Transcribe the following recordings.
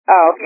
Okay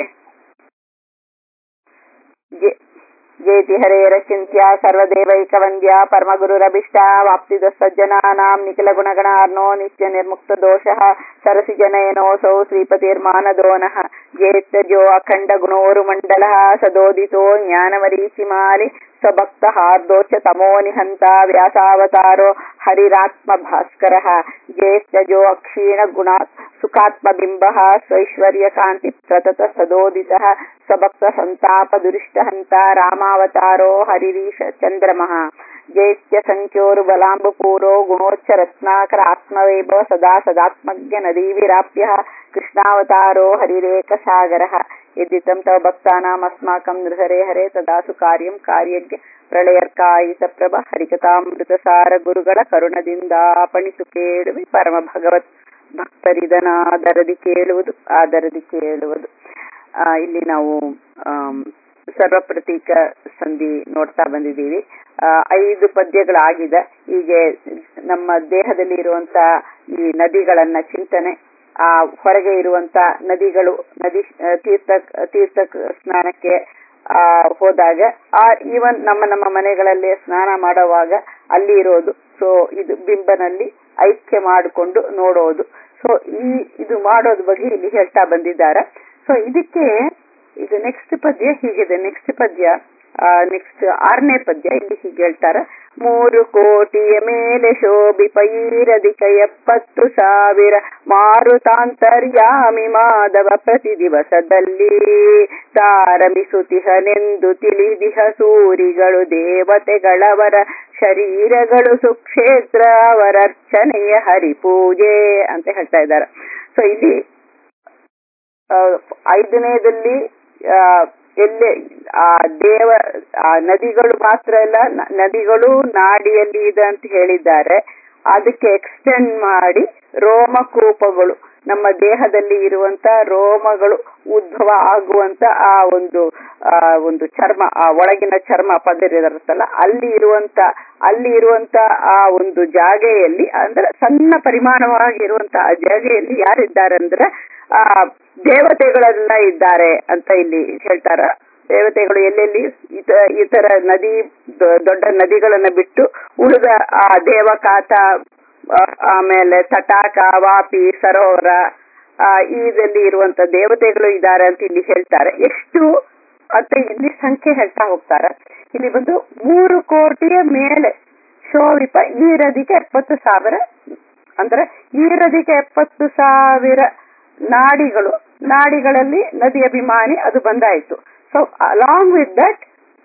ಜೇತಿ ಹರೇರಚಿಂತ್ಯ ಸರ್ವದೇವೈಕವಂದ್ಯ ಪರಮಗುರುರಭಿಷ್ಟ ವಾಪ್ತಿದ ಸಜ್ಜನಾನಾಂ ನಿಖಿಲ ಗುಣಗಣಾರ್ನೋ ನಿತ್ಯ ನಿರ್ಮುಕ್ತ ದೋಷಃ ಸರಸಿ ಜನಯನೋಸೌ ಶ್ರೀಪತಿರ್ಮಾನದೋನಃ ಜೇತ್ಯಜೋ ಅಖಂಡ ಗುಣೋರು ಮಂಡಲಃ ಸದೋದಿತೋ ಜ್ಞಾನಮರೀಚಿಮಾಲಿ ಸ್ವಭಕ್ತ ಹಾರ್ದೋಚ ತಮೋ ನಿಹಂತ ವ್ಯಾಸಾವತಾರೋ ಹರಿರಾತ್ಮ ಭಾಸ್ಕರಃ ಜೇತ್ಯಜೋ ಅಕ್ಷೀಣ ಗುಣ ಸುಖಾತ್ಮ ಬಿಂಬ ಸ್ವೈಶ್ವರ್ಯ ಕಾಂತಿ ಪ್ರತತ ಸದೋದಿತಃ ಸ್ವಭಕ್ತ ಸಂತಾಪ ದುರಿಷ್ಟ ಹಂತ ರಾಮಾವತಾರೋ ಹರಿರೀಶ ಚಂದ್ರಮಃ ಜೈತ್ಯ ಸಂಖ್ಯೋರು ಬಲಾಂಬಪೂರೋ ಗುಣೋಚ್ಚ ರತ್ನಾಕರ ಆತ್ಮವೈಭವ ಸದಾ ಸದಾತ್ಮಜ್ಞ ನದೀವಿರಾಪ್ಯ ಕೃಷ್ಣಾವತಾರೋ ಹರಿರೇಕ ಸಾಗರಃ ಯದಿತಂ ತವ ಭಕ್ತಾನಾಮಸ್ಮಾಕಂ ನೃಹರೆ ಹರೆ ತದಾಸು ಕಾರ್ಯಂ ಕಾರ್ಯಜ್ಞ ಪ್ರಳಯರ್ಕಾಯಿತ ಪ್ರಭ ಹರಿಕಥಾಮೃತ ಸಾರ ಗುರುಗಳ ಕರುಣದಿಂದ ಪಣಿಸು ಕೇಳುವಿ ಪರಮ ಭಗವತ್ ಭಕ್ತರಿದನಾದರದಿ ಕೇಳುವುದು ಆದರದಿ ಕೇಳುವುದು ಆ, ಇಲ್ಲಿ ನಾವು ಆಮ್, ಸರ್ವಪ್ರತೀಕ ಸಂಧಿ ನೋಡ್ತಾ ಬಂದಿದ್ದೀವಿ ಆ, ಐದು ಪದ್ಯಗಳಾಗಿದೆ ಹೀಗೆ ನಮ್ಮ ದೇಹದಲ್ಲಿ ಇರುವಂತ ಈ ನದಿಗಳನ್ನ ಚಿಂತನೆ ಆ ಹೊರಗೆ ಇರುವಂತ ನದಿಗಳು ನದಿ ಆ, ತೀರ್ಥ ತೀರ್ಥ ಸ್ನಾನಕ್ಕೆ ಆ ಹೋದಾಗ ಆ ಈವನ್ ನಮ್ಮ ನಮ್ಮ ಮನೆಗಳಲ್ಲಿ ಸ್ನಾನ ಮಾಡುವಾಗ ಅಲ್ಲಿ ಇರೋದು ಸೊ ಇದು ಬಿಂಬನಲ್ಲಿ ಐಕ್ಯ ಮಾಡಿಕೊಂಡು ನೋಡೋದು ಸೊ ಈ ಇದು ಮಾಡೋದ್ ಬಗ್ಗೆ ಇಲ್ಲಿ ಹೇಳ್ತಾ ಬಂದಿದ್ದಾರೆ ಸೊ ಇದಕ್ಕೆ ಇದು ನೆಕ್ಸ್ಟ್ ಪದ್ಯ ಹೀಗಿದೆ ನೆಕ್ಸ್ಟ್ ಪದ್ಯ ನೆಕ್ಸ್ಟ್ ಆರನೇ ಪದ್ಯ ಇಲ್ಲಿ ಹೀಗೆ ಹೇಳ್ತಾರೆ ಮೂರು ಕೋಟಿಯ ಮೇಲೆ ಶೋಭಿಪೈರಧಿಕ ಎಪ್ಪತ್ತು ಸಾವಿರ ಮಾರುತಾಂತರ್ಯಾಮಿ ಮಾಧವ ಪ್ರತಿ ದಿವಸದಲ್ಲಿ ತಾರಮಿಸುತಿಹನೆಂದು ತಿಳಿದಿಹ ಸೂರಿಗಳು ದೇವತೆಗಳವರ ಶರೀರಗಳು ಸುಕ್ಷೇತ್ರ ಅವರರ್ಚನೆಯ ಹರಿಪೂಜೆ ಅಂತ ಹೇಳ್ತಾ ಇದ್ದಾರೆ ಸೊ ಇಲ್ಲಿ ಆ, ಐದನೇದಲ್ಲಿ ಆ, ಎಲ್ಲೇ ಆ ದೇವ ಆ ನದಿಗಳು ಮಾತ್ರ ಅಲ್ಲ ನ- ನದಿಗಳು ನಾಡಿಯಲ್ಲಿ ಇದೆ ಅಂತ ಹೇಳಿದ್ದಾರೆ ಅದಕ್ಕೆ ಎಕ್ಸ್ಟೆಂಡ್ ಮಾಡಿ ರೋಮಕೂಪಗಳು ನಮ್ಮ ದೇಹದಲ್ಲಿ ಇರುವಂತ ರೋಮಗಳು ಉದ್ಭವ ಆಗುವಂತ ಆ ಒಂದು ಆ ಒಂದು ಚರ್ಮ ಆ ಒಳಗಿನ ಚರ್ಮ ಪದರ ಇರುತ್ತಲ್ಲ ಅಲ್ಲಿ ಇರುವಂತ ಅಲ್ಲಿ ಇರುವಂತ ಆ ಒಂದು ಜಾಗೆಯಲ್ಲಿ ಅಂದ್ರೆ ಸಣ್ಣ ಪರಿಮಾಣವಾಗಿರುವಂತ ಆ ಜಾಗೆಯಲ್ಲಿ ಯಾರಿದ್ದಾರೆ ಅಂದ್ರೆ ಆ ದೇವತೆಗಳೆಲ್ಲ ಇದ್ದಾರೆ ಅಂತ ಇಲ್ಲಿ ಹೇಳ್ತಾರ ದೇವತೆಗಳು ಎಲ್ಲೆಲ್ಲಿ ಇತ ಇತರ ನದಿ ದೊ- ದೊಡ್ಡ ನದಿಗಳನ್ನ ಬಿಟ್ಟು ಉಳಿದ ಆ ದೇವಕಾತ ಆ, ಆಮೇಲೆ ತಟಾಕ ವಾಪಿ ಸರೋವರ ಆ ಈದಲ್ಲಿ ಇರುವಂತ ದೇವತೆಗಳು ಇದ್ದಾರೆ ಅಂತ ಇಲ್ಲಿ ಹೇಳ್ತಾರೆ ಎಷ್ಟು ಅಂತ ಇಲ್ಲಿ ಸಂಖ್ಯೆ ಹೇಳ್ತಾ ಹೋಗ್ತಾರೆ ಇಲ್ಲಿ ಬಂದು ಮೂರು ಕೋಟಿಯ ಮೇಲೆ ಶೋಭಿಪ ಈರದಿಗೆ ಎಪ್ಪತ್ತು ಸಾವಿರ ಅಂದ್ರೆ ಈರದಿಗೆ ಎಪ್ಪತ್ತು ಸಾವಿರ ನಾಡಿಗಳು ನಾಡಿಗಳಲ್ಲಿ ನದಿ ಅಭಿಮಾನಿ ಅದು ಬಂದಾಯ್ತು so along with that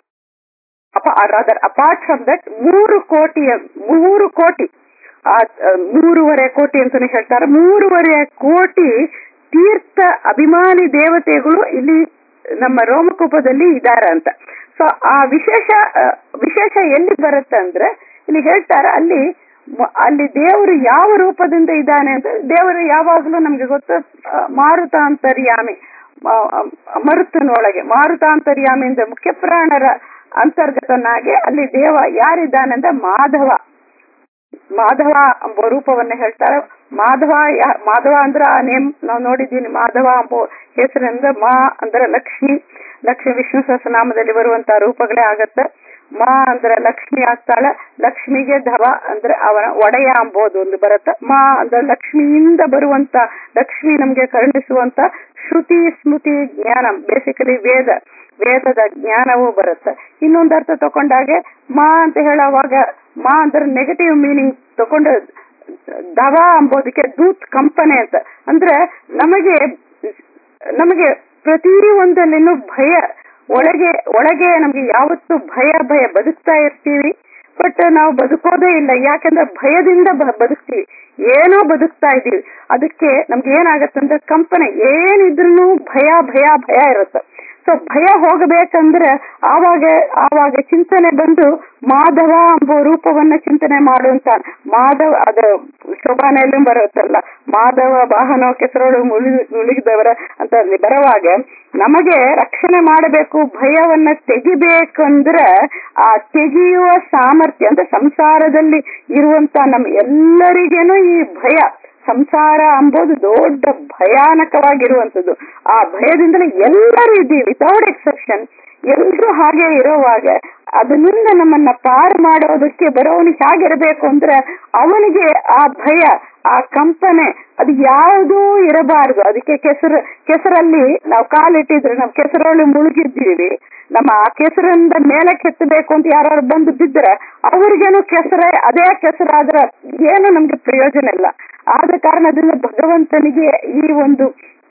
rather apart from that ಮೂರು ಕೋಟಿಯ ಮೂರು ಕೋಟಿ ಆ, ಆ, ಮೂರುವರೆ ಕೋಟಿ ಅಂತಾನೆ ಹೇಳ್ತಾರೆ ಮೂರುವರೆ ಕೋಟಿ ತೀರ್ಥ ಅಭಿಮಾನಿ ದೇವತೆಗಳು ಇಲ್ಲಿ ನಮ್ಮ ರೋಮಕೂಪದಲ್ಲಿ ಇದ್ದಾರೆ ಅಂತ ಸೊ ಆ ವಿಶೇಷ ಆ, ವಿಶೇಷ ಎಲ್ಲಿ ಬರುತ್ತೆ ಅಂದ್ರೆ ಇಲ್ಲಿ ಹೇಳ್ತಾರೆ ಅಲ್ಲಿ ಮ- ಅಲ್ಲಿ ದೇವರು ಯಾವ ರೂಪದಿಂದ ಇದ್ದಾನೆ ಅಂತ ದೇವರು ಯಾವಾಗಲೂ ನಮ್ಗೆ ಗೊತ್ತು ಆ, ಮಾರುತಾಂತರ್ಯಾಮಿ ಮ- ಮರುತನೊಳಗೆ ಮಾರುತಾಂತರ್ಯಾಮಿ ಅಂದ್ರೆ ಮುಖ್ಯ ಪ್ರಾಣರ ಅಂತರ್ಗತನಾಗಿ ಅಲ್ಲಿ ದೇವ ಯಾರಿದ್ದಾನೆ ಅಂದ್ರೆ ಮಾಧವ ಮಾಧವ ಎಂಬ ರೂಪವನ್ನ ಹೇಳ್ತಾರೆ ಮಾಧವ ಯಾ- ಮಾಧವ ಅಂದ್ರೆ ಆ ನೇಮ್ ನಾವು ನೋಡಿದ್ದೀವಿ ಮಾಧವ ಎಂಬ ಹೆಸರಿಂದ ಮಾ ಅಂದ್ರೆ ಲಕ್ಷ್ಮಿ ಲಕ್ಷ್ಮಿ ವಿಷ್ಣು ಸಹಸ್ರನಾಮದಲ್ಲಿ ಬರುವಂತ ರೂಪಗಳೇ ಆಗತ್ತೆ ಮಾ ಅಂದ್ರೆ ಲಕ್ಷ್ಮಿ ಆಗ್ತಾಳೆ ಲಕ್ಷ್ಮಿಗೆ ಧವ ಅಂದ್ರೆ ಅವನ ಒಡೆಯ ಅಂಬೋದು ಒಂದು ಬರುತ್ತೆ ಮಾ ಅಂದ್ರೆ ಲಕ್ಷ್ಮಿಯಿಂದ ಬರುವಂತ ಲಕ್ಷ್ಮಿ ನಮ್ಗೆ ಕರುಣಿಸುವಂತ ಶ್ರುತಿ ಸ್ಮೃತಿ ಜ್ಞಾನ ಬೇಸಿಕಲಿ ವೇದ ವೇದದ ಜ್ಞಾನವೂ ಬರುತ್ತೆ ಇನ್ನೊಂದು ಅರ್ಥ ತಕೊಂಡಾಗೆ ಮಾ ಅಂತ ಹೇಳುವಾಗ ಮಾ ಅಂದ್ರೆ ನೆಗೆಟಿವ್ ಮೀನಿಂಗ್ ತಕೊಂಡು ದವ ಅಂಬೋದಕ್ಕೆ ದೂತ್ ಕಂಪನೆ ಅಂತ ಅಂದ್ರೆ ನಮಗೆ ನಮಗೆ ಪ್ರತಿ ಒಂದಲ್ಲಿನೂ ಭಯ ಒಳಗೆ ಒಳಗೆ ನಮ್ಗೆ ಯಾವತ್ತು ಭಯ ಭಯ ಬದುಕ್ತಾ ಇರ್ತೀವಿ ಬಟ್ ನಾವು ಬದುಕೋದೇ ಇಲ್ಲ ಯಾಕಂದ್ರೆ ಭಯದಿಂದ ಬ- ಬದುಕ್ತೀವಿ ಏನೋ ಬದುಕ್ತಾ ಇದೀವಿ ಅದಕ್ಕೆ ನಮ್ಗೆ ಏನಾಗತ್ತಂದ್ರೆ ಕಂಪನೆ ಏನಿದ್ರು ಭಯ ಭಯ ಭಯ ಇರುತ್ತೆ ಸೊ ಭಯ ಹೋಗಬೇಕಂದ್ರೆ ಆವಾಗ ಆವಾಗ ಚಿಂತನೆ ಬಂದು ಮಾಧವ ಎಂಬ ರೂಪವನ್ನ ಚಿಂತನೆ ಮಾಡುವಂತ ಮಾಧವ ಅದು ಶೋಭಾನೆಯಲ್ಲೂ ಬರುತ್ತಲ್ಲ ಮಾಧವ ವಾಹನ ಕೆಸರೊಳು ಮುಳುಗಿ ಮುಳುಗಿದವರ ಅಂತ ಅಲ್ಲಿ ಬರುವಾಗ ನಮಗೆ ರಕ್ಷಣೆ ಮಾಡಬೇಕು ಭಯವನ್ನ ತೆಗಿಬೇಕಂದ್ರೆ ಆ ತೆಗೆಯುವ ಸಾಮರ್ಥ್ಯ ಅಂದ್ರೆ ಸಂಸಾರದಲ್ಲಿ ಇರುವಂತ ನಮ್ಮ ಎಲ್ಲರಿಗೇನು ಈ ಭಯ ಸಂಸಾರ ಅಂಬೋದು ದೊಡ್ಡ ಭಯಾನಕವಾಗಿರುವಂತದ್ದು ಆ ಭಯದಿಂದಲೇ ಎಲ್ಲರೂ ಇದ್ದೀವಿ ವಿತೌಟ್ ಎಕ್ಸೆಪ್ಷನ್ ಎಲ್ಲರೂ ಹಾಗೆ ಇರೋವಾಗ ಅದರಿಂದ ನಮ್ಮನ್ನ ಪಾರು ಮಾಡೋದಕ್ಕೆ ಬರೋವನು ಹೇಗಿರಬೇಕು ಅಂದ್ರೆ ಅವನಿಗೆ ಆ ಭಯ ಆ ಕಂಪನೆ ಅದು ಯಾವುದೂ ಇರಬಾರದು ಅದಕ್ಕೆ ಕೆಸರು ಕೆಸರಲ್ಲಿ ನಾವು ಕಾಲಿಟ್ಟಿದ್ರೆ ನಾವು ಕೆಸರಲ್ಲಿ ಮುಳುಗಿದ್ದೀವಿ ನಮ್ಮ ಆ ಕೆಸರಿಂದ ಮೇಲೆ ಕೆತ್ತಬೇಕು ಅಂತ ಯಾರು ಬಂದು ಬಿದ್ರೆ ಅವ್ರಿಗೇನು ಕೆಸರೇ ಅದೇ ಕೆಸರಾದ್ರೆ ಏನು ನಮ್ಗೆ ಪ್ರಯೋಜನ ಇಲ್ಲ ಆದ ಕಾರಣದಿಂದ ಭಗವಂತನಿಗೆ ಈ ಒಂದು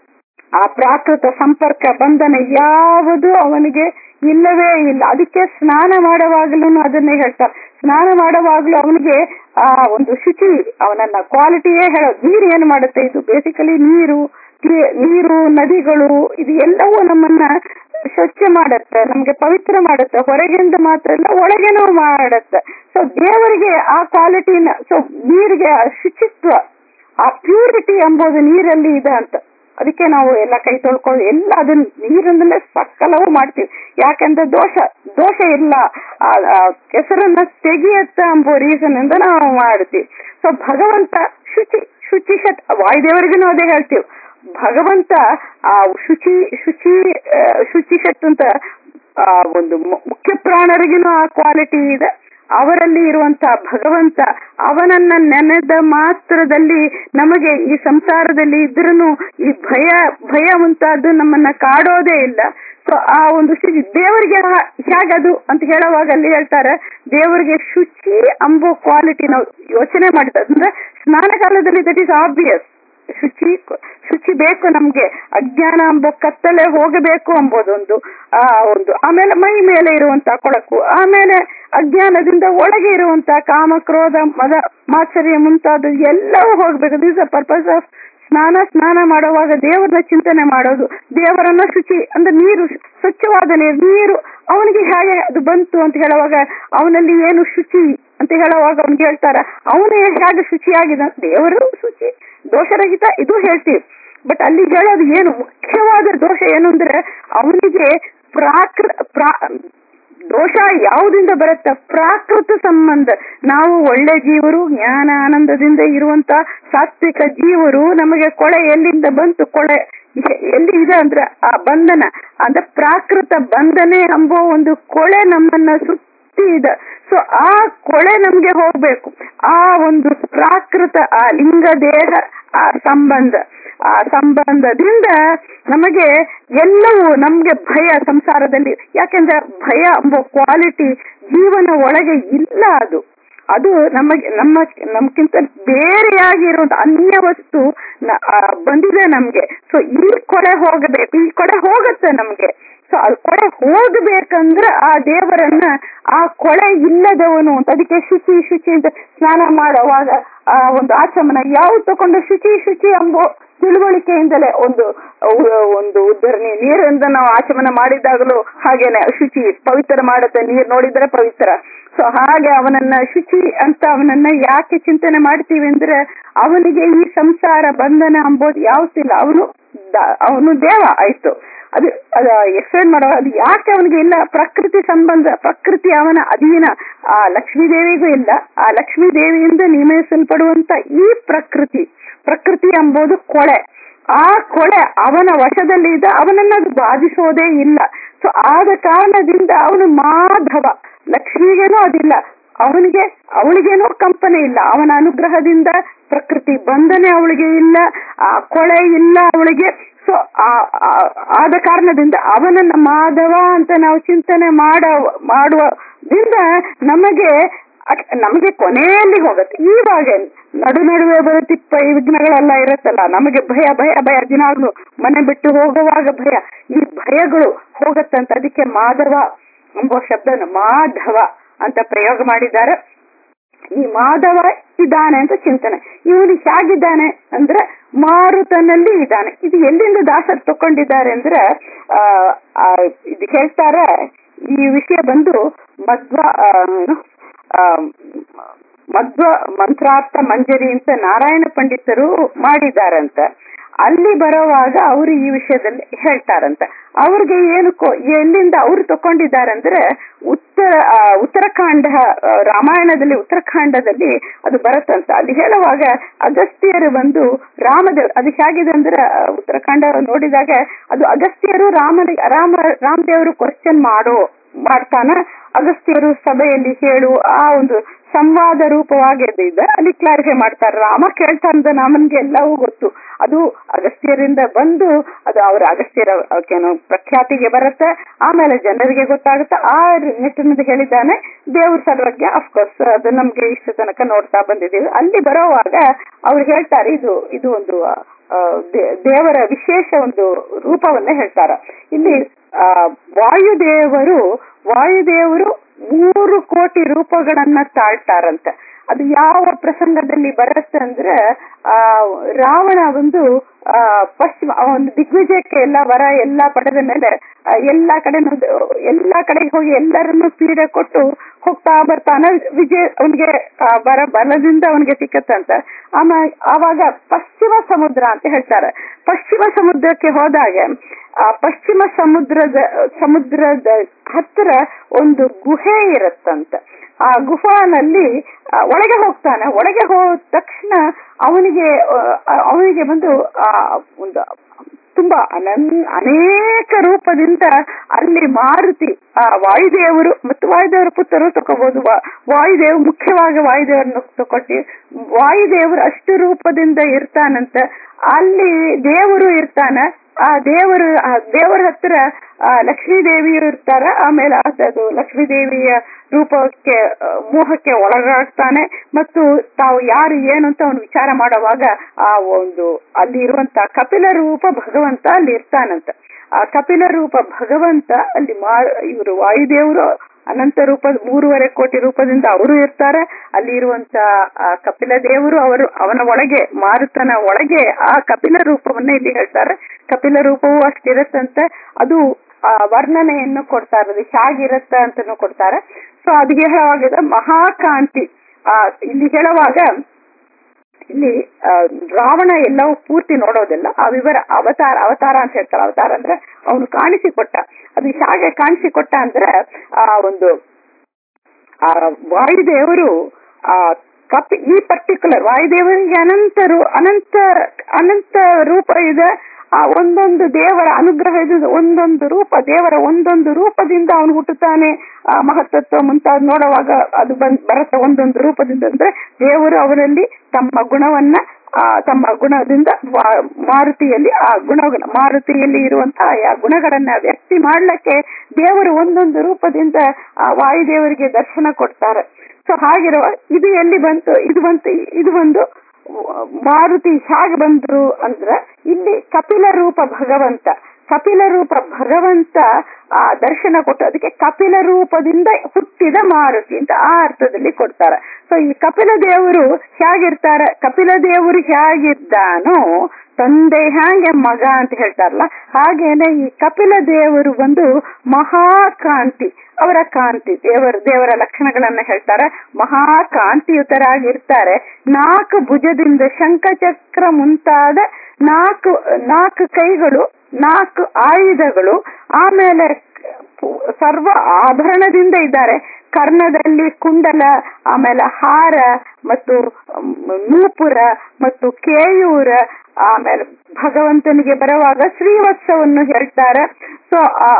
ಆ ಪ್ರಾಕೃತ ಸಂಪರ್ಕ ಬಂಧನ ಯಾವುದು ಅವನಿಗೆ ಇಲ್ಲವೇ ಇಲ್ಲ ಅದಕ್ಕೆ ಸ್ನಾನ ಮಾಡುವಾಗಲೂ ಅದನ್ನೇ ಹೇಳ್ತಾರೆ ಸ್ನಾನ ಮಾಡುವಾಗಲೂ ಅವನಿಗೆ ಆ ಒಂದು ಶುಚಿ ಅವನನ್ನ ಕ್ವಾಲಿಟಿಯೇ ಹೇಳೋದು ನೀರು ಏನ್ ಮಾಡುತ್ತೆ ಇದು ಬೇಸಿಕಲಿ ನೀರು ನೀರು ನದಿಗಳು ಇದು ಎಲ್ಲವೂ ನಮ್ಮನ್ನ ಸ್ವಚ್ಛ ಮಾಡುತ್ತೆ ನಮ್ಗೆ ಪವಿತ್ರ ಮಾಡುತ್ತೆ ಹೊರಗಿಂದ ಮಾತ್ರ ಅಲ್ಲ ಒಳಗೇನೂ ಮಾಡುತ್ತೆ ಸೊ ದೇವರಿಗೆ ಆ ಕ್ವಾಲಿಟಿನ ಸೊ ನೀರಿಗೆ ಆ ಶುಚಿತ್ವ ಆ ಪ್ಯೂರಿಟಿ ಎಂಬುದು ನೀರಲ್ಲಿ ಇದೆ ಅಂತ ಅದಕ್ಕೆ ನಾವು ಎಲ್ಲ ಕೈ ತೊಳ್ಕೊಳ್ಳಿ ಎಲ್ಲ ಅದನ್ನ ನೀರಿಂದಲೇ ಸಕಲವೂ ಮಾಡ್ತೀವಿ ಯಾಕಂದ್ರೆ ದೋಷ ದೋಷ ಇಲ್ಲ ಕೆಸರನ್ನ ತೆಗಿಯತ್ತ ಎಂಬ ರೀಸನ್ ಇಂದ ನಾವು ಮಾಡ್ತೀವಿ ಸೊ ಭಗವಂತ ಶುಚಿ ಶುಚಿ ಶತ್ ವಾಯುದೇವರಿಗೂ ಅದೇ ಹೇಳ್ತೀವಿ ಭಗವಂತ ಆ ಶುಚಿ ಶುಚಿ ಶುಚಿ ಶತ್ ಅಂತ ಆ ಒಂದು ಮುಖ್ಯ ಪ್ರಾಣರಿಗೂ ಆ ಕ್ವಾಲಿಟಿ ಇದೆ ಅವರಲ್ಲಿ ಇರುವಂತಹ ಭಗವಂತ ಅವನನ್ನ ನೆನೆದ ಮಾತ್ರದಲ್ಲಿ ನಮಗೆ ಈ ಸಂಸಾರದಲ್ಲಿ ಇದ್ರೂ ಈ ಭಯ ಭಯ ಮುಂತಾದ್ದು ನಮ್ಮನ್ನ ಕಾಡೋದೇ ಇಲ್ಲ ಸೊ ಆ ಒಂದು ಶುಚಿ ದೇವರಿಗೆ ಹೇಗದು ಅಂತ ಹೇಳುವಾಗ ಅಲ್ಲಿ ಹೇಳ್ತಾರೆ ದೇವರಿಗೆ ಶುಚಿ ಅಂಬೋ ಕ್ವಾಲಿಟಿ ನಾವು ಯೋಚನೆ ಮಾಡಿದ ಅಂದ್ರೆ ಸ್ನಾನ ಕಾಲದಲ್ಲಿ ದಟ್ ಈಸ್ ಆಬ್ವಿಯಸ್ ಶುಚಿ ಶುಚಿ ಬೇಕು ನಮ್ಗೆ ಅಜ್ಞಾನ ಎಂಬ ಕತ್ತಲೆ ಹೋಗಬೇಕು ಎಂಬುದೊಂದು ಆ ಒಂದು ಆಮೇಲೆ ಮೈ ಮೇಲೆ ಇರುವಂತ ಕೊಳಕು ಆಮೇಲೆ ಅಜ್ಞಾನದಿಂದ ಒಳಗೆ ಇರುವಂತ ಕಾಮ ಕ್ರೋಧ ಮದ ಮಾತ್ಸರ್ಯ ಮುಂತಾದ ಎಲ್ಲವೂ ಹೋಗ್ಬೇಕು ದಿಸ್ ಅ ಪರ್ಪಸ್ ಆಫ್ ಸ್ನಾನ ಸ್ನಾನ ಮಾಡುವಾಗ ದೇವರನ್ನ ಚಿಂತನೆ ಮಾಡೋದು ದೇವರನ್ನ ಶುಚಿ ಅಂದ್ರೆ ನೀರು ಸ್ವಚ್ಛವಾದ ನೀರು ನೀರು ಅವನಿಗೆ ಹೇಗೆ ಅದು ಬಂತು ಅಂತ ಹೇಳುವಾಗ ಅವನಲ್ಲಿ ಏನು ಶುಚಿ ಅಂತ ಹೇಳುವಾಗ ಅವ್ನಿಗೆ ಹೇಳ್ತಾರ ಅವನು ಹೇಗೆ ಶುಚಿಯಾಗಿದೆ ದೇವರು ಶುಚಿ ದೋಷರಹಿತ ಇದು ಹೇಳ್ತೀವಿ ಬಟ್ ಅಲ್ಲಿ ಹೇಳೋದು ಏನು ಮುಖ್ಯವಾದ ದೋಷ ಏನು ಅಂದ್ರೆ ಅವನಿಗೆ ಪ್ರಾಕೃ ಪ್ರಾ ದೋಷ ಯಾವುದಿಂದ ಬರುತ್ತೆ ಪ್ರಾಕೃತ ಸಂಬಂಧ ನಾವು ಒಳ್ಳೆ ಜೀವರು ಜ್ಞಾನ ಆನಂದದಿಂದ ಇರುವಂತ ಸಾತ್ವಿಕ ಜೀವರು ನಮಗೆ ಕೊಳೆ ಎಲ್ಲಿಂದ ಬಂತು ಕೊಳೆ ಎಲ್ಲಿ ಇದೆ ಅಂದ್ರೆ ಆ ಬಂಧನ ಅಂದ್ರೆ ಪ್ರಾಕೃತ ಬಂಧನೆ ಎಂಬೋ ಒಂದು ಕೊಳೆ ನಮ್ಮನ್ನ ಸುತ್ತಿ ಇದೆ ಸೊ ಆ ಕೊಳೆ ನಮ್ಗೆ ಹೋಗ್ಬೇಕು ಆ ಒಂದು ಪ್ರಾಕೃತ ಆ ಲಿಂಗ ದೇಹ ಆ ಸಂಬಂಧ ಆ ಸಂಬಂಧದಿಂದ ನಮಗೆ ಎಲ್ಲವೂ ನಮ್ಗೆ ಭಯ ಸಂಸಾರದಲ್ಲಿ ಯಾಕೆಂದ್ರೆ ಭಯ ಎಂಬ ಕ್ವಾಲಿಟಿ ಜೀವನ ಒಳಗೆ ಇಲ್ಲ ಅದು ಅದು ನಮಗೆ ನಮ್ಮ ನಮ್ಗಿಂತ ಬೇರೆಯಾಗಿರುವಂತ ಅನ್ಯ ವಸ್ತು ಬಂದಿದೆ ನಮ್ಗೆ ಸೊ ಈ ಕೊಡೆ ಹೋಗಬೇಕು ಈ ಕೊಡೆ ಹೋಗುತ್ತೆ ನಮ್ಗೆ ಸೊ ಅದು ಕೊಳೆ ಹೋಗ್ಬೇಕಂದ್ರೆ ಆ ದೇವರನ್ನ ಆ ಕೊಳೆ ಇಲ್ಲದವನು ಅಂತ ಅದಕ್ಕೆ ಶುಚಿ ಶುಚಿ ಅಂತ ಸ್ನಾನ ಮಾಡುವಾಗ ಆ ಒಂದು ಆಚಮನ ಯಾವ್ದು ತಗೊಂಡು ಶುಚಿ ಶುಚಿ ಎಂಬೋ ತಿಳುವಳಿಕೆಯಿಂದಲೇ ಒಂದು ಒಂದು ಉದ್ಧರಣಿ ನೀರಿಂದ ನಾವು ಆಚಮನ ಮಾಡಿದಾಗಲೂ ಹಾಗೇನೆ ಶುಚಿ ಪವಿತ್ರ ಮಾಡುತ್ತೆ ನೀರ್ ನೋಡಿದ್ರೆ ಪವಿತ್ರ ಸೊ ಹಾಗೆ ಅವನನ್ನ ಶುಚಿ ಅಂತ ಅವನನ್ನ ಯಾಕೆ ಚಿಂತನೆ ಮಾಡ್ತೀವಿ ಅಂದ್ರೆ ಅವನಿಗೆ ಈ ಸಂಸಾರ ಬಂಧನ ಅಂಬೋದು ಯಾವತ್ತಿಲ್ಲ ಅವನು ಅವನು ದೇವ ಆಯ್ತು ಅದು ಅದ ಎಕ್ಸ್ಪ್ಲೇನ್ ಮಾಡೋ ಅದು ಯಾಕೆ ಅವನಿಗೆ ಇಲ್ಲ ಪ್ರಕೃತಿ ಸಂಬಂಧ ಪ್ರಕೃತಿ ಅವನ ಅಧೀನ ಆ ಲಕ್ಷ್ಮೀ ದೇವಿಗೂ ಇಲ್ಲ ಆ ಲಕ್ಷ್ಮೀ ದೇವಿಯಿಂದ ನಿಯಮಿಸಲ್ಪಡುವಂತ ಈ ಪ್ರಕೃತಿ ಪ್ರಕೃತಿ ಎಂಬುದು ಕೊಳೆ ಆ ಕೊಳೆ ಅವನ ವಶದಲ್ಲಿ ಇದ್ದ ಅವನನ್ನ ಅದು ಬಾಧಿಸೋದೇ ಇಲ್ಲ ಸೊ ಆದ ಕಾರಣದಿಂದ ಅವನು ಮಾಧವ ಲಕ್ಷ್ಮಿಗೇನೋ ಅದಿಲ್ಲ ಅವನಿಗೆ ಅವಳಿಗೇನೋ ಕಂಪನೆ ಇಲ್ಲ ಅವನ ಅನುಗ್ರಹದಿಂದ ಪ್ರಕೃತಿ ಬಂಧನೆ ಅವಳಿಗೆ ಇಲ್ಲ ಆ ಕೊಳೆ ಇಲ್ಲ ಅವಳಿಗೆ ಸೊ ಆದ ಕಾರಣದಿಂದ ಅವನನ್ನ ಮಾಧವ ಅಂತ ನಾವು ಚಿಂತನೆ ಮಾಡ ಮಾಡುವದಿಂದ ನಮಗೆ ನಮಗೆ ಕೊನೆಯಲ್ಲಿ ಹೋಗುತ್ತೆ ಇವಾಗ ನಡು ನಡುವೆ ಬರುತ್ತಿಪ್ಪ ಈ ವಿಘ್ನಗಳೆಲ್ಲ ಇರುತ್ತಲ್ಲ ನಮಗೆ ಭಯ ಭಯ ಭಯ ದಿನಾಗ್ಲು ಮನೆ ಬಿಟ್ಟು ಹೋಗುವಾಗ ಭಯ ಈ ಭಯಗಳು ಹೋಗತ್ತಂತ ಅದಕ್ಕೆ ಮಾಧವ ಎಂಬ ಶಬ್ದನ ಮಾಧವ ಅಂತ ಪ್ರಯೋಗ ಮಾಡಿದ್ದಾರೆ ಈ ಮಾಧವ ಇದ್ದಾನೆ ಅಂತ ಚಿಂತನೆ ಇವನು ಹೇಗಿದ್ದಾನೆ ಅಂದ್ರೆ ಮಾರುತನಲ್ಲಿ ಇದ್ದಾನೆ ಇದು ಎಲ್ಲಿಂದ ದಾಸರು ತಕೊಂಡಿದ್ದಾರೆ ಅಂದ್ರೆ ಆ ಇದು ಹೇಳ್ತಾರೆ ಈ ವಿಷಯ ಬಂದು ಮಧ್ವ ಮಧ್ವ ಮಂತ್ರಾರ್ಥ ಮಂಜರಿ ಅಂತ ನಾರಾಯಣ ಪಂಡಿತರು ಮಾಡಿದಾರಂತ ಅಲ್ಲಿ ಬರೋವಾಗ ಅವರು ಈ ವಿಷಯದಲ್ಲಿ ಹೇಳ್ತಾರಂತೆ ಅವ್ರಿಗೆ ಏನು ಕೊ- ಎಲ್ಲಿಂದ ಅವ್ರು ತಕೊಂಡಿದ್ದಾರಂದ್ರೆ ಉತ್ತರ ಆ, ಉತ್ತರಾಖಂಡ ಆ, ರಾಮಾಯಣದಲ್ಲಿ ಉತ್ತರಾಖಂಡದಲ್ಲಿ ಅದು ಬರುತ್ತಂತ ಅಲ್ಲಿ ಹೇಳುವಾಗ ಅಗಸ್ತ್ಯರು ಬಂದು ರಾಮದೇವ್ ಅದು ಹೇಗಿದೆ ಅಂದ್ರೆ ಆ, ಉತ್ತರಾಖಂಡ ನೋಡಿದಾಗ ಅದು ಅಗಸ್ತ್ಯರು ರಾಮನಿಗೆ ರಾಮ ರಾಮದೇವರು ಕ್ವಶನ್ ಮಾಡೋ ಮಾಡ್ತಾನ ಅಗಸ್ತ್ಯರು ಸಭೆಯಲ್ಲಿ ಹೇಳು ಆ ಒಂದು ಸಂವಾದ ರೂಪವಾಗಿ ಅದು ಇದೆ ಅಲ್ಲಿ ಕ್ಲಾರಿಫೈ ಮಾಡ್ತಾರೆ ರಾಮ ಕೇಳ್ತಾನದ ರಾಮನ್ಗೆ ಎಲ್ಲವೂ ಗೊತ್ತು ಅದು ಅಗಸ್ತ್ಯರಿಂದ ಬಂದು ಅದು ಅವರ ಅಗಸ್ತ್ಯರ ಅವಕ್ಕೇನೋ ಪ್ರಖ್ಯಾತಿಗೆ ಬರುತ್ತೆ ಆಮೇಲೆ ಜನರಿಗೆ ಗೊತ್ತಾಗುತ್ತೆ ಆ ನಿಟ್ಟಿನಲ್ಲಿ ಹೇಳಿದ್ದಾನೆ ದೇವ್ರ ಸರ್ವಜ್ಞ ಅಫ್ಕೋರ್ಸ್ ಅದು ನಮ್ಗೆ ಇಷ್ಟು ತನಕ ನೋಡ್ತಾ ಬಂದಿದ್ದೀವಿ ಅಲ್ಲಿ ಬರೋವಾಗ ಅವ್ರು ಹೇಳ್ತಾರೆ ಇದು ಇದು ಒಂದು ಆ, ದೇ- ದೇವರ ವಿಶೇಷ ಒಂದು ರೂಪವನ್ನ ಹೇಳ್ತಾರ ಇಲ್ಲಿ ಆ ವಾಯುದೇವರು ವಾಯುದೇವರು ಮೂರು ಕೋಟಿ ರೂಪಗಳನ್ನ ತಾಳ್ತಾರಂತೆ ಅದು ಯಾವ ಪ್ರಸಂಗದಲ್ಲಿ ಬರುತ್ತೆ ಅಂದ್ರೆ ಆ ರಾವಣ ಒಂದು ಆ ಪಶ್ಚಿಮ ಆ ಒಂದು ದಿಗ್ವಿಜಯಕ್ಕೆ ಎಲ್ಲ ವರ ಎಲ್ಲ ಪಡೆದ ಮೇಲೆ ಆ, ಎಲ್ಲಾ ಕಡೆ ಎಲ್ಲಾ ಕಡೆಗೆ ಹೋಗಿ ಎಲ್ಲರನ್ನು ಪೀಡೆ ಕೊಟ್ಟು ಹೋಗ್ತಾ ಬರ್ತಾನೆ ವಿಜಯ ಅವನಿಗೆ ಬರ ಬಲದಿಂದ ಅವನಿಗೆ ಸಿಕ್ಕತ್ತಂತ ಆಮೇಲೆ ಆವಾಗ ಪಶ್ಚಿಮ ಸಮುದ್ರ ಅಂತ ಹೇಳ್ತಾರೆ ಪಶ್ಚಿಮ ಸಮುದ್ರಕ್ಕೆ ಹೋದಾಗ ಆ ಪಶ್ಚಿಮ ಸಮುದ್ರದ ಸಮುದ್ರದ ಹತ್ತಿರ ಒಂದು ಗುಹೆ ಇರುತ್ತಂತ ಆ ಗುಫಾನಲ್ಲಿ ಆ, ಒಳಗೆ ಹೋಗ್ತಾನೆ ಒಳಗೆ ಹೋದ ತಕ್ಷಣ ಅವನಿಗೆ ಆ, ಅವನಿಗೆ ಬಂದು ಆ ಒಂದು ತುಂಬಾ ಅನನ್ ಅನೇಕ ರೂಪದಿಂದ ಅಲ್ಲಿ ಮಾರುತಿ ಆ ವಾಯುದೇವರು ಮತ್ತು ವಾಯುದೇವರ ಪುತ್ರರು ತಗೋಬಹುದು ವಾಯುದೇವ್ ಮುಖ್ಯವಾಗಿ ವಾಯುದೇವರನ್ನು ತಗೊಟ್ಟಿ ವಾಯುದೇವರು ಅಷ್ಟು ರೂಪದಿಂದ ಇರ್ತಾನಂತ ಅಲ್ಲಿ ದೇವರು ಇರ್ತಾನ ಆ ದೇವರು ಆ ದೇವರ ಹತ್ರ ಆ ಲಕ್ಷ್ಮೀ ದೇವಿಯರು ಇರ್ತಾರ ಆಮೇಲೆ ಅದು ಲಕ್ಷ್ಮೀ ದೇವಿಯ ರೂಪಕ್ಕೆ ಆ, ಮೋಹಕ್ಕೆ ಒಳಗಾಗ್ತಾನೆ ಮತ್ತು ತಾವು ಯಾರು ಏನು ಅಂತ ಅವನು ವಿಚಾರ ಮಾಡುವಾಗ ಆ ಒಂದು ಅಲ್ಲಿ ಇರುವಂತ ಕಪಿಲ ರೂಪ ಭಗವಂತ ಅಲ್ಲಿ ಇರ್ತಾನಂತ ಆ ಕಪಿಲ ರೂಪ ಭಗವಂತ ಅಲ್ಲಿ ಮಾ ಇವರು ವಾಯುದೇವರು ಅನಂತ ರೂಪ ಮೂರುವರೆ ಕೋಟಿ ರೂಪದಿಂದ ಅವರು ಇರ್ತಾರೆ ಅಲ್ಲಿ ಇರುವಂತ ಆ ಕಪಿಲ ದೇವರು ಅವರು ಅವನ ಒಳಗೆ ಮಾರುತನ ಒಳಗೆ ಆ ಕಪಿಲ ರೂಪವನ್ನ ಇಲ್ಲಿ ಹೇಳ್ತಾರೆ ಕಪಿಲ ರೂಪವು ಅಷ್ಟಿರತ್ತಂತೆ ಅದು ಆ ವರ್ಣನೆಯನ್ನು ಕೊಡ್ತಾರೆ ಅದು ಹೇಗಿರತ್ತ ಅಂತಾನು ಕೊಡ್ತಾರೆ ಸೊ ಅದು ಹೇಳುವಾಗ ಮಹಾಕಾಂತಿ ಆ ಇಲ್ಲಿ ಹೇಳುವಾಗ ಇಲ್ಲಿ ಆ, ರಾವಣ ಎಲ್ಲವೂ ಪೂರ್ತಿ ನೋಡೋದಿಲ್ಲ ಆ ವಿವರ ಅವತಾರ ಅವತಾರ ಅಂತ ಹೇಳ್ತಾರೆ ಅವತಾರ ಅಂದ್ರೆ ಅವನು ಕಾಣಿಸಿಕೊಟ್ಟ ಅದು ಹೇಗೆ ಕಾಣಿಸಿಕೊಟ್ಟ ಅಂದ್ರೆ ಆ ಒಂದು ಆ ವಾಯುದೇವರು ಆ ಕಪಿ ಈ ಪರ್ಟಿಕ್ಯುಲರ್ ವಾಯುದೇವರಿಗೆ ಅನಂತ ರೂ ಅನಂತ ಅನಂತ ರೂಪ ಇದೆ ಆ ಒಂದೊಂದು ದೇವರ ಅನುಗ್ರಹ ಇದೆ ಒಂದೊಂದು ರೂಪ ದೇವರ ಒಂದೊಂದು ರೂಪದಿಂದ ಅವನು ಹುಟ್ಟುತ್ತಾನೆ ಆ ಮಹತ್ತತ್ವ ಮುಂತಾದ ನೋಡುವಾಗ ಅದು ಬಂದ್ ಬರುತ್ತೆ ಒಂದೊಂದು ರೂಪದಿಂದ ಅಂದ್ರೆ ದೇವರು ಅವರಲ್ಲಿ ತಮ್ಮ ಗುಣವನ್ನ ಆ ತಮ್ಮ ಗುಣದಿಂದ ವಾ- ಮಾರುತಿಯಲ್ಲಿ ಆ ಗುಣಗಳ ಮಾರುತಿಯಲ್ಲಿ ಇರುವಂತಹ ಆ ಗುಣಗಳನ್ನ ವ್ಯಕ್ತಿ ಮಾಡ್ಲಿಕ್ಕೆ ದೇವರು ಒಂದೊಂದು ರೂಪದಿಂದ ಆ ವಾಯುದೇವರಿಗೆ ದರ್ಶನ ಕೊಡ್ತಾರೆ ಸೊ ಹಾಗಿರುವ ಇದು ಎಲ್ಲಿ ಬಂತು ಇದು ಬಂತು ಇದು ಒಂದು ಮಾರುತಿ ಹೇಗೆ ಬಂದ್ರು ಅಂದ್ರ ಇಲ್ಲಿ ಕಪಿಲ ರೂಪ ಭಗವಂತ ಕಪಿಲ ರೂಪ ಭಗವಂತ ಆ ದರ್ಶನ ಕೊಟ್ಟು ಅದಕ್ಕೆ ಕಪಿಲ ರೂಪದಿಂದ ಹುಟ್ಟಿದ ಮಾರುತಿ ಅಂತ ಆ ಅರ್ಥದಲ್ಲಿ ಕೊಡ್ತಾರೆ ಸೊ ಈ ಕಪಿಲ ದೇವರು ಹೇಗಿರ್ತಾರೆ ಕಪಿಲ ದೇವರು ಹೇಗಿದ್ದಾನೋ ತಂದೆ ಹಾಗೆ ಮಗ ಅಂತ ಹೇಳ್ತಾರಲ್ಲ ಹಾಗೇನೆ ಈ ಕಪಿಲ ದೇವರು ಬಂದು ಮಹಾಕಾಂತಿ ಅವರ ಕಾಂತಿ ದೇವರ ದೇವರ ಲಕ್ಷಣಗಳನ್ನ ಹೇಳ್ತಾರೆ ಮಹಾಕಾಂತಿಯುತರಾಗಿರ್ತಾರೆ ನಾಲ್ಕು ಭುಜದಿಂದ ಶಂಖಚಕ್ರ ಮುಂತಾದ ನಾಲ್ಕು ನಾಲ್ಕು ಕೈಗಳು ನಾಲ್ಕು ಆಯುಧಗಳು ಆಮೇಲೆ ಸರ್ವ ಆಭರಣದಿಂದ ಇದ್ದಾರೆ ಕರ್ಣದಲ್ಲಿ ಕುಂಡಲ ಆಮೇಲೆ ಹಾರ ಮತ್ತು ಮ್, ನೂಪುರ ಮತ್ತು ಕೇಯೂರ ಆಮೇಲೆ ಭಗವಂತನಿಗೆ ಬರುವಾಗ ಶ್ರೀವತ್ಸವನ್ನು ಹೇಳ್ತಾರೆ ಸೊ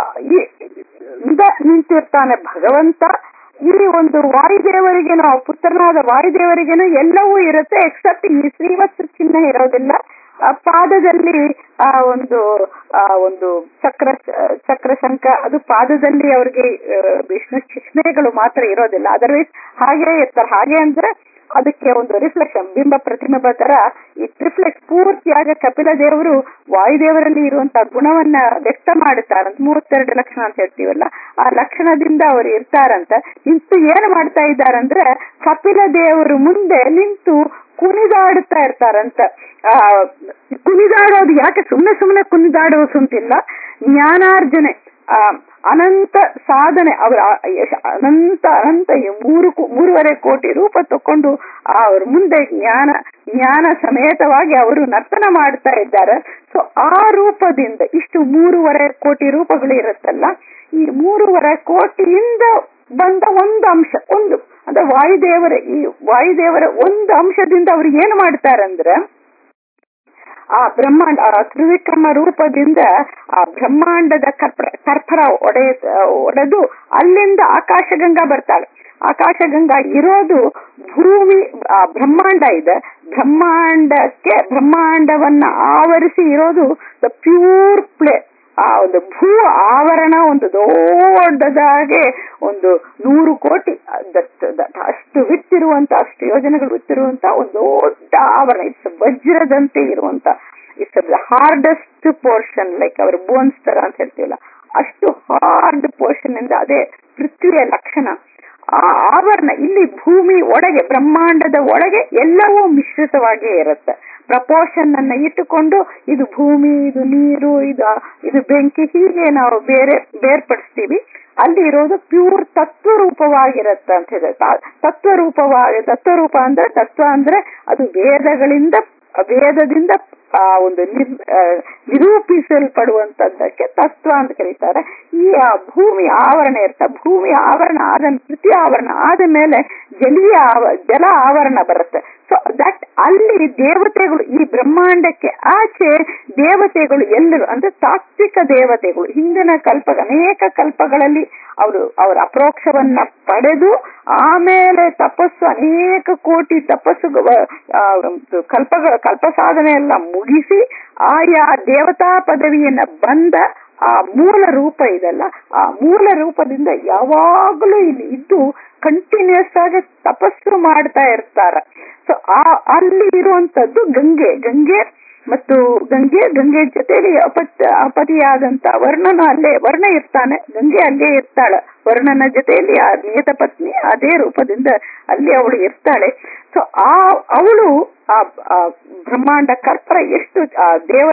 ನಿಂತಿರ್ತಾನೆ ಭಗವಂತ ಈ ಒಂದು ವಾಯುದೇವರಿಗೇನೋ ಪುತ್ರನಾದ ವಾಯುದೇವರಿಗೇನೋ ಎಲ್ಲವೂ ಇರುತ್ತೆ ಎಕ್ಸೆಪ್ಟ್ ಈ ಶ್ರೀವತ್ಸ ಚಿಹ್ನೆ ಇರೋದಿಲ್ಲ ಆ ಪಾದದಲ್ಲಿ ಆ ಒಂದು ಆ ಒಂದು ಚಕ್ರ ಚಕ್ರ ಶಂಖ ಅದು ಪಾದದಲ್ಲಿ ಅವ್ರಿಗೆ ಆ, ವಿಷ್ಣು ಚಿಹ್ನೆಗಳು ಮಾತ್ರ ಇರೋದಿಲ್ಲ ಅದರ್ವೈಸ್ ಹಾಗೆ ಇರ್ತಾರೆ ಹಾಗೆ ಅಂದ್ರೆ ಅದಕ್ಕೆ ಒಂದು ರಿಫ್ಲೆಕ್ಷನ್ ಬಿಂಬ ಪ್ರತಿಬಿಂಬ ತರ ಈ ರಿಫ್ಲೆಕ್ಟ್ ಪೂರ್ತಿಯಾಗಿ ಕಪಿಲ ದೇವರು ವಾಯುದೇವರಲ್ಲಿ ಇರುವಂತಹ ಗುಣವನ್ನ ವ್ಯಕ್ತ ಮಾಡುತ್ತಾರಂತ ಮೂವತ್ತೆರಡು ಲಕ್ಷಣ ಅಂತ ಹೇಳ್ತೀವಲ್ಲ ಆ ಲಕ್ಷಣದಿಂದ ಅವರು ಇರ್ತಾರಂತ ನಿಂತು ಏನು ಮಾಡ್ತಾ ಇದ್ದಾರಂದ್ರೆ ಕಪಿಲ ದೇವರು ಮುಂದೆ ನಿಂತು ಕುಣಿದಾಡುತ್ತಾ ಇರ್ತಾರಂತ ಆ ಕುಣಿದಾಡೋದು ಯಾಕೆ ಸುಮ್ನೆ ಸುಮ್ನೆ ಕುಣಿದಾಡೋದು ಅಂತಿಲ್ಲ ಜ್ಞಾನಾರ್ಜನೆ ಆ ಅನಂತ ಸಾಧನೆ ಅವರ ಅನಂತ ಅನಂತ ಮೂರು ಮೂರುವರೆ ಕೋಟಿ ರೂಪ ತಕೊಂಡು ಅವ್ರ ಮುಂದೆ ಜ್ಞಾನ ಜ್ಞಾನ ಸಮೇತವಾಗಿ ಅವರು ನರ್ತನ ಮಾಡ್ತಾ ಇದ್ದಾರೆ ಸೊ ಆ ರೂಪದಿಂದ ಇಷ್ಟು ಮೂರುವರೆ ಕೋಟಿ ರೂಪಗಳು ಇರುತ್ತಲ್ಲ ಈ ಮೂರುವರೆ ಕೋಟಿಯಿಂದ ಬಂದ ಒಂದು ಅಂಶ ಒಂದು ಅಂದ್ರೆ ವಾಯುದೇವರ ಈ ವಾಯುದೇವರ ಒಂದು ಅಂಶದಿಂದ ಅವ್ರು ಏನು ಮಾಡ್ತಾರಂದ್ರೆ ಆ ಬ್ರಹ್ಮಾಂಡ ಆ ತ್ರಿವಿಕ್ರಮ ರೂಪದಿಂದ ಆ ಬ್ರಹ್ಮಾಂಡದ ಕರ್ಪರ ಕರ್ಪರ ಒಡೆ ಒಡೆದು ಅಲ್ಲಿಂದ ಆಕಾಶಗಂಗಾ ಬರ್ತಾಳೆ ಆಕಾಶಗಂಗಾ ಇರೋದು ಭೂಮಿ ಆ ಬ್ರಹ್ಮಾಂಡ ಇದೆ ಬ್ರಹ್ಮಾಂಡಕ್ಕೆ ಬ್ರಹ್ಮಾಂಡವನ್ನ ಆವರಿಸಿ ಇರೋದು ದ ಪ್ಯೂರ್ ಪ್ಲೇ ಆ ಒಂದು ಭೂ ಆವರಣ ಒಂದು ದೊಡ್ಡದಾಗೆ ಒಂದು ನೂರು ಕೋಟಿ ಅಷ್ಟು ವಿತ್ತಿರುವಂತ ಅಷ್ಟು ಯೋಜನೆಗಳು ವಿತ್ತಿರುವಂತ ಒಂದು ದೊಡ್ಡ ಆವರಣ ಇಟ್ಸ್ ವಜ್ರದಂತೆ ಇರುವಂತ ಇಟ್ಸ್ ಹಾರ್ಡೆಸ್ಟ್ ಪೋರ್ಷನ್ ಲೈಕ್ ಅವ್ರ ಬೋನ್ಸ್ ತರ ಅಂತ ಹೇಳ್ತೀವಲ್ಲ ಅಷ್ಟು ಹಾರ್ಡ್ ಪೋರ್ಷನ್ ಇಂದ ಅದೇ ಪೃಥ್ವಿಯ ಲಕ್ಷಣ ಆ ಆವರಣ ಇಲ್ಲಿ ಭೂಮಿ ಒಳಗೆ ಬ್ರಹ್ಮಾಂಡದ ಒಳಗೆ ಎಲ್ಲವೂ ಮಿಶ್ರಿತವಾಗಿಯೇ ಇರುತ್ತೆ ಪ್ರಪೋರ್ಷನ್ ಅನ್ನ ಇಟ್ಟುಕೊಂಡು ಇದು ಭೂಮಿ ಇದು ನೀರು ಇದು ಇದು ಬೆಂಕಿ ಹೀಗೆ ನಾವು ಬೇರೆ ಬೇರ್ಪಡಿಸ್ತೀವಿ ಅಲ್ಲಿ ಇರೋದು ಪ್ಯೂರ್ ತತ್ವ ರೂಪವಾಗಿರುತ್ತೆ ಅಂತ ಇದೆ ತತ್ವ ರೂಪವಾಗಿ ತತ್ವರೂಪ ಅಂದ್ರೆ ತತ್ವ ಅಂದ್ರೆ ಅದು ವೇದಗಳಿಂದ ವೇದದಿಂದ ಆ ಒಂದು ನಿರೂಪಿಸಲ್ಪಡುವಂತದ್ದಕ್ಕೆ ತತ್ವ ಅಂತ ಕರೀತಾರೆ ಈ ಭೂಮಿ ಆವರಣ ಇರ್ತ ಭೂಮಿ ಆವರಣ ಆದ ಪೃಥ್ವಿ ಆವರಣ ಆದ ಮೇಲೆ ಜಲೀಯ ಜಲ ಆವರಣ ಬರುತ್ತೆ ಸೊ ದಟ್ ಅಲ್ಲಿ ದೇವತೆಗಳು ಈ ಬ್ರಹ್ಮಾಂಡಕ್ಕೆ ಆಚೆ ದೇವತೆಗಳು ಎಲ್ಲರೂ ಅಂದ್ರೆ ತಾತ್ವಿಕ ದೇವತೆಗಳು ಹಿಂದಿನ ಕಲ್ಪ ಅನೇಕ ಕಲ್ಪಗಳಲ್ಲಿ ಅವರು ಅವರ ಅಪ್ರೋಕ್ಷವನ್ನ ಪಡೆದು ಆಮೇಲೆ ತಪಸ್ಸು ಅನೇಕ ಕೋಟಿ ತಪಸ್ಸು ಕಲ್ಪಗಳ ಕಲ್ಪ ಸಾಧನೆ ಎಲ್ಲ ಮುಗಿಸಿ ಆಯಾ ದೇವತಾ ಪದವಿಯನ್ನ ಬಂದ ಆ ಮೂಲ ರೂಪ ಇದೆಲ್ಲ ಆ ಮೂಲ ರೂಪದಿಂದ ಯಾವಾಗಲೂ ಇಲ್ಲಿ ಇದ್ದು ಕಂಟಿನ್ಯೂಸ್ ಆಗಿ ತಪಸ್ಸು ಮಾಡ್ತಾ ಇರ್ತಾರ ಸೊ ಆ ಅಲ್ಲಿ ಇರುವಂತದ್ದು ಗಂಗೆ ಗಂಗೆ ಮತ್ತು ಗಂಗೆ ಗಂಗೆ ಜೊತೆಲಿ ಅಪತ್ ಅಪತಿಯಾದಂತ ವರ್ಣನ ಅಲ್ಲೇ ವರ್ಣ ಇರ್ತಾನೆ ಗಂಗೆ ಅಲ್ಲೇ ಇರ್ತಾಳೆ ವರ್ಣನ ಜೊತೆಯಲ್ಲಿ ಆ ನಿಯತ ಪತ್ನಿ ಅದೇ ರೂಪದಿಂದ ಅಲ್ಲಿ ಅವಳು ಇರ್ತಾಳೆ ಸೊ ಆ ಅವಳು ಆ ಬ್ರಹ್ಮಾಂಡ ಕರ್ಪರ ಎಷ್ಟು ಆ ದೇವರ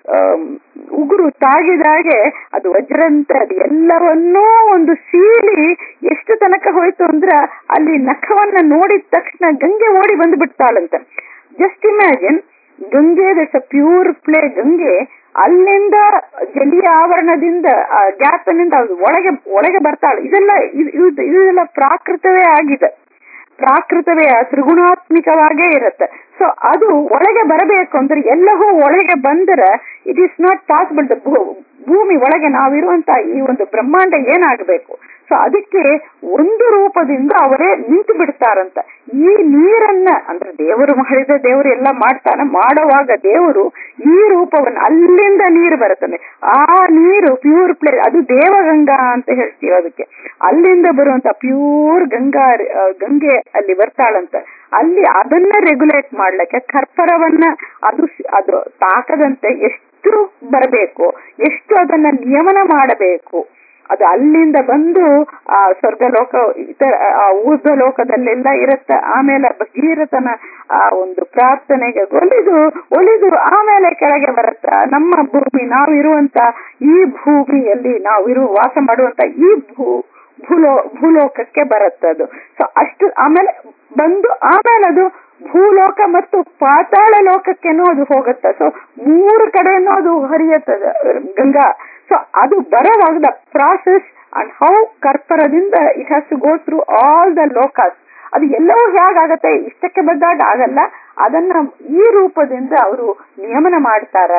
ಉಗುರು ತಾಗಿದಾಗೆ ಅದು ವಜ್ರಂತೆ ಅದು ಎಲ್ಲವನ್ನೂ ಒಂದು ಸೀಳಿ ಎಷ್ಟು ತನಕ ಹೋಯ್ತು ಅಂದ್ರ ಅಲ್ಲಿ ನಖವನ್ನ ನೋಡಿದ ತಕ್ಷಣ ಗಂಗೆ ಓಡಿ ಬಂದು ಬಿಡ್ತಾಳಂತೆ just imagine Gange that's a pure play Gange ಅಲ್ಲಿಂದ ಜಲಿಯ ಆವರಣದಿಂದ ಗ್ಯಾಪ್ನಿಂದ ಒಳಗೆ ಒಳಗೆ ಬರ್ತಾಳೆ ಇದೆಲ್ಲ ಇದೆಲ್ಲ ಪ್ರಾಕೃತವೇ ಆಗಿದೆ ಪ್ರಾಕೃತವೇ ತ್ರಿಗುಣಾತ್ಮಿಕವಾಗೇ ಇರುತ್ತೆ ಸೊ ಅದು ಒಳಗೆ ಬರಬೇಕು ಅಂದ್ರೆ ಎಲ್ಲವೂ ಒಳಗೆ ಬಂದರೆ ಇಟ್ ಈಸ್ ನಾಟ್ ಪಾಸಿಬಲ್ ಭೂಮಿ ಒಳಗೆ ನಾವಿರುವಂತ ಈ ಒಂದು ಬ್ರಹ್ಮಾಂಡ ಏನಾಗಬೇಕು ಸೊ ಅದಕ್ಕೆ ಒಂದು ರೂಪದಿಂದ ಅವರೇ ನಿಂತು ಬಿಡ್ತಾರಂತ ಈ ನೀರನ್ನ ಅಂದ್ರೆ ದೇವರು ಮಾಡಿದ ದೇವರು ಎಲ್ಲ ಮಾಡ್ತಾನೆ ಮಾಡುವಾಗ ದೇವರು ಈ ರೂಪವನ್ನು ಅಲ್ಲಿಂದ ನೀರು ಬರುತ್ತದೆ ಆ ನೀರು ಪ್ಯೂರ್ ಪ್ಲೇ ಅದು ದೇವಗಂಗಾ ಅಂತ ಹೇಳ್ತೀವಿ ಅದಕ್ಕೆ ಅಲ್ಲಿಂದ ಬರುವಂತ ಪ್ಯೂರ್ ಗಂಗಾ ಗಂಗೆ ಅಲ್ಲಿ ಬರ್ತಾಳಂತ ಅಲ್ಲಿ ಅದನ್ನ ರೆಗ್ಯುಲೇಟ್ ಮಾಡ್ಲಿಕ್ಕೆ ಕರ್ಪರವನ್ನ ಅದು ಅದು ತಾಕದಂತೆ ಎಷ್ಟು ಬರಬೇಕು ಎಷ್ಟು ಅದನ್ನ ನಿಯಮನ ಮಾಡಬೇಕು ಅದು ಅಲ್ಲಿಂದ ಬಂದು ಆ ಸ್ವರ್ಗಲೋಕ ಇತರ ಆ ಊರ್ಧ್ವ ಲೋಕದಲ್ಲೆಲ್ಲ ಇರುತ್ತೆ ಆಮೇಲೆ ಭಗೀರಥನ ಆ ಒಂದು ಪ್ರಾರ್ಥನೆಗೆ ಒಲಿದು ಒಲಿದು ಆಮೇಲೆ ಕೆಳಗೆ ಬರುತ್ತೆ ನಮ್ಮ ಭೂಮಿ ನಾವು ಇರುವಂತ ಈ ಭೂಮಿಯಲ್ಲಿ ನಾವು ಇರುವ ವಾಸ ಮಾಡುವಂತ ಈ ಭೂ ಭೂಲೋ ಭೂಲೋಕಕ್ಕೆ ಬರುತ್ತೆ ಅದು ಸೊ ಅಷ್ಟು ಆಮೇಲೆ ಬಂದು ಆಮೇಲೆ ಅದು ಭೂಲೋಕ ಮತ್ತು ಪಾತಾಳ ಲೋಕಕ್ಕೆನೂ ಅದು ಹೋಗುತ್ತೆ ಸೊ ಮೂರು ಕಡೆನೂ ಅದು ಹರಿಯುತ್ತದೆ ಗಂಗಾ ಸೊ ಅದು ಬರೋವಾಗ ದ ಪ್ರಾಸೆಸ್ ಅಂಡ್ ಹೌ ಕರ್ಪರದಿಂದ it has to go through all the ಲೋಕಾಸ್ ಅದು ಎಲ್ಲವೂ ಹೇಗಾಗತ್ತೆ ಇಷ್ಟಕ್ಕೆ ಬಂದಾಗ ಆಗಲ್ಲ ಅದನ್ನ ಈ ರೂಪದಿಂದ ಅವರು ನಿಯಮನ ಮಾಡ್ತಾರ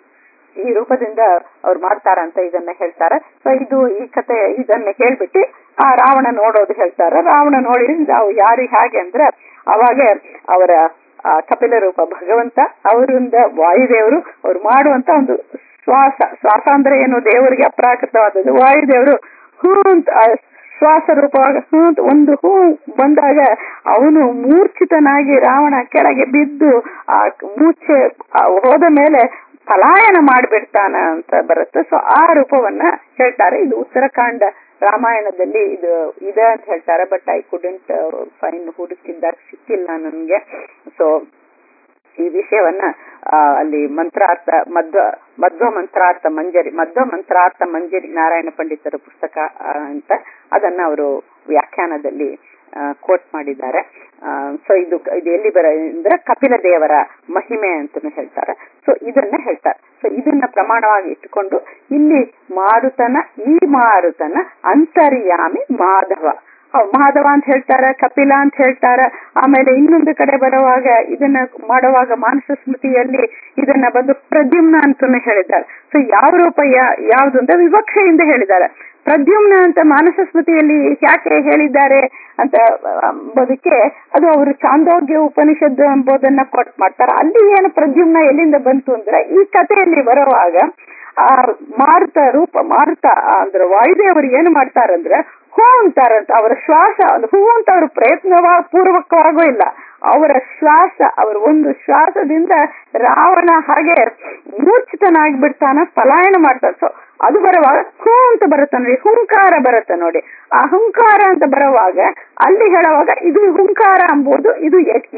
ಈ ರೂಪದಿಂದ ಅವ್ರು ಮಾಡ್ತಾರ ಅಂತ ಇದನ್ನ ಹೇಳ್ತಾರೆ ಸೊ ಇದು ಈ ಕತೆ ಇದನ್ನ ಹೇಳ್ಬಿಟ್ಟು ಆ ರಾವಣ ನೋಡೋದು ಹೇಳ್ತಾರ ರಾವಣ ನೋಡಿ ನಾವು ಯಾರಿಗೆ ಹಾಗೆ ಅಂದ್ರೆ ಅವಾಗ ಅವರ ಕಪಿಲ ರೂಪ ಭಗವಂತ ಅವರಿಂದ ವಾಯುದೇವರು ಅವ್ರು ಮಾಡುವಂತ ಒಂದು ಶ್ವಾಸ ಶ್ವಾಸ ಅಂದ್ರೆ ಏನು ದೇವರಿಗೆ ಅಪ್ರಾಕೃತವಾದದ್ದು ವಾಯುದೇವರು ಹೂ ಅಂತ ಶ್ವಾಸ ರೂಪವಾಗ ಹೂ ಒಂದು ಹೂ ಬಂದಾಗ ಅವನು ಮೂರ್ಛಿತನಾಗಿ ರಾವಣ ಕೆಳಗೆ ಬಿದ್ದು ಆ ಮೂರ್ಛೆ ಹೋದ ಮೇಲೆ ಪಲಾಯನ ಮಾಡಿಬಿಡ್ತಾನ ಅಂತ ಬರುತ್ತೆ ಸೊ ಆ ರೂಪವನ್ನ ಹೇಳ್ತಾರೆ ಇದು ಉತ್ತರಾಖಂಡ ರಾಮಾಯಣದಲ್ಲಿ ಇದು ಇದೆ ಅಂತ ಹೇಳ್ತಾರೆ ಬಟ್ ಐ ಕುಡೆಂಟ್ ಫೈನ್ ಹುಡುಕಿದ್ದಾಗ ಸಿಕ್ಕಿಲ್ಲ ನನ್ಗೆ ಸೊ ಈ ವಿಷಯವನ್ನ ಆ, ಅಲ್ಲಿ ಮಂತ್ರಾರ್ಥ ಮಧ್ವ ಮಧ್ವ ಮಂತ್ರಾರ್ಥ ಮಂಜರಿ ಮಧ್ವ ಮಂತ್ರಾರ್ಥ ಮಂಜರಿ ನಾರಾಯಣ ಪಂಡಿತರ ಪುಸ್ತಕ ಆ, ಅಂತ ಅದನ್ನ ಅವರು ವ್ಯಾಖ್ಯಾನದಲ್ಲಿ ಕೋಟ್ ಮಾಡಿದ್ದಾರೆ ಸೊ ಇದು ಇದು ಎಲ್ಲಿ ಬರ ಅಂದ್ರೆ ಕಪಿಲ ದೇವರ ಮಹಿಮೆ ಅಂತಾನು ಹೇಳ್ತಾರೆ ಸೊ ಇದನ್ನ ಹೇಳ್ತಾರೆ ಸೊ ಇದನ್ನ ಪ್ರಮಾಣವಾಗಿ ಇಟ್ಟುಕೊಂಡು ಇಲ್ಲಿ ಮಾರುತನ ಈ ಮಾರುತನ ಅಂತರ್ಯಾಮಿ ಮಾಧವ ಹೌದ್, ಮಾಧವ ಅಂತ ಹೇಳ್ತಾರ ಕಪಿಲ ಅಂತ ಹೇಳ್ತಾರ ಆಮೇಲೆ ಇನ್ನೊಂದು ಕಡೆ ಬರುವಾಗ ಇದನ್ನ ಮಾಡುವಾಗ ಮಾನಸ ಸ್ಮೃತಿಯಲ್ಲಿ ಇದನ್ನ ಬಂದು ಪ್ರದ್ಯುಮ್ನ ಅಂತಾನು ಹೇಳಿದ್ದಾರೆ ಸೊ ಯಾವ ರೂಪ ಯಾ- ಯಾವ್ದು ಅಂತ ವಿವಕ್ಷೆಯಿಂದ ಹೇಳಿದ್ದಾರೆ ಪ್ರದ್ಯುಮ್ನ ಅಂತ ಮಾನಸ ಸ್ಮೃತಿಯಲ್ಲಿ ಯಾಕೆ ಹೇಳಿದ್ದಾರೆ ಅಂತ ಅಂಬೋದಕ್ಕೆ ಅದು ಅವರು ಚಾಂದೋಗ್ಯ ಉಪನಿಷತ್ತು ಎಂಬುದನ್ನ ಕೊಟ್ ಮಾಡ್ತಾರೆ ಅಲ್ಲಿ ಏನು ಪ್ರದ್ಯುಮ್ನ ಎಲ್ಲಿಂದ ಬಂತು ಅಂದ್ರೆ ಈ ಕಥೆಯಲ್ಲಿ ಬರುವಾಗ ಆ ಮಾರುತ ರೂಪ ಮಾರುತ ಅಂದ್ರೆ ವಾಯುದೇವರು ಏನು ಮಾಡ್ತಾರಂದ್ರೆ ಹೂ ಅಂತಾರಂತ ಅವರ ಶ್ವಾಸ ಅದು ಹೂ ಅಂತ ಅವರು ಪ್ರಯತ್ನವ ಪೂರ್ವಕವಾಗೂ ಇಲ್ಲ ಅವರ ಶ್ವಾಸ ಅವರ ಒಂದು ಶ್ವಾಸದಿಂದ ರಾವಣ ಹಾಗೆ ಮೂರ್ಛಿತನಾಗ್ಬಿಡ್ತಾನ ಪಲಾಯನ ಮಾಡ್ತಾನೆ ಸೊ ಅದು ಬರುವಾಗ ಹೂ ಅಂತ ಬರುತ್ತೆ ನೋಡಿ ಹುಂಕಾರ ಬರುತ್ತೆ ನೋಡಿ ಆ ಹುಂಕಾರ ಅಂತ ಬರುವಾಗ ಅಲ್ಲಿ ಹೇಳುವಾಗ ಇದು ಹುಂಕಾರ ಎಂಬುದು ಇದು ಯಜ್ಞ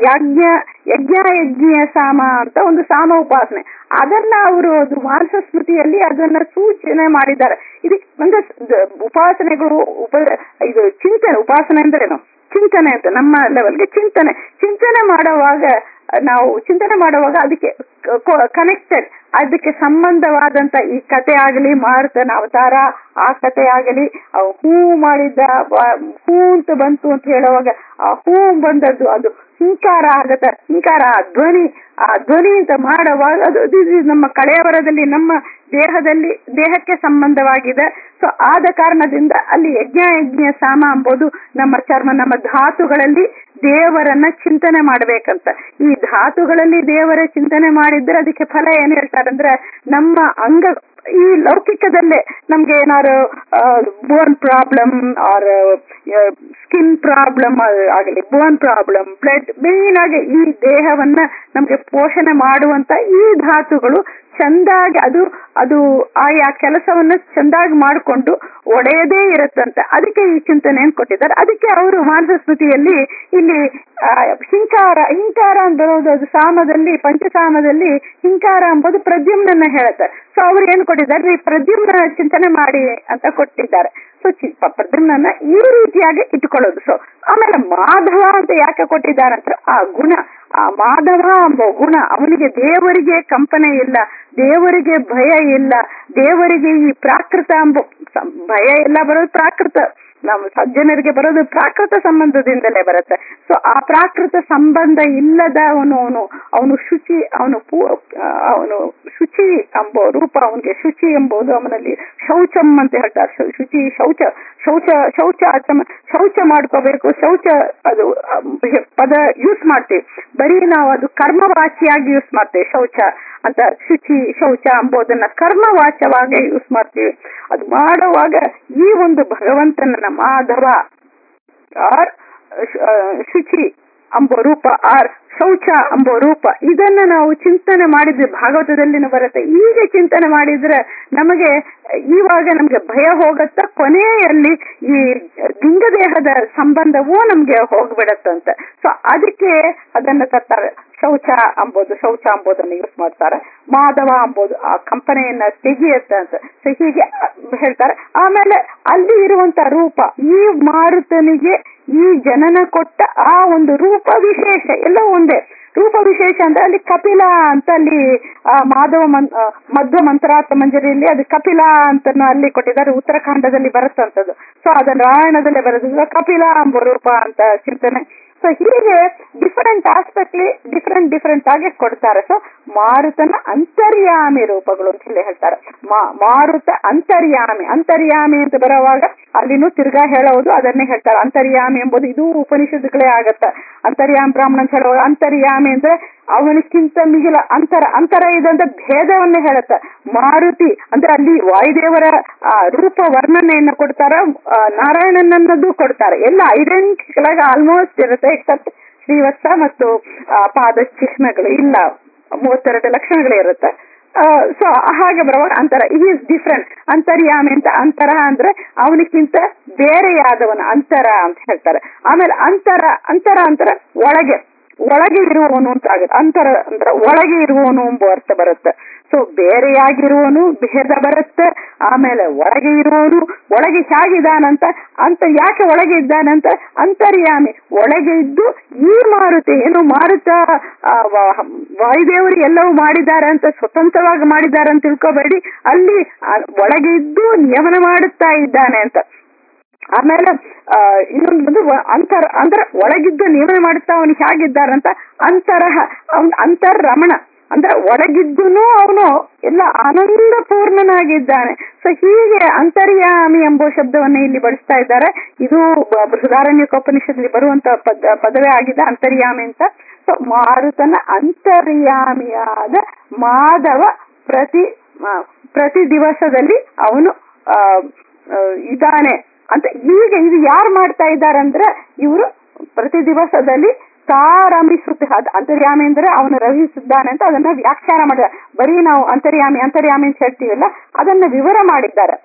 ಯಜ್ಞ ಯಜ್ಞ ಸಾಮ ಅಂತ ಒಂದು ಸಾಮ ಉಪಾಸನೆ ಅದನ್ನ ಅವರು ಅದು ಮಾನಸ ಸ್ಮೃತಿಯಲ್ಲಿ ಅದನ್ನ ಸೂಚನೆ ಮಾಡಿದ್ದಾರೆ ಇದು ಒಂದು ದ- ಉಪಾಸನೆಗಳು ಉಪ ಇದು ಚಿಂತನೆ ಉಪಾಸನೆ ಅಂದ್ರೇನು ಚಿಂತನೆ ಅಂತ ನಮ್ಮ ಲೆವೆಲ್ಗೆ ಚಿಂತನೆ ಚಿಂತನೆ ಮಾಡುವಾಗ ನಾವು ಚಿಂತನೆ ಮಾಡುವಾಗ ಅದಕ್ಕೆ ಕನೆಕ್ಟೆಡ್ ಅದಕ್ಕೆ ಸಂಬಂಧವಾದಂತ ಈ ಕತೆ ಆಗಲಿ ಮಾರುತನ ಅವತಾರ ಆ ಕತೆ ಆಗಲಿ ಅವ್ ಹೂ ಮಾಡಿದ್ದ ವ- ಹೂ ಅಂತ ಬಂತು ಅಂತ ಹೇಳುವಾಗ ಆ ಹೂ ಬಂದದ್ದು ಅದು ಹಿಂಕಾರ ಆಗತ್ತ ಹಿಂಕಾರ ಆ ಧ್ವನಿ ಆ ಧ್ವನಿ ಅಂತ ಮಾಡುವಾಗ ಅದು ಇದು- ಇದು ನಮ್ಮ ಕಳೆಯವರದಲ್ಲಿ ನಮ್ಮ ದೇಹದಲ್ಲಿ ದೇಹಕ್ಕೆ ಸಂಬಂಧವಾಗಿದೆ ಸೊ ಆದ ಕಾರಣದಿಂದ ಅಲ್ಲಿ ಯಜ್ಞ ಯಜ್ಞ ಸಾಮ ಎಂಬುದು ನಮ್ಮ ಚರ್ಮ ನಮ್ಮ ಧಾತುಗಳಲ್ಲಿ ದೇವರನ್ನ ಚಿಂತನೆ ಮಾಡ್ಬೇಕಂತ ಈ ಧಾತುಗಳಲ್ಲಿ ದೇವರ ಚಿಂತನೆ ಮಾಡಿದ್ರೆ ಅದಕ್ಕೆ ಫಲ ಏನ್ ಹೇಳ್ತಾರಂದ್ರೆ ನಮ್ಮ ಅಂಗ ಈ ಲೌಕಿಕದಲ್ಲೇ ನಮ್ಗೆ ಏನಾರು bone problem or skin problem ಆಗಲಿ ಬೋನ್ ಪ್ರಾಬ್ಲಮ್ ಬ್ಲಡ್ ಮೇನ್ ಆಗಿ ಈ ದೇಹವನ್ನ ನಮ್ಗೆ ಪೋಷಣೆ ಮಾಡುವಂತ ಈ ಧಾತುಗಳು ಚಂದಾಗಿ ಅದು ಅದು ಆಯಾ ಕೆಲಸವನ್ನ ಚಂದಾಗಿ ಮಾಡಿಕೊಂಡು ಒಡೆಯದೇ ಇರುತ್ತಂತೆ ಅದಕ್ಕೆ ಈ ಚಿಂತನೆಯನ್ನು ಕೊಟ್ಟಿದ್ದಾರೆ ಅದಕ್ಕೆ ಅವರು ಮಾನಸ ಸ್ಮೃತಿಯಲ್ಲಿ ಇಲ್ಲಿ ಆ, ಹಿಂಕಾರ ಹಿಂಕಾರ ಅಂತ ಬರೋದು ಅದು ಸಾಮದಲ್ಲಿ ಪಂಚಸಾಮದಲ್ಲಿ ಹಿಂಕಾರ ಎಂಬುದು ಪ್ರದ್ಯುಮ್ನ ಹೇಳುತ್ತೆ ಸೊ ಅವ್ರು ಏನ್ ಕೊಟ್ಟಿದ್ದಾರೆ ಈ ಪ್ರದ್ಯುಮ್ನ ಚಿಂತನೆ ಮಾಡಿ ಅಂತ ಕೊಟ್ಟಿದ್ದಾರೆ ಸೊ ಪ್ರದ್ಯುಮ್ನ ಈ ರೀತಿಯಾಗಿ ಇಟ್ಕೊಳ್ಳೋದು ಸೊ ಆಮೇಲೆ ಮಾಧವ ಅಂತ ಯಾಕೆ ಕೊಟ್ಟಿದ್ದಾರೆ ಅಂತ ಆ ಗುಣ ಆ ಮಾಧವ ಎಂಬ ಗುಣ ಅವನಿಗೆ ದೇವರಿಗೆ ಕಂಪನೆ ಇಲ್ಲ ದೇವರಿಗೆ ಭಯ ಇಲ್ಲ ದೇವರಿಗೆ ಈ ಪ್ರಾಕೃತ ಎಂಬ ಸ- ಭಯ ಎಲ್ಲ ಬರೋದು ಪ್ರಾಕೃತ ನಮ್ಮ ಸಜ್ಜನರಿಗೆ ಬರೋದು ಪ್ರಾಕೃತ ಸಂಬಂಧದಿಂದಲೇ ಬರುತ್ತೆ ಸೊ ಆ ಪ್ರಾಕೃತ ಸಂಬಂಧ ಇಲ್ಲದ ಅವನು ಅವನು ಅವನು ಶುಚಿ ಅವನು ಅವನು ಶುಚಿ ಎಂಬ ರೂಪ ಅವನಿಗೆ ಶುಚಿ ಎಂಬುದು ಅವನಲ್ಲಿ ಶೌಚಂ ಅಂತ ಹೇಳ್ತಾರೆ ಶು- ಶುಚಿ ಶೌಚ ಶೌಚ ಶೌಚ ಆಚಮ- ಶೌಚ ಮಾಡ್ಕೋಬೇಕು ಶೌಚ ಅದು ಅಹ್, ಪದ ಯೂಸ್ ಮಾಡ್ತೀವಿ ಬರೀ ನಾವು ಅದು ಕರ್ಮವಾಚಿಯಾಗಿ ಯೂಸ್ ಮಾಡ್ತೇವೆ ಶೌಚ ಅಂತ ಶುಚಿ ಶೌಚ ಎಂಬುದನ್ನ ಕರ್ಮವಾಚವಾಗಿ ಯೂಸ್ ಮಾಡ್ತೀವಿ ಅದು ಮಾಡುವಾಗ ಈ ಒಂದು ಭಗವಂತನ ಮಾಧವ ಆರ್ ಶು- ಆ, ಶುಚಿ ಎಂಬ ರೂಪ ಆರ್ ಶೌಚ ಎಂಬ ರೂಪ ಇದನ್ನ ನಾವು ಚಿಂತನೆ ಮಾಡಿದ್ರೆ ಭಾಗವತದಲ್ಲಿನೂ ಬರುತ್ತೆ ಈಗ ಚಿಂತನೆ ಮಾಡಿದ್ರೆ ನಮಗೆ ಇವಾಗ ನಮ್ಗೆ ಭಯ ಹೋಗತ್ತ ಕೊನೆಯಲ್ಲಿ ಈ ಲಿಂಗದೇಹದ ಸಂಬಂಧವೂ ನಮ್ಗೆ ಹೋಗ್ಬಿಡತ್ತಂತೆ ಸೊ ಅದಕ್ಕೆ ಅದನ್ನ ತರ್ತಾರೆ ಶೌಚ ಅಂಬೋದು ಶೌಚ ಅಂಬೋದನ್ನ ಯೂಸ್ ಮಾಡ್ತಾರೆ ಮಾಧವ ಅಂಬೋದು ಆ ಕಂಪನಿಯನ್ನ ತೆಗಿಯತ್ತೆ ಅಂತ ಸೊ ಹೀಗೆ ಹೇಳ್ತಾರೆ ಆಮೇಲೆ ಅಲ್ಲಿ ಇರುವಂತ ರೂಪ ಈ ಮಾರುತನಿಗೆ ಈ ಜನನ ಕೊಟ್ಟ ಆ ಒಂದು ರೂಪ ವಿಶೇಷ ಎಲ್ಲ ಒಂದೇ ರೂಪ ವಿಶೇಷ ಅಂದ್ರೆ ಅಲ್ಲಿ ಕಪಿಲ ಅಂತ ಅಲ್ಲಿ ಆ ಮಾಧವ ಮನ್ ಆ, ಮಧ್ವ ಮಂತ್ರಾರ್ಥ ಮಂಜರಿಯಲ್ಲಿ ಅದು ಕಪಿಲ ಅಂತ ಅಲ್ಲಿ ಕೊಟ್ಟಿದ್ದಾರೆ ಉತ್ತರಾಖಂಡದಲ್ಲಿ ಬರುತ್ತಂತದ್ದು ಸೊ ಅದನ್ನ ರಾಯಣದಲ್ಲೇ ಬರೋದು ಕಪಿಲ ಎಂಬ ರೂಪ ಅಂತ ಚಿಂತನೆ ಸೊ ಹೀಗೆ ಡಿಫರೆಂಟ್ ಆಸ್ಪೆಕ್ಟ್ಲಿ ಡಿಫರೆಂಟ್ ಡಿಫರೆಂಟ್ ಆಗಿ ಕೊಡ್ತಾರೆ ಸೊ ಮಾರುತನ ಅಂತರ್ಯಾಮಿ ರೂಪಗಳು ಅಂತ ಹೇಳಿ ಹೇಳ್ತಾರೆ ಮಾ- ಮಾರುತ ಅಂತರ್ಯಾಮಿ ಅಂತರ್ಯಾಮಿ ಅಂತ ಬರುವಾಗ ಅಲ್ಲಿನೂ ತಿರ್ಗಾ ಹೇಳೋದು ಅದನ್ನೇ ಹೇಳ್ತಾರೆ ಅಂತರ್ಯಾಮಿ ಎಂಬುದು ಇದು ಉಪನಿಷತ್ತುಗಳೇ ಆಗತ್ತ ಅಂತರ್ಯಾಮಿ ಬ್ರಾಹ್ಮಣ ಅಂತ ಹೇಳುವಾಗ ಅಂತರ್ಯಾಮಿ ಅಂದ್ರೆ ಅವನಿಗಿಂತ ಮಿಗಿಲ ಅಂತರ ಅಂತರ ಇದಂತ ಭೇದವನ್ನೇ ಹೇಳುತ್ತೆ ಮಾರುತಿ ಅಂದ್ರೆ ಅಲ್ಲಿ ವಾಯುದೇವರ ಆ, ರೂಪ ವರ್ಣನೆಯನ್ನ ಕೊಡ್ತಾರ ಆ, ನಾರಾಯಣನನ್ನದು ಕೊಡ್ತಾರೆ ಎಲ್ಲ ಐಡೆಂಟಿಕಲ್ ಆಗಿ ಆಲ್ಮೋಸ್ಟ್ ಇರುತ್ತೆ ಎಕ್ಸೆಪ್ಟ್ ಶ್ರೀವತ್ಸ ಮತ್ತು ಆ, ಪಾದ ಚಿಹ್ನಗಳು ಇಲ್ಲ ಮೂವತ್ತೆರಡು ಲಕ್ಷಣಗಳು ಇರುತ್ತೆ ಸೊ ಹಾಗೆ ಬರುವಾಗ ಅಂತರ ಈಸ್ ಡಿಫ್ರೆಂಟ್ ಅಂತರ್ಯಾಮಿ ಅಂತ ಅಂತರ ಅಂದ್ರೆ ಅವನಿಗಿಂತ ಬೇರೆಯಾದವನ ಅಂತರ ಅಂತ ಹೇಳ್ತಾರೆ ಆಮೇಲೆ ಅಂತರ ಅಂತರ ಅಂತರ ಒಳಗೆ ಒಳಗೆ ಇರುವವನು ಅಂತ ಆಗುತ್ತೆ ಅಂತರ ಅಂದ್ರೆ ಒಳಗೆ ಇರುವವನು ಎಂಬ ಅರ್ಥ ಬರುತ್ತೆ ಸೊ ಬೇರೆಯಾಗಿರುವವನು ಭೇದ ಬರುತ್ತೆ ಆಮೇಲೆ ಒಳಗೆ ಇರುವವನು ಒಳಗೆ ಹೇಗಿದ್ದಾನಂತ ಅಂತ ಯಾಕೆ ಒಳಗೆ ಇದ್ದಾನಂತ ಅಂತರ್ಯಾಮಿ ಒಳಗೆ ಇದ್ದು ಈ ಮಾರುತಿ ಏನು ಮಾರುತ ಆ, ವ- ವಾಯುದೇವರು ಎಲ್ಲವೂ ಮಾಡಿದ್ದಾರೆ ಅಂತ ಸ್ವತಂತ್ರವಾಗಿ ಮಾಡಿದ್ದಾರೆ ಅಂತ ತಿಳ್ಕೊಬೇಡಿ ಅಲ್ಲಿ ಆ, ಒಳಗೆ ಇದ್ದು ನಿಯಮನ ಮಾಡುತ್ತಾ ಇದ್ದಾನೆ ಅಂತ ಆಮೇಲೆ ಆ, ಇನ್ನೊಂದು ಬಂದು ವ- ಅಂತರ ಅಂದ್ರೆ ಒಳಗಿದ್ದು ನಿಯಮನ ಮಾಡುತ್ತಾ ಅವನು ಹೇಗಿದ್ದಾರಂತ ಅಂತರಹ ಅವನ್ ಅಂತರ್ರಮಣ ಅಂದ್ರೆ ಒಳಗಿದ್ದೂನು ಅವನು ಎಲ್ಲ ಆನಂದ ಪೂರ್ಣನಾಗಿದ್ದಾನೆ ಸೊ ಹೀಗೆ ಅಂತರ್ಯಾಮಿ ಎಂಬ ಶಬ್ದವನ್ನ ಇಲ್ಲಿ ಬಳಸ್ತಾ ಇದ್ದಾರೆ ಇದು ಬ- ಬೃಹದಾರಣ್ಯಕೋಪನಿಷತ್ನಲ್ಲಿ ಬರುವಂತ ಪದ ಪದವೇ ಆಗಿದೆ ಅಂತರ್ಯಾಮಿ ಅಂತ ಸೊ ಮಾರುತನ ಅಂತರ್ಯಾಮಿಯಾದ ಮಾಧವ ಪ್ರತಿ ಆ, ಪ್ರತಿ ದಿವಸದಲ್ಲಿ ಅವನು ಆ, ಆ, ಇದ್ದಾನೆ ಅಂತ ಈಗ ಇದು ಯಾರು ಮಾಡ್ತಾ ಇದ್ದಾರೆ ಅಂದ್ರೆ ಇವರು ಪ್ರತಿ ದಿವಸದಲ್ಲಿ ತಾರಮಿಸುತ್ತ ಅದ್ ಅಂತರ್ಯಾಮಿ ಅಂದ್ರೆ ಅವನು ರಹಿಸಿದ್ದಾನೆ ಅಂತ ಅದನ್ನ ವ್ಯಾಖ್ಯಾನ ಮಾಡಿದ್ದಾರೆ ಬರೀ ನಾವು ಅಂತರ್ಯಾಮಿ ಅಂತರ್ಯಾಮಿ ಅಂತ ಹೇಳ್ತೀವಲ್ಲ ಅದನ್ನ ವಿವರ ಮಾಡಿದ್ದಾರೆ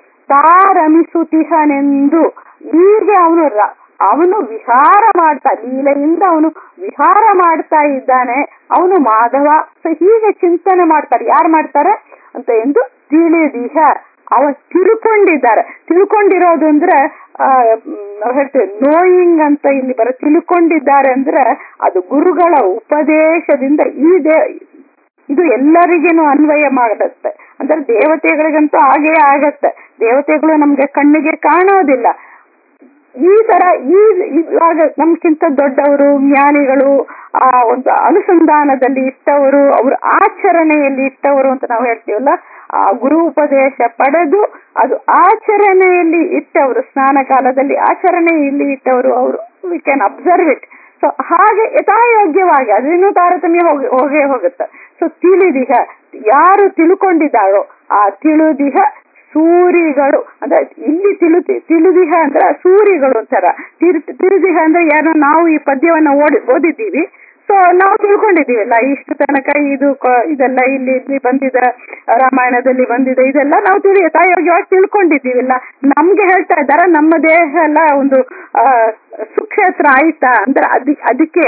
ತಾರಮಿಸುತಿಹನೆಂದು ಹೀಗೆ ಅವನು ರ- ಅವನು ವಿಹಾರ ಮಾಡ್ತಾ ಲೀಲೆಯಿಂದ ಅವನು ವಿಹಾರ ಮಾಡ್ತಾ ಇದ್ದಾನೆ ಅವನು ಮಾಧವ ಸೊ ಹೀಗೆ ಚಿಂತನೆ ಮಾಡ್ತಾರೆ ಯಾರು ಮಾಡ್ತಾರೆ ಅಂತ ಎಂದು ತಿಳಿದಿಹ ಅವ ತಿಳ್ಕೊಂಡಿದ್ದಾರೆ ತಿಳ್ಕೊಂಡಿರೋದು ಅಂದ್ರೆ ಆ, ಮ್, ನಾವ್ ಹೇಳ್ತೇವೆ ನೋಯಿಂಗ್ ಅಂತ ಇಲ್ಲಿ ಬರ ತಿಳ್ಕೊಂಡಿದ್ದಾರೆ ಅಂದ್ರೆ ಅದು ಗುರುಗಳ ಉಪದೇಶದಿಂದ ಈ ದೇ ಇದು ಎಲ್ಲರಿಗೇನು ಅನ್ವಯ ಮಾಡುತ್ತೆ ಅಂದ್ರೆ ದೇವತೆಗಳಿಗಂತೂ ಹಾಗೇ ಆಗತ್ತೆ ದೇವತೆಗಳು ನಮ್ಗೆ ಕಣ್ಣಿಗೆ ಕಾಣೋದಿಲ್ಲ ಈ ತರ ಈ ಇವಾಗ ನಮ್ಗಿಂತ ದೊಡ್ಡವರು ಜ್ಞಾನಿಗಳು ಆ ಒಂದು ಅನುಸಂಧಾನದಲ್ಲಿ ಇಟ್ಟವರು ಅವ್ರ ಆಚರಣೆಯಲ್ಲಿ ಇಟ್ಟವರು ಅಂತ ನಾವು ಹೇಳ್ತೀವಲ್ಲ ಆ ಗುರು ಉಪದೇಶ ಪಡೆದು ಅದು ಆಚರಣೆಯಲ್ಲಿ ಇಟ್ಟವರು ಸ್ನಾನ ಕಾಲದಲ್ಲಿ ಆಚರಣೆಯಲ್ಲಿ ಇಟ್ಟವರು ಅವರು we can observe it so ಹಾಗೆ ಯಥಾಯೋಗ್ಯವಾಗಿ ಅದೇನು ತಾರತಮ್ಯ ಹೋಗಿ ಹೋಗೇ ಹೋಗುತ್ತೆ ಸೊ ತಿಳಿದಿಹ ಯಾರು ತಿಳ್ಕೊಂಡಿದ್ದಾರೋ ಆ ತಿಳಿದಿಹ ಸೂರಿಗಳು ಅಂದ್ರೆ ಇಲ್ಲಿ ತಿಳು ತಿಳಿದಿಹ ಅಂದ್ರೆ ಸೂರಿಗಳು ಅಂತಾರ ತಿರು ತಿಳಿದಿಹ ಅಂದ್ರೆ ಯಾರು ನಾವು ಈ ಪದ್ಯವನ್ನ ಓದಿ ಓದಿದ್ದೀವಿ ಸೊ ನಾವು ತಿಳ್ಕೊಂಡಿದ್ದೀವಲ್ಲ ಇಷ್ಟು ತನಕ ಇದು ಕ- ಇದೆಲ್ಲ ಇಲ್ಲಿ ಇಲ್ಲಿ ಬಂದಿದೆ ರಾಮಾಯಣದಲ್ಲಿ ಬಂದಿದೆ ಇದೆಲ್ಲ ನಾವು ತಿಳಿ ಯಥಾಯೋಗ್ಯವಾಗಿ ತಿಳ್ಕೊಂಡಿದ್ದೀವಿಲ್ಲ ನಮ್ಗೆ ಹೇಳ್ತಾ ಇದ್ದಾರೆ ನಮ್ಮ ದೇಹ ಎಲ್ಲ ಒಂದು ಆ ಸುಕ್ಷೇತ್ರ ಆಯ್ತಾ ಅಂದ್ರೆ ಅದಿ ಅದಕ್ಕೆ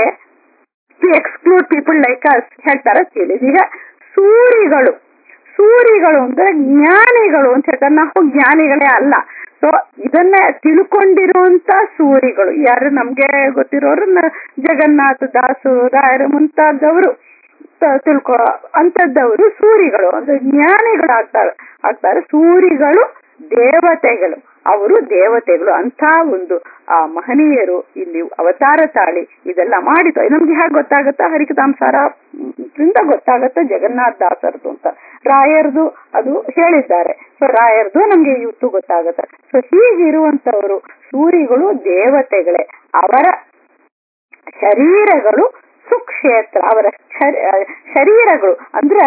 to exclude people like us ಹೇಳ್ತಾರೆ ತಿಳಿದೀಗ ಸೂರಿಗಳು ಸೂರಿಗಳು ಅಂದ್ರೆ ಜ್ಞಾನಿಗಳು ಅಂತ ಹೇಳ್ತಾರೆ ನಾವು ಜ್ಞಾನಿಗಳೇ ಅಲ್ಲ ಸೊ ಇದನ್ನ ತಿಳ್ಕೊಂಡಿರುವಂತ ಸೂರಿಗಳು ಯಾರು ನಮ್ಗೆ ಗೊತ್ತಿರೋರು ನ- ಜಗನ್ನಾಥ ದಾಸು ರಾಯರು ಮುಂತಾದವರು ತ- ತಿಳ್ಕೊ ಅಂತದ್ದವರು ಸೂರಿಗಳು ಅಂದ್ರೆ ಜ್ಞಾನಿಗಳು ಆಗ್ತಾರೆ ಆಗ್ತಾರೆ ಸೂರಿಗಳು ದೇವತೆಗಳು ಅವರು ದೇವತೆಗಳು ಅಂತ ಒಂದು ಆ ಮಹನೀಯರು ಇಲ್ಲಿ ಅವತಾರ ತಾಳಿ ಇದೆಲ್ಲ ಮಾಡಿತು ನಮ್ಗೆ ಹೇಗೆ ಗೊತ್ತಾಗುತ್ತಾ ಹರಿಕತಾಂಸಾರ ದಿಂದ ಗೊತ್ತಾಗತ್ತೆ ಜಗನ್ನಾಥ ದಾಸರದು ಅಂತ ರಾಯರ್ದು ಅದು ಹೇಳಿದ್ದಾರೆ ಸೊ ರಾಯರ್ದು ನಮ್ಗೆ ಇವತ್ತು ಗೊತ್ತಾಗತ್ತೆ ಸೊ ಹೀಗಿರುವಂತವರು ಸೂರಿಗಳು ದೇವತೆಗಳೇ ಅವರ ಶರೀರಗಳು ಸುಕ್ಷೇತ್ರ ಅವರ ಶರೀ- ಶರೀರಗಳು ಅಂದ್ರೆ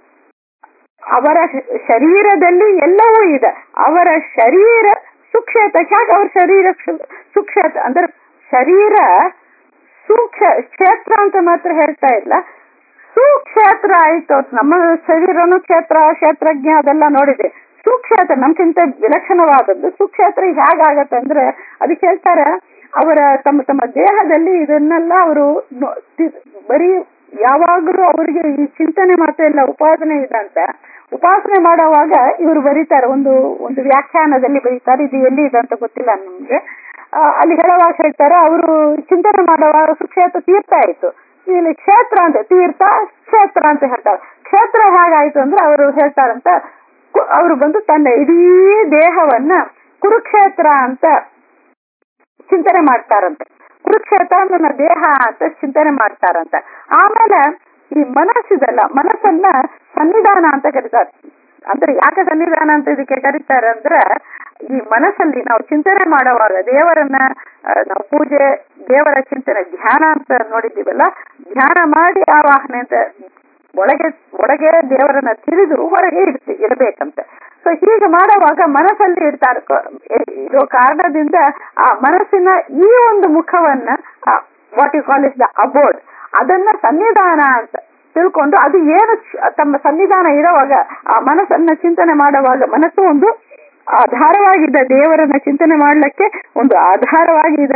ಅವರ ಶ- ಶರೀರದಲ್ಲಿ ಎಲ್ಲವೂ ಇದೆ ಅವರ ಶರೀರ ಸುಕ್ಷೇತ್ರ ಯಾಕೆ ಅವ್ರ ಶರೀರ ಕ್ಷ- ಸುಕ್ಷೇತ್ರ ಅಂದ್ರೆ ಶರೀರ ಸುಕ್ಷ ಕ್ಷೇತ್ರ ಅಂತ ಮಾತ್ರ ಹೇಳ್ತಾ ಇಲ್ಲ ಸುಕ್ಷೇತ್ರ ಆಯ್ತು ನಮ್ಮ ಶರೀರನು ಕ್ಷೇತ್ರ ಕ್ಷೇತ್ರಜ್ಞ ಅದೆಲ್ಲ ನೋಡಿದೆ ಸುಕ್ಷೇತ್ರ ನಮ್ಗಿಂತ ವಿಲಕ್ಷಣವಾದದ್ದು ಸುಕ್ಷೇತ್ರ ಹೇಗಾಗತ್ತೆ ಅಂದ್ರೆ ಅದಕ್ಕೆ ಹೇಳ್ತಾರೆ ಅವರ ತಮ್ಮ ತಮ್ಮ ದೇಹದಲ್ಲಿ ಇದನ್ನೆಲ್ಲ ಅವರು ನೊ- ತಿ- ಬರೀ ಯಾವಾಗಲೂ ಅವರಿಗೆ ಈ ಚಿಂತನೆ ಮಾತ್ರ ಇಲ್ಲ ಉಪಾಸನೆ ಇದೆ ಅಂತ ಉಪಾಸನೆ ಮಾಡುವಾಗ ಇವರು ಬರೀತಾರೆ ಒಂದು ಒಂದು ವ್ಯಾಖ್ಯಾನದಲ್ಲಿ ಬರೀತಾರೆ ಇದು ಎಲ್ಲಿ ಇದೆ ಅಂತ ಗೊತ್ತಿಲ್ಲ ನಮ್ಗೆ ಆ, ಅಲ್ಲಿ ಹೇಳುವಾಗ ಹೇಳ್ತಾರೆ ಅವರು ಚಿಂತನೆ ಮಾಡುವಾಗ ಸುಕ್ಷೇತ್ರ ತೀರ್ಥ ಆಯ್ತು ಇಲ್ಲಿ ಕ್ಷೇತ್ರ ಅಂತ ತೀರ್ಥ ಕ್ಷೇತ್ರ ಅಂತ ಹೇಳ್ತಾರೆ ಕ್ಷೇತ್ರ ಹೇಗಾಯ್ತು ಅಂದ್ರೆ ಅವರು ಹೇಳ್ತಾರಂತ ಕು- ಅವರು ಬಂದು ತನ್ನ ಇಡೀ ದೇಹವನ್ನ ಕುರುಕ್ಷೇತ್ರ ಅಂತ ಚಿಂತನೆ ಮಾಡ್ತಾರಂತೆ ಕುರುಕ್ಷೇತ್ರ ನನ್ನ ದೇಹ ಅಂತ ಚಿಂತನೆ ಮಾಡ್ತಾರಂತ ಆಮೇಲೆ ಈ ಮನಸ್ಸಿದಲ್ಲ ಮನಸ್ಸನ್ನ ಸನ್ನಿಧಾನ ಅಂತ ಕರೀತಾರೆ ಅಂದ್ರೆ ಯಾಕೆ ಸನ್ನಿಧಾನ ಅಂತ ಇದಕ್ಕೆ ಕರೀತಾರೆ ಅಂದ್ರೆ ಈ ಮನಸ್ಸಲ್ಲಿ ನಾವು ಚಿಂತನೆ ಮಾಡುವಾಗ ದೇವರನ್ನ ಆ, ನಾವು ಪೂಜೆ ದೇವರ ಚಿಂತನೆ ಧ್ಯಾನ ಅಂತ ನೋಡಿದ್ದೀವಲ್ಲ ಧ್ಯಾನ ಮಾಡಿ ಆವಾಹನೆ ಅಂತ ಒಳಗೆ ಒಳಗೆ ದೇವರನ್ನ ತಿಳಿದು ಹೊರಗೆ ಇರ್ತಿ ಇರಬೇಕಂತೆ ಸೊ ಹೀಗೆ ಮಾಡುವಾಗ ಮನಸ್ಸಲ್ಲಿ ಇರ್ತಾರೆ ಕ- ಇರೋ ಕಾರಣದಿಂದ ಆ ಮನಸ್ಸಿನ ಈ ಒಂದು ಮುಖವನ್ನ what you call is the abode ಅದನ್ನ ಸನ್ನಿಧಾನ ಅಂತ ತಿಳ್ಕೊಂಡು ಅದು ಏನು ಚ- ತಮ್ಮ ಸನ್ನಿಧಾನ ಇರುವಾಗ ಆ ಮನಸ್ಸನ್ನ ಚಿಂತನೆ ಮಾಡುವಾಗ ಮನಸ್ಸು ಒಂದು ಆಧಾರವಾಗಿದೆ ದೇವರನ್ನ ಚಿಂತನೆ ಮಾಡ್ಲಿಕ್ಕೆ ಒಂದು ಆಧಾರವಾಗಿದೆ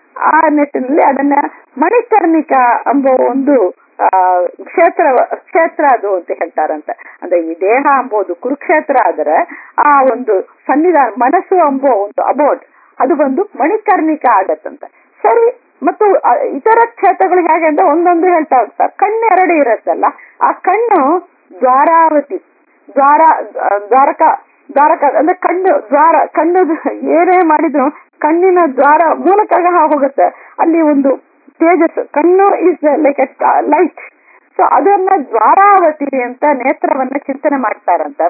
ಆ ನಿಟ್ಟಿನಲ್ಲಿ ಅದನ್ನ ಮಣಿಕರ್ಣಿಕ ಎಂಬ ಒಂದು ಆ ಕ್ಷೇತ್ರ ಕ್ಷೇತ್ರ ಅದು ಅಂತ ಹೇಳ್ತಾರಂತೆ ಅಂದ್ರೆ ಈ ದೇಹ ಎಂಬುದು ಕುರುಕ್ಷೇತ್ರ ಆದ್ರೆ ಆ ಒಂದು ಸನ್ನಿಧಾನ ಮನಸ್ಸು ಎಂಬೋ ಒಂದು ಅಬೋರ್ಡ್ ಅದು ಬಂದು ಮಣಿಕರ್ಣಿಕ ಆಗತ್ತಂತೆ ಸರಿ ಮತ್ತು ಆ ಇತರ ಕ್ಷೇತ್ರಗಳು ಹೇಗೆ ಅಂದ್ರೆ ಒಂದೊಂದು ಹೇಳ್ತಾ ಹೋಗ್ತಾರೆ ಕಣ್ಣು ಎರಡು ಇರತ್ತಲ್ಲ ಆ ಕಣ್ಣು ದ್ವಾರಾವತಿ ದ್ವಾರ ದ್ವಾರಕ ದ್ವಾರಕ ಅಂದ್ರೆ ಕಣ್ಣು ದ್ವಾರ ಕಣ್ಣು ಏನೇ ಮಾಡಿದ್ರು ಕಣ್ಣಿನ ದ್ವಾರ ಮೂಲಕ ಹೋಗುತ್ತೆ ಅಲ್ಲಿ ಒಂದು ತೇಜಸ್ಸು ಕಣ್ಣು ಇಸ್ ಲೈಕ್ ಲೈಟ್ ಸೊ ಅದನ್ನ ದ್ವಾರಾವತಿ ಅಂತ ನೇತ್ರವನ್ನ ಚಿಂತನೆ ಮಾಡ್ತಾರಂತ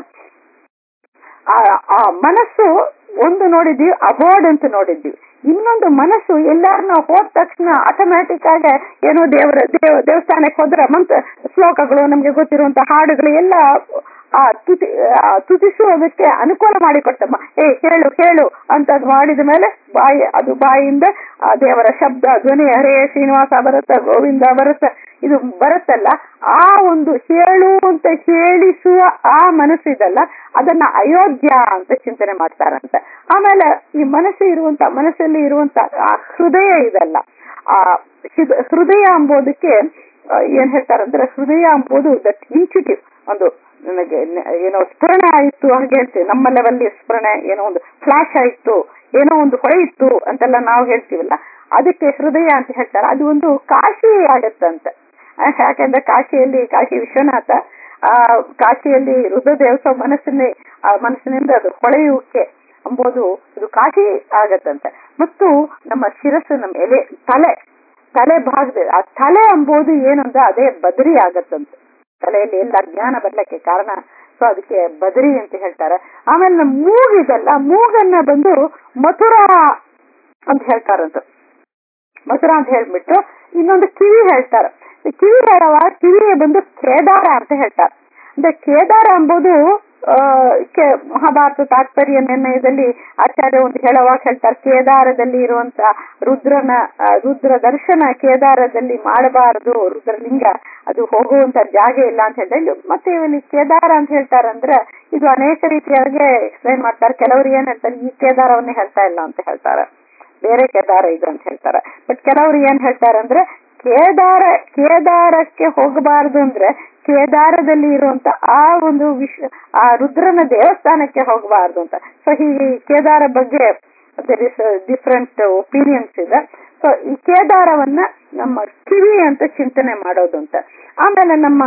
ಆ ಆ ಮನಸ್ಸು ಒಂದು ನೋಡಿದ್ವಿ ಅಬೋರ್ಡ್ ಅಂತ ನೋಡಿದ್ವಿ ಇನ್ನೊಂದು ಮನಸ್ಸು ಎಲ್ಲಾರು ನಾವು ಹೋದ ತಕ್ಷಣ ಆಟೋಮ್ಯಾಟಿಕ್ ಆಗಿ ಏನೋ ದೇವರ ದೇವ ದೇವಸ್ಥಾನಕ್ಕೆ ಹೋದ್ರೆ ಮಂತ್ರ ಶ್ಲೋಕಗಳು ನಮ್ಗೆ ಗೊತ್ತಿರುವಂತ ಹಾಡುಗಳು ಎಲ್ಲ ಆ ತುತಿ ಆ ತುತಿಸುವುದಕ್ಕೆ ಅನುಕೂಲ ಮಾಡಿಕೊಡ್ತಮ್ಮ ಏ ಹೇಳು ಹೇಳು ಅಂತ ಮಾಡಿದ ಮೇಲೆ ಬಾಯಿ ಅದು ಬಾಯಿಯಿಂದ ಆ ದೇವರ ಶಬ್ದ ಧ್ವನಿ ಹರೇ ಶ್ರೀನಿವಾಸ ಬರುತ್ತ ಗೋವಿಂದ ಬರುತ್ತ ಇದು ಬರುತ್ತಲ್ಲ ಆ ಒಂದು ಹೇಳು ಅಂತ ಹೇಳಿಸುವ ಆ ಮನಸ್ಸಿದಲ್ಲ ಅದನ್ನ ಅಯೋಗ್ಯ ಅಂತ ಚಿಂತನೆ ಮಾಡ್ತಾರಂತೆ ಆಮೇಲೆ ಈ ಮನಸ್ಸು ಇರುವಂತ ಮನಸ್ಸಲ್ಲಿ ಇರುವಂತ ಆ ಹೃದಯ ಇದಲ್ಲ ಆ ಹೃದಯ ಎಂಬುದಕ್ಕೆ ಏನ್ ಹೇಳ್ತಾರಂದ್ರೆ ಹೃದಯ ಎಂಬುದು ದಟ್ ಇನ್ಸ್ಟಿಟ್ಯೂಟ್ ಒಂದು ನನಗೆ ಏನೋ ಸ್ಫುರಣ ಆಯಿತು ಹಾಗೆ ಹೇಳ್ತೀವಿ ನಮ್ಮ ಲೆವೆಲ್ಲಿ ಸ್ಫುರಣೆ ಏನೋ ಒಂದು ಫ್ಲಾಶ್ ಆಯಿತು ಏನೋ ಒಂದು ಹೊಳೆಯಿತ್ತು ಅಂತೆಲ್ಲ ನಾವು ಹೇಳ್ತೀವಲ್ಲ ಅದಕ್ಕೆ ಹೃದಯ ಅಂತ ಹೇಳ್ತಾರೆ ಅದು ಒಂದು ಕಾಶಿ ಆಗತ್ತಂತೆ ಯಾಕೆಂದ್ರೆ ಕಾಶಿಯಲ್ಲಿ ಕಾಶಿ ವಿಶ್ವನಾಥ ಆ ಕಾಶಿಯಲ್ಲಿ ರುದ್ರದೇವಸ ಮನಸ್ಸಿನ ಮನಸ್ಸಿನಿಂದ ಅದು ಹೊಳೆಯುವಿಕೆ ಎಂಬುದು ಇದು ಕಾಶಿ ಆಗತ್ತಂತೆ ಮತ್ತು ನಮ್ಮ ಶಿರಸ್ಸು ನಮ್ಮ ಎಲೆ ತಲೆ ತಲೆ ಭಾಗದಲ್ಲಿ ಆ ತಲೆ ಎಂಬುದು ಏನು ಅಂದ್ರೆ ಅದೇ ಬದರಿ ಆಗತ್ತಂತೆ ತಲೆಯಲ್ಲಿ ಎಲ್ಲ ಜ್ಞಾನ ಬರ್ಲಿಕ್ಕೆ ಕಾರಣ ಸೊ ಅದಕ್ಕೆ ಬದರಿ ಅಂತ ಹೇಳ್ತಾರೆ ಆಮೇಲೆ ನಮ್ಮ ಮೂಗಿದಲ್ಲ ಮೂಗನ್ನ ಬಂದು ಮಥುರಾ ಅಂತ ಹೇಳ್ತಾರಂತ ಮಥುರಾ ಅಂತ ಹೇಳ್ಬಿಟ್ಟು ಇನ್ನೊಂದು ಕಿವಿ ಹೇಳ್ತಾರೆ ಕಿವಿ ಹೇಳುವ ಕಿವಿ ಬಂದು ಕೇದಾರ ಅಂತ ಹೇಳ್ತಾರೆ ಅಂದ್ರೆ ಕೇದಾರ ಎಂಬುದು ಮಹಾಭಾರತ ತಾತ್ಪರ್ಯ ನಿರ್ಣಯದಲ್ಲಿ ಆಚಾರ್ಯ ಒಂದು ಹೇಳುವಾಗ ಹೇಳ್ತಾರೆ ಕೇದಾರದಲ್ಲಿ ಇರುವಂತ ರುದ್ರನ ರುದ್ರ ದರ್ಶನ ಕೇದಾರದಲ್ಲಿ ಮಾಡಬಾರದು ರುದ್ರಲಿಂಗ ಅದು ಹೋಗುವಂತ ಜಾಗ ಇಲ್ಲ ಅಂತ ಹೇಳ್ತಾರೆ ಮತ್ತೆ ಇಲ್ಲಿ ಕೇದಾರ ಅಂತ ಹೇಳ್ತಾರಂದ್ರೆ ಇದು ಅನೇಕ ರೀತಿಯಾಗಿ ಎಕ್ಸ್ಪ್ಲೈನ್ ಮಾಡ್ತಾರೆ ಕೆಲವರು ಏನ್ ಹೇಳ್ತಾರೆ ಈ ಕೇದಾರವನ್ನೇ ಹೇಳ್ತಾ ಇಲ್ಲ ಅಂತ ಹೇಳ್ತಾರೆ ಬೇರೆ ಕೇದಾರ ಇದು ಅಂತ ಹೇಳ್ತಾರೆ ಬಟ್ ಕೆಲವರು ಏನ್ ಹೇಳ್ತಾರೆ ಅಂದ್ರೆ ಕೇದಾರ ಕೇದಾರಕ್ಕೆ ಹೋಗಬಾರದು ಅಂದ್ರೆ ಕೇದಾರದಲ್ಲಿ ಇರುವಂತ ಆ ಒಂದು ವಿಶ್ವ ಆ ರುದ್ರನ ದೇವಸ್ಥಾನಕ್ಕೆ ಹೋಗಬಾರದು ಅಂತ ಸೊ ಹೀಗೆ ಕೇದಾರ ಬಗ್ಗೆ ದರ್ ಇಸ್ ಡಿಫ್ರೆಂಟ್ ಒಪಿನಿಯನ್ಸ್ ಇದೆ ಸೊ ಈ ಕೇದಾರವನ್ನ ನಮ್ಮ ಕಿವಿ ಅಂತ ಚಿಂತನೆ ಮಾಡೋದು ಅಂತ ಆಮೇಲೆ ನಮ್ಮ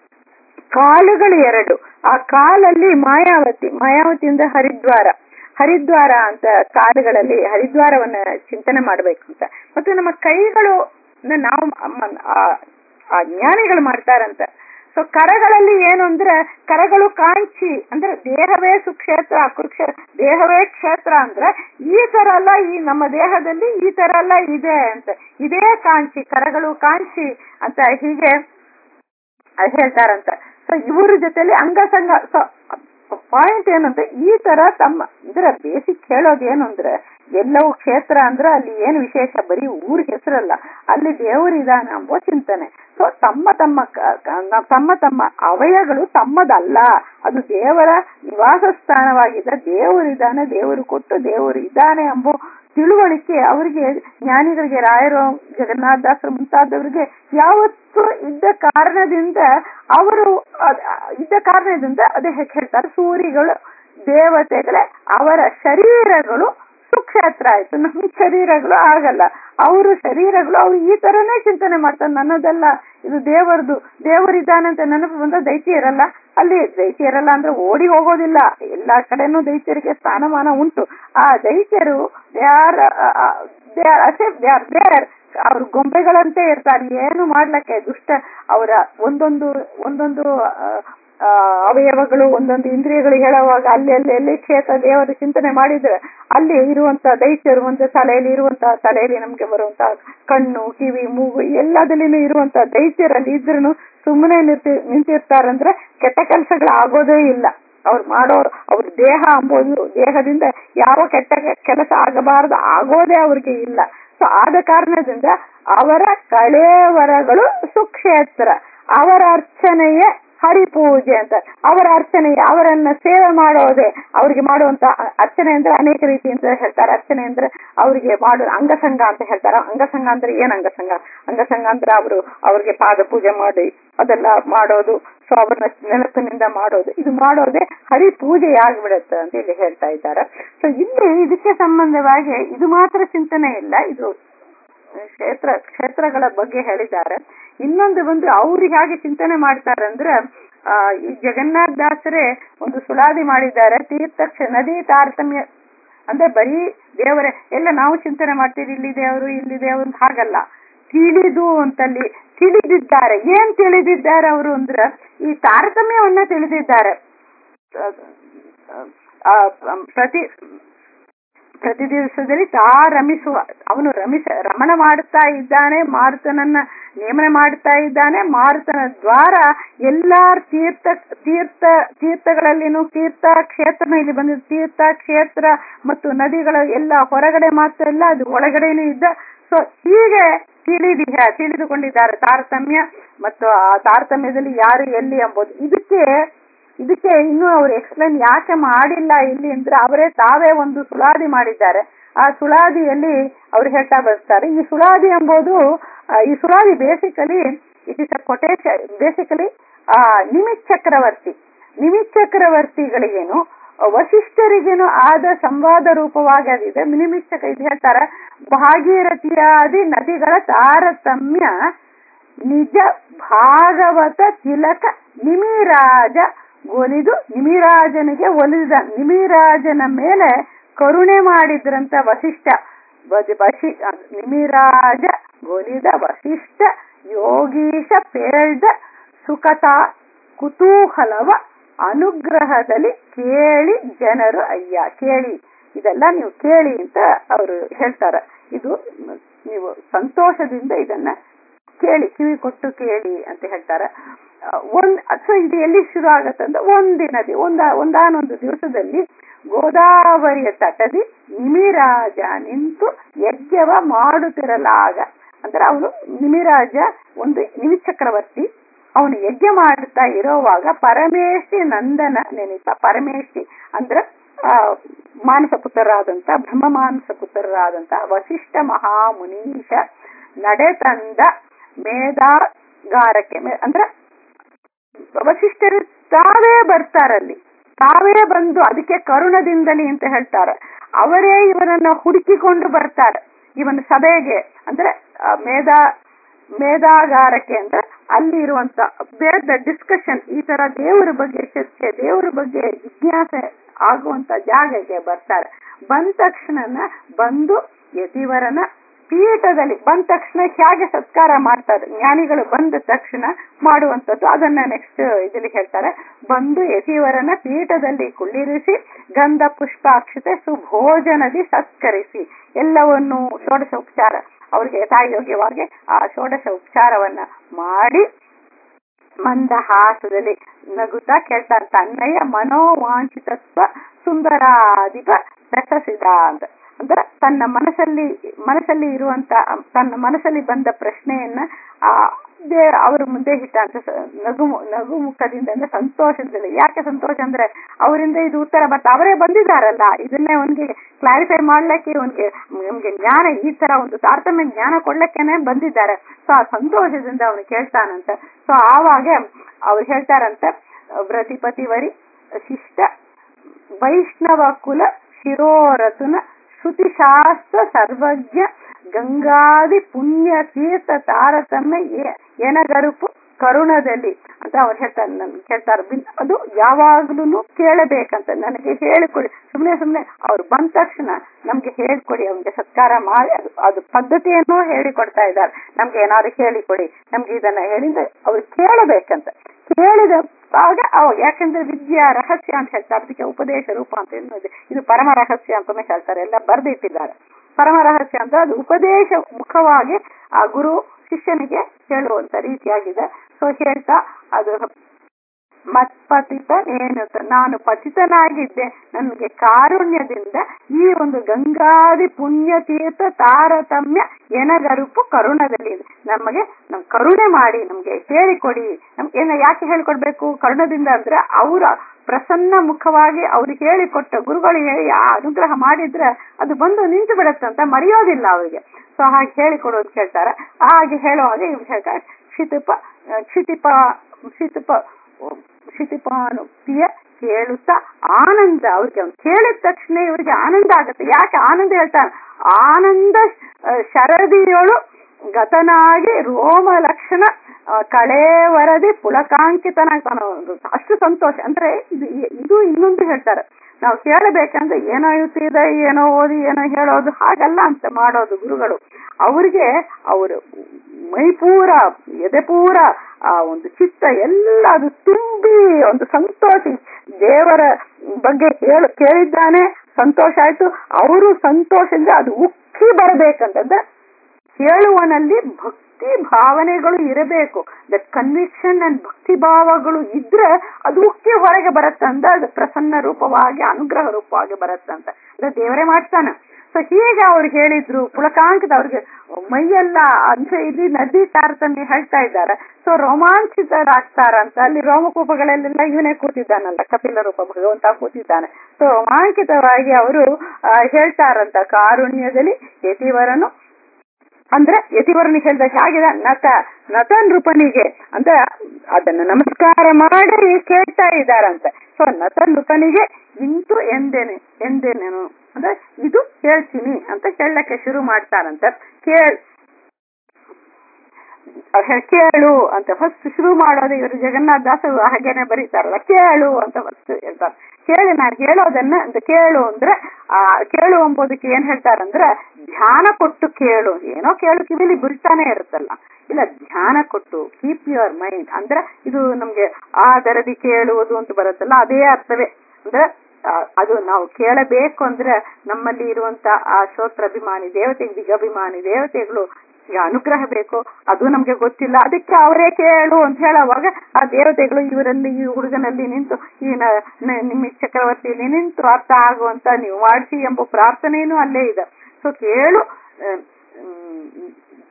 ಕಾಲುಗಳು ಎರಡು ಆ ಕಾಲಲ್ಲಿ ಮಾಯಾವತಿ ಮಾಯಾವತಿಯಿಂದ ಹರಿದ್ವಾರ ಹರಿದ್ವಾರ ಅಂತ ಕಾಲುಗಳಲ್ಲಿ ಹರಿದ್ವಾರವನ್ನ ಚಿಂತನೆ ಮಾಡ್ಬೇಕು ಅಂತ ಮತ್ತು ನಮ್ಮ ಕೈಗಳು ನಾವು ಆ ಜ್ಞಾನಿಗಳು ಮಾಡ್ತಾರಂತ ಸೊ ಕರಗಳಲ್ಲಿ ಏನು ಅಂದ್ರೆ ಕರಗಳು ಕಾಂಚಿ ಅಂದ್ರೆ ದೇಹವೇ ಸುಕ್ಷೇತ್ರ ಕುರುಕ್ಷೇತ್ರ ದೇಹವೇ ಕ್ಷೇತ್ರ ಅಂದ್ರೆ ಈ ತರ ಎಲ್ಲ ಈ ನಮ್ಮ ದೇಹದಲ್ಲಿ ಈ ತರ ಎಲ್ಲ ಇದೆ ಅಂತ ಇದೇ ಕಾಂಚಿ ಕರಗಳು ಕಾಂಚಿ ಅಂತ ಹೀಗೆ ಹೇಳ್ತಾರಂತ ಸೊ ಇವ್ರ ಜೊತೆಲಿ ಅಂಗಸಂಗ ಸೊ ಪಾಯಿಂಟ್ ಏನಂದ್ರೆ ಈ ತರ ತಮ್ಮ ಅಂದ್ರೆ ಬೇಸಿಕ್ ಹೇಳೋದು ಏನು ಅಂದ್ರೆ ಎಲ್ಲವೂ ಕ್ಷೇತ್ರ ಅಂದ್ರೆ ಅಲ್ಲಿ ಏನು ವಿಶೇಷ ಬರೀ ಊರ್ ಹೆಸರಲ್ಲ ಅಲ್ಲಿ ದೇವರಿದಾನ ಎಂಬ ಚಿಂತನೆ ಸೊ ತಮ್ಮ ತಮ್ಮ ತಮ್ಮ ತಮ್ಮ ಅವಯಗಳು ತಮ್ಮದಲ್ಲ ಅದು ದೇವರ ನಿವಾಸ ಸ್ಥಾನವಾಗಿದೆ ದೇವರಿದ್ದಾನೆ ದೇವರು ಕೊಟ್ಟು ದೇವರು ಇದ್ದಾನೆ ಎಂಬ ತಿಳುವಳಿಕೆ ಅವರಿಗೆ ಜ್ಞಾನಿಗಳಿಗೆ ರಾಯರು ಜಗನ್ನಾಥದಾಸರು ಮುಂತಾದವರಿಗೆ ಯಾವತ್ತೂ ಇದ್ದ ಕಾರಣದಿಂದ ಅವರು ಇದ್ದ ಕಾರಣದಿಂದ ಅದೇ ಹೇಳ್ತಾರೆ ಸೂರಿಗಳು ದೇವತೆಗಳೇ ಅವರ ಶರೀರಗಳು ಸುಕ್ಷೇತ್ರ ಆಯ್ತು ನಮ್ಮ ಶರೀರಗಳು ಆಗಲ್ಲ ಅವರು ಶರೀರಗಳು ಅವ್ರು ಈ ತರನೇ ಚಿಂತನೆ ಮಾಡ್ತಾರೆ ನನ್ನದಲ್ಲ ಇದು ದೇವರದು ದೇವರಿದ್ದಾನಂತ ನೆನಪು ಬಂದ ದೈತ್ಯ ಇರಲ್ಲ ಅಲ್ಲಿ ದೈತ್ಯ ಇರಲ್ಲ ಅಂದ್ರೆ ಓಡಿ ಹೋಗೋದಿಲ್ಲ ಎಲ್ಲಾ ಕಡೆನೂ ದೈತ್ಯರಿಗೆ ಸ್ಥಾನಮಾನ ಉಂಟು ಆ ದೈತ್ಯರು they are they are as if they are there ಅವ್ರ ಗೊಂಬೆಗಳಂತೆ ಇರ್ತಾರೆ ಏನು ಮಾಡ್ಲಕ್ಕೆ ದುಷ್ಟ ಅವರ ಒಂದೊಂದು ಒಂದೊಂದು ಅವಯವಗಳು ಒಂದೊಂದು ಇಂದ್ರಿಯಗಳು ಹೇಳುವಾಗ ಅಲ್ಲಿ ಅಲ್ಲಿ ಎಲ್ಲಿ ಕ್ಷೇತ್ರ ದೇವರ ಚಿಂತನೆ ಮಾಡಿದ್ರೆ ಅಲ್ಲಿ ಇರುವಂತ ದೈತ್ಯರು ಒಂದು ತಲೆಯಲ್ಲಿ ಇರುವಂತ ತಲೆಯಲ್ಲಿ ನಮ್ಗೆ ಬರುವಂತ ಕಣ್ಣು ಕಿವಿ ಮೂಗು ಎಲ್ಲದಲ್ಲಿನೂ ಇರುವಂತ ದೈತ್ಯರಲ್ಲಿ ಇದ್ರೂ ಸುಮ್ಮನೆ ನಿಂತಿ ನಿಂತಿರ್ತಾರಂದ್ರೆ ಕೆಟ್ಟ ಕೆಲಸಗಳು ಆಗೋದೇ ಇಲ್ಲ ಅವ್ರು ಮಾಡೋ ಅವ್ರ ದೇಹ ಅಂಬೋದು ದೇಹದಿಂದ ಯಾವ ಕೆಟ್ಟ ಕೆಲಸ ಆಗಬಾರದು ಆಗೋದೇ ಅವ್ರಿಗೆ ಇಲ್ಲ ಸೊ ಆದ ಕಾರಣದಿಂದ ಅವರ ಕಳೇವರಗಳು ಸುಕ್ಷೇತ್ರ ಅವರ ಅರ್ಚನೆಯೇ ಹರಿಪೂಜೆ ಅಂತ ಅವರ ಅರ್ಚನೆ ಅವರನ್ನ ಸೇವೆ ಮಾಡೋದೇ ಅವರಿಗೆ ಮಾಡುವಂತ ಅರ್ಚನೆ ಅಂದ್ರೆ ಅನೇಕ ರೀತಿ ಅಂತ ಹೇಳ್ತಾರೆ ಅರ್ಚನೆ ಅಂದ್ರೆ ಅವರಿಗೆ ಮಾಡೋ ಅಂಗಸಂಗ ಅಂತ ಹೇಳ್ತಾರೆ ಅಂಗಸಂಗ ಅಂದ್ರೆ ಏನ್ ಅಂಗಸಂಗ ಅಂಗಸಂಗ ಅಂದ್ರೆ ಅವರು ಅವ್ರಿಗೆ ಪಾದ ಪೂಜೆ ಮಾಡಿ ಅದೆಲ್ಲ ಮಾಡೋದು ಸೊ ಅವ್ರನ್ನ ನೆನಪಿನಿಂದ ಮಾಡೋದು ಇದು ಮಾಡೋದೇ ಹರಿ ಪೂಜೆ ಆಗ್ಬಿಡತ್ತೆ ಅಂತ ಇಲ್ಲಿ ಹೇಳ್ತಾ ಇದ್ದಾರೆ ಸೊ ಇಲ್ಲಿ ಇದಕ್ಕೆ ಸಂಬಂಧವಾಗಿ ಇದು ಮಾತ್ರ ಚಿಂತನೆ ಇಲ್ಲ ಇದು ಕ್ಷೇತ್ರ ಕ್ಷೇತ್ರಗಳ ಬಗ್ಗೆ ಹೇಳಿದ್ದಾರೆ ಇನ್ನೊಂದು ಒಂದು ಅವ್ರಿಗೆ ಹಾಗೆ ಚಿಂತನೆ ಮಾಡ್ತಾರೆ ಅಂದ್ರೆ ಆ ಈ ಜಗನ್ನಾಥ ದಾಸರೇ ಒಂದು ಸುಳಾದಿ ಮಾಡಿದ್ದಾರೆ ತೀರ್ಥ ಕ್ಷ- ನದಿ ತಾರತಮ್ಯ ಅಂದ್ರೆ ಬರೀ ದೇವರೇ ಎಲ್ಲ ನಾವು ಚಿಂತನೆ ಮಾಡ್ತೀವಿ ಇಲ್ಲಿ ದೇವರು ಇಲ್ಲಿ ದೇವರು ಅಂತ ಹಾಗಲ್ಲ ತಿಳಿದು ಅಂತಲ್ಲಿ ತಿಳಿದಿದ್ದಾರೆ ಏನ್ ತಿಳಿದಿದ್ದಾರೆ ಅವರು ಅಂದ್ರೆ ಈ ತಾರತಮ್ಯವನ್ನ ತಿಳಿದಿದ್ದಾರೆ ಆ, ಪ್ರತಿ ಪ್ರತಿ ದಿವಸದಲ್ಲಿ ತಾ ರಮಿಸುವ ಅವನು ರಮಿಸ ರಮಣ ಮಾಡುತ್ತಾ ಇದ್ದಾನೆ ಮಾರುತನನ್ನ ನೇಮನ ಮಾಡುತ್ತಾ ಇದ್ದಾನೆ ಮಾರುತನ ದ್ವಾರ ಎಲ್ಲಾ ತೀರ್ಥ ತೀರ್ಥ ತೀರ್ಥಗಳಲ್ಲಿನೂ ತೀರ್ಥ ಕ್ಷೇತ್ರ ಇಲ್ಲಿ ಬಂದಿದೆ ತೀರ್ಥ ಕ್ಷೇತ್ರ ಮತ್ತು ನದಿಗಳ ಎಲ್ಲ ಹೊರಗಡೆ ಮಾತ್ರ ಇಲ್ಲ ಅದು ಒಳಗಡೆನೂ ಇದ್ದ ಸೊ ಹೀಗೆ ತಿಳಿದಿಹ ತಿಳಿದುಕೊಂಡಿದ್ದಾರೆ ತಾರತಮ್ಯ ಮತ್ತು ಆ ತಾರತಮ್ಯದಲ್ಲಿ ಯಾರು ಎಲ್ಲಿ ಎಂಬುದು ಇದಕ್ಕೆ ಇದಕ್ಕೆ ಇನ್ನೂ ಅವ್ರು ಎಕ್ಸ್ಪ್ಲೈನ್ ಯಾಕೆ ಮಾಡಿಲ್ಲ ಇಲ್ಲಿ ಅಂದ್ರೆ ಅವರೇ ತಾವೇ ಒಂದು ಸುಳಾದಿ ಮಾಡಿದ್ದಾರೆ ಆ ಸುಳಾದಿಯಲ್ಲಿ ಅವ್ರು ಹೇಳ್ತಾ ಬರ್ತಾರೆ ಈ ಸುಳಾದಿ ಎಂಬುದು ಆ, ಈ ಸುಳಾದಿ ಬೇಸಿಕಲಿ ಇಟ್ ಇಸ್ ಅ ಕೊಟೇಶ ಬೇಸಿಕಲಿ ಆ ನಿಮಿತ್ ಚಕ್ರವರ್ತಿ ನಿಮಿತ್ ಚಕ್ರವರ್ತಿಗಳಿಗೇನು ವಶಿಷ್ಠರಿಗೇನು ಆದ ಸಂವಾದ ರೂಪವಾಗಿ ಅದಿದೆ ನಿಮಿತ್ ಚಕ್ರ ಇದು ಹೇಳ್ತಾರೆ ಭಾಗೀರಥಿಯಾದಿ ನದಿಗಳ ತಾರತಮ್ಯ ನಿಜ ಭಾಗವತ ತಿಲಕ ನಿಮಿರಾಜ ಒಲಿದು ನಿಮಿರಾಜನಿಗೆ ಒಲಿದ ನಿಮಿರಾಜನ ಮೇಲೆ ಕರುಣೆ ಮಾಡಿದ್ರಂತ ವಸಿಷ್ಠ ವಜ- ವಶಿ ನಿಮಿರಾಜ ಒಲಿದ ವಸಿಷ್ಠ ಯೋಗೀಶ ಪೇಳ್ದ ಸುಖತ ಕುತೂಹಲವ ಅನುಗ್ರಹದಲ್ಲಿ ಕೇಳಿ ಜನರು ಅಯ್ಯ ಕೇಳಿ ಇದೆಲ್ಲ ನೀವು ಕೇಳಿ ಅಂತ ಅವರು ಹೇಳ್ತಾರೆ ಇದು ನೀವು ಸಂತೋಷದಿಂದ ಇದನ್ನ ಕೇಳಿ ಕಿವಿ ಕೊಟ್ಟು ಕೇಳಿ ಅಂತ ಹೇಳ್ತಾರೆ ಆ, ಒಂದ್ ಸೊ ಇದು ಎಲ್ಲಿ ಶುರು ಆಗತ್ತಂದ್ರೆ ಒಂದಿನದಿ ಒಂದ ಒಂದಾನೊಂದು ದಿವಸದಲ್ಲಿ ಗೋದಾವರಿಯ ತಟದಿ ನಿಮಿರಾಜ ನಿಂತು ಯಜ್ಞವ ಮಾಡುತ್ತಿರಲಾಗ ಅಂದ್ರೆ ಅವನು ನಿಮಿರಾಜ ಒಂದು ನಿಮಿ ಚಕ್ರವರ್ತಿ ಅವನು ಯಜ್ಞ ಮಾಡುತ್ತಾ ಇರೋವಾಗ ಪರಮೇಶಿ ನಂದನ ನೆನಪ ಪರಮೇಶಿ ಅಂದ್ರೆ ಆ ಮಾನಸ ಪುತ್ರರಾದಂತ ಬ್ರಹ್ಮ ಮಾನಸ ಪುತ್ರರಾದಂತ ವಸಿಷ್ಠ ಮಹಾಮುನೀಶ ನಡೆತಂದ ಮೇಧಾಗಾರಕ್ಕೆ ಮೇ- ಅಂದ್ರೆ ವಸಿಷ್ಠರು ತಾವೇ ಬರ್ತಾರಲ್ಲಿ ತಾವೇ ಬಂದು ಅದಕ್ಕೆ ಕರುಣದಿಂದಲಿ ಅಂತ ಹೇಳ್ತಾರೆ ಅವರೇ ಇವನನ್ನ ಹುಡುಕಿಕೊಂಡು ಬರ್ತಾರೆ ಇವನ ಸಭೆಗೆ ಅಂದ್ರೆ ಆ, ಮೇಧಾ ಮೇಧಾಗಾರಕ್ಕೆ ಅಂದ್ರೆ ಅಲ್ಲಿ ಇರುವಂತ ಬೇರೆ ಡಿಸ್ಕಷನ್ ಈ ತರ ದೇವರ ಬಗ್ಗೆ ಚರ್ಚೆ ದೇವರ ಬಗ್ಗೆ ಜಿಜ್ಞಾಸೆ ಆಗುವಂತ ಜಾಗಕ್ಕೆ ಬರ್ತಾರೆ ಬಂದ ತಕ್ಷಣನ ಬಂದು ಯತಿವರನ ಪೀಠದಲ್ಲಿ ಬಂದ ತಕ್ಷಣ ಹೇಗೆ ಸತ್ಕಾರ ಮಾಡ್ತಾರೆ ಜ್ಞಾನಿಗಳು ಬಂದ ತಕ್ಷಣ ಮಾಡುವಂತದ್ದು ಅದನ್ನ ನೆಕ್ಸ್ಟ್ ಇದರಲ್ಲಿ ಹೇಳ್ತಾರೆ ಬಂದು ಯತಿವರನ ಪೀಠದಲ್ಲಿ ಕುಳ್ಳಿರಿಸಿ ಗಂಧ ಪುಷ್ಪಾಕ್ಷತೆ ಸುಭೋಜನದಿ ಸತ್ಕರಿಸಿ ಎಲ್ಲವನ್ನು ಷೋಡಶ ಉಪಚಾರ ಅವರಿಗೆ ಯಥಾಯೋಗ್ಯವಾಗಿ ಆ ಷೋಡಶ ಉಪಚಾರವನ್ನ ಮಾಡಿ ಮಂದಹಾಸದಲ್ಲಿ ನಗುತ್ತಾ ಕೇಳ್ತಾರೆ ತನ್ನಯ್ಯ ಮನೋವಾಂಛಿತತ್ವ ಸುಂದರಾಧಿಪ ರಸಸಿದ ಅಂತ ಅಂದ್ರೆ ತನ್ನ ಮನಸ್ಸಲ್ಲಿ ಮನಸ್ಸಲ್ಲಿ ಇರುವಂತ ತನ್ನ ಮನಸ್ಸಲ್ಲಿ ಬಂದ ಪ್ರಶ್ನೆಯನ್ನ ಆ ದೇ ಅವ್ರ ಮುಂದೆ ಇಟ್ಟ ಅಂತ ಸ- ನಗು ನಗು ಮುಖದಿಂದ ಅಂದ್ರೆ ಸಂತೋಷದಲ್ಲಿ ಯಾಕೆ ಸಂತೋಷ ಅಂದ್ರೆ ಅವರಿಂದ ಇದು ಉತ್ತರ ಬರ್ತಾ ಅವರೇ ಬಂದಿದ್ದಾರಲ್ಲ ಇದನ್ನೇ ಅವನಿಗೆ ಕ್ಲಾರಿಫೈ ಮಾಡ್ಲಿಕ್ಕೆ ಅವನಿಗೆ ನಮ್ಗೆ ಜ್ಞಾನ ಈ ತರ ಒಂದು ತಾರತಮ್ಯ ಜ್ಞಾನ ಕೊಡ್ಲಿಕ್ಕೆನೆ ಬಂದಿದ್ದಾರೆ ಸೊ ಆ ಸಂತೋಷದಿಂದ ಅವನು ಕೇಳ್ತಾನಂತ ಸೊ ಆವಾಗ ಅವ್ರು ಹೇಳ್ತಾರಂತ ವ್ರತಿಪತಿವರಿ ಶಿಷ್ಟ ವೈಷ್ಣವ ಕುಲ ಶಿರೋರತುನ ಶ್ರುತಿಶಾಸ್ತ್ರ ಸರ್ವಜ್ಞ ಗಂಗಾದಿ ಪುಣ್ಯ ತೀರ್ಥ ತಾರತಮ್ಯ ಏ- ಎನಗರುಪು ಕರುಣದಲ್ಲಿ ಅಂತ ಅವ್ರು ಹೇಳ್ತಾರೆ ನನ್ಗೆ ಹೇಳ್ತಾರೆ ಬಿನ್- ಅದು ಯಾವಾಗ್ಲೂ ಕೇಳಬೇಕಂತ ನನಗೆ ಹೇಳಿಕೊಡಿ ಸುಮ್ನೆ ಸುಮ್ನೆ ಅವ್ರು ಬಂದ ತಕ್ಷಣ ನಮ್ಗೆ ಹೇಳ್ಕೊಡಿ ಅವ್ನಿಗೆ ಸತ್ಕಾರ ಮಾಡಿ ಅದು ಅದು ಪದ್ಧತಿಯನ್ನು ಹೇಳಿಕೊಡ್ತಾ ಇದ್ದಾರೆ ನಮ್ಗೆ ಏನಾದ್ರು ಹೇಳಿಕೊಡಿ ನಮ್ಗೆ ಇದನ್ನ ಹೇಳಿದ್ರೆ ಅವ್ರು ಕೇಳಬೇಕಂತ ಕೇಳಿದ ಆಗ ಅವ್ ಯಾಕಂದ್ರೆ ವಿದ್ಯಾ ರಹಸ್ಯ ಅಂತ ಹೇಳ್ತಾರೆ ಅದಕ್ಕೆ ಉಪದೇಶ ರೂಪ ಅಂತ ಇನ್ನೊಂದು ಇದು ಪರಮ ರಹಸ್ಯ ಅಂತಾನೆ ಹೇಳ್ತಾರೆ ಎಲ್ಲ ಬರೆದಿಟ್ಟಿದ್ದಾರೆ ಪರಮ ರಹಸ್ಯ ಅಂತ ಅದು ಉಪದೇಶ ಮುಖವಾಗಿ ಆ ಗುರು ಶಿಷ್ಯನಿಗೆ ಹೇಳುವಂತ ರೀತಿಯಾಗಿದೆ ಸೊ ಹೇಳ್ತಾ ಅದು ಮತ್ಪತಿತ ಏನು ನಾನು ಪತಿತನಾಗಿದ್ದೆ ನನಗೆ ಕಾರುಣ್ಯದಿಂದ ಈ ಒಂದು ಗಂಗಾದಿ ಪುಣ್ಯ ತೀರ್ಥ ತಾರತಮ್ಯ ಎನಗರುಪು ಕರುಣದಲ್ಲಿ ಇದೆ. ನಮಗೆ ನಮ್ ಕರುಣೆ ಮಾಡಿ ನಮ್ಗೆ ಹೇಳಿಕೊಡಿ ನಮ್ಗೆ ಏನ ಯಾಕೆ ಹೇಳಿಕೊಡ್ಬೇಕು ಕರುಣದಿಂದ ಅಂದ್ರೆ ಅವರ ಪ್ರಸನ್ನ ಮುಖವಾಗಿ ಅವ್ರಿಗೆ ಹೇಳಿಕೊಟ್ಟ ಗುರುಗಳು ಹೇಳಿ ಆ ಅನುಗ್ರಹ ಮಾಡಿದ್ರೆ ಅದು ಬಂದು ನಿಂತು ಬಿಡತ್ತಂತ ಮರೆಯೋದಿಲ್ಲ ಅವರಿಗೆ ಸೊ ಹಾಗೆ ಹೇಳಿಕೊಡೋದು ಕೇಳ್ತಾರೆ ಹಾಗೆ ಹೇಳುವಾಗ ಇವ್ರು ಹೇಳ್ತಾರೆ ಕ್ಷಿತಿಪ ಕ್ಷಿತಿಪ ಕ್ಷಿತಿಪ ಕ್ಷಿತಿಪಾನುಕ್ತಿಯ ಕೇಳುತ್ತಾ ಆನಂದ ಅವ್ರಿಗೆ ಅವ್ನು ಕೇಳಿದ ತಕ್ಷಣ ಇವರಿಗೆ ಆನಂದ ಆಗುತ್ತೆ ಯಾಕೆ ಆನಂದ ಹೇಳ್ತಾನೆ ಆನಂದ ಆ, ಶರದಿಯೊಳು ಗತನಾಗಿ ರೋಮ ಲಕ್ಷಣ ಆ, ಕಳೇವರದಿ ಪುಳಕಾಂಕಿತನಾಗ್ತಾನ ಒಂದು ಅಷ್ಟು ಸಂತೋಷ ಅಂದ್ರೆ ಇದು ಇದು ಇನ್ನೊಂದು ಹೇಳ್ತಾರೆ ನಾವು ಕೇಳಬೇಕಂದ್ರೆ ಏನೋ ಇದೆ ಏನೋ ಓದಿ ಏನೋ ಹೇಳೋದು ಹಾಗಲ್ಲ ಅಂತ ಮಾಡೋದು ಗುರುಗಳು ಅವ್ರಿಗೆ ಅವರು ಮೈಪೂರ ಎದೆಪೂರ ಆ ಒಂದು ಚಿತ್ತ ಎಲ್ಲ ಅದು ತುಂಬಿ ಒಂದು ಸಂತೋಷಿ ದೇವರ ಬಗ್ಗೆ ಹೇಳು ಕೇಳಿದ್ದಾನೆ ಸಂತೋಷ ಆಯ್ತು ಅವರು ಸಂತೋಷದಿಂದ ಅದು ಉಕ್ಕಿ ಬರಬೇಕಂತಂದ್ರೆ ಕೇಳುವನಲ್ಲಿ ಭಕ್ತಿ ಭಾವನೆಗಳು ಇರಬೇಕು ದ ಕನ್ವಿಕ್ಷನ್ ಅಂಡ್ ಭಕ್ತಿ ಭಾವಗಳು ಇದ್ರೆ ಅದು ಉಕ್ಕಿ ಹೊರಗೆ ಬರುತ್ತಂತ ಅದು ಪ್ರಸನ್ನ ರೂಪವಾಗಿ ಅನುಗ್ರಹ ರೂಪವಾಗಿ ಬರುತ್ತಂತ ಅದು ದೇವರೇ ಮಾಡ್ತಾನೆ ಸೊ ಹೀಗೆ ಅವ್ರು ಹೇಳಿದ್ರು ಪುಳಕಾಂಕದ ಅವ್ರಿಗೆ ಮೈಯೆಲ್ಲ ಅಂದ್ರೆ ಇಲ್ಲಿ ನದಿ ತಾರತಮ್ಯ ಹೇಳ್ತಾ ಇದ್ದಾರೆ ಸೊ ರೋಮಾಂಚಿತರಾಗ್ತಾರಂತ ಅಲ್ಲಿ ರೋಮಕೂಪಗಳಲ್ಲೆಲ್ಲ ಇವನೇ ಕೂತಿದ್ದಾನಲ್ಲ ಕಪಿಲ ರೂಪ ಭಗವಂತ ಕೂತಿದ್ದಾನೆ ಸೊ ರೋಮಾಂಕಿತವಾಗಿ ಅವರು ಆ, ಹೇಳ್ತಾರಂತ ಕಾರುಣ್ಯದಲ್ಲಿ ಯತಿವರನು ಅಂದ್ರೆ ಯತಿವರನಿಗೆ ಹೇಳಿದ ಹೇಗಿದೆ ನತ ನತ ನೃಪನಿಗೆ ಅಂದ್ರೆ ಅದನ್ನ ನಮಸ್ಕಾರ ಮಾಡಿ ಕೇಳ್ತಾ ಇದ್ದಾರಂತೆ ಸೊ ನತ ನೃಪನಿಗೆ ಇಂತು ಎಂದೇನೆ ಎಂದೇನೇನು ಅಂದ್ರೆ ಇದು ಹೇಳ್ತೀನಿ ಅಂತ ಹೇಳಕ್ಕೆ ಶುರು ಮಾಡ್ತಾರಂತೆ ಕೇಳ್ ಅವ್ರ್ ಹೇಳ್- ಕೇಳು ಅಂತ ಫಸ್ಟ್ ಶುರು ಮಾಡೋದು ಇವರು ಜಗನ್ನಾಥ ದಾಸರು ಹಾಗೇನೆ ಬರೀತಾರಲ್ಲ ಕೇಳು ಅಂತ ಫಸ್ಟ್ ಹೇಳ್ತಾರೆ ಕೇಳಿ ನಾನು ಹೇಳೋದನ್ನ ಅಂತ ಕೇಳು ಅಂದ್ರೆ ಆ ಕೇಳು ಎಂಬುದಕ್ಕೆ ಏನ್ ಹೇಳ್ತಾರಂದ್ರೆ ಧ್ಯಾನ ಕೊಟ್ಟು ಕೇಳು ಏನೋ ಕೇಳು ಕಿವಿಲಿ ಬೀಳ್ತಾನೆ ಇರುತ್ತಲ್ಲ ಇಲ್ಲ ಧ್ಯಾನ ಕೊಟ್ಟು ಕೀಪ್ ಯುವರ್ ಮೈಂಡ್ ಅಂದ್ರೆ ಇದು ನಮ್ಗೆ ಆ ದರದಿ ಕೇಳುವುದು ಅಂತ ಬರುತ್ತಲ್ಲ ಅದೇ ಅರ್ಥವೇ ಅಂದ್ರೆ ಆ, ಅದು ನಾವು ಕೇಳಬೇಕು ಅಂದ್ರೆ ನಮ್ಮಲ್ಲಿ ಇರುವಂತ ಆ ಶ್ರೋತ್ರಾಭಿಮಾನಿ ದೇವತೆ ದಿಗಭಿಮಾನಿ ದೇವತೆಗಳು ಈಗ ಅನುಗ್ರಹ ಬೇಕು ಅದು ನಮ್ಗೆ ಗೊತ್ತಿಲ್ಲ ಅದಕ್ಕೆ ಅವರೇ ಕೇಳು ಅಂತ ಹೇಳುವಾಗ ಆ ದೇವತೆಗಳು ಇವರಲ್ಲಿ ಈ ಹುಡುಗನಲ್ಲಿ ನಿಂತು ಈ ನ- ನ- ನಿಮ್ಮ ಚಕ್ರವರ್ತಿಯಲ್ಲಿ ನಿಂತು ಅರ್ಥ ಆಗುವಂತ ನೀವು ಮಾಡಿಸಿ ಎಂಬ ಪ್ರಾರ್ಥನೆಯೂ ಅಲ್ಲೇ ಇದೆ ಸೊ ಕೇಳು ಆ, ಮ್,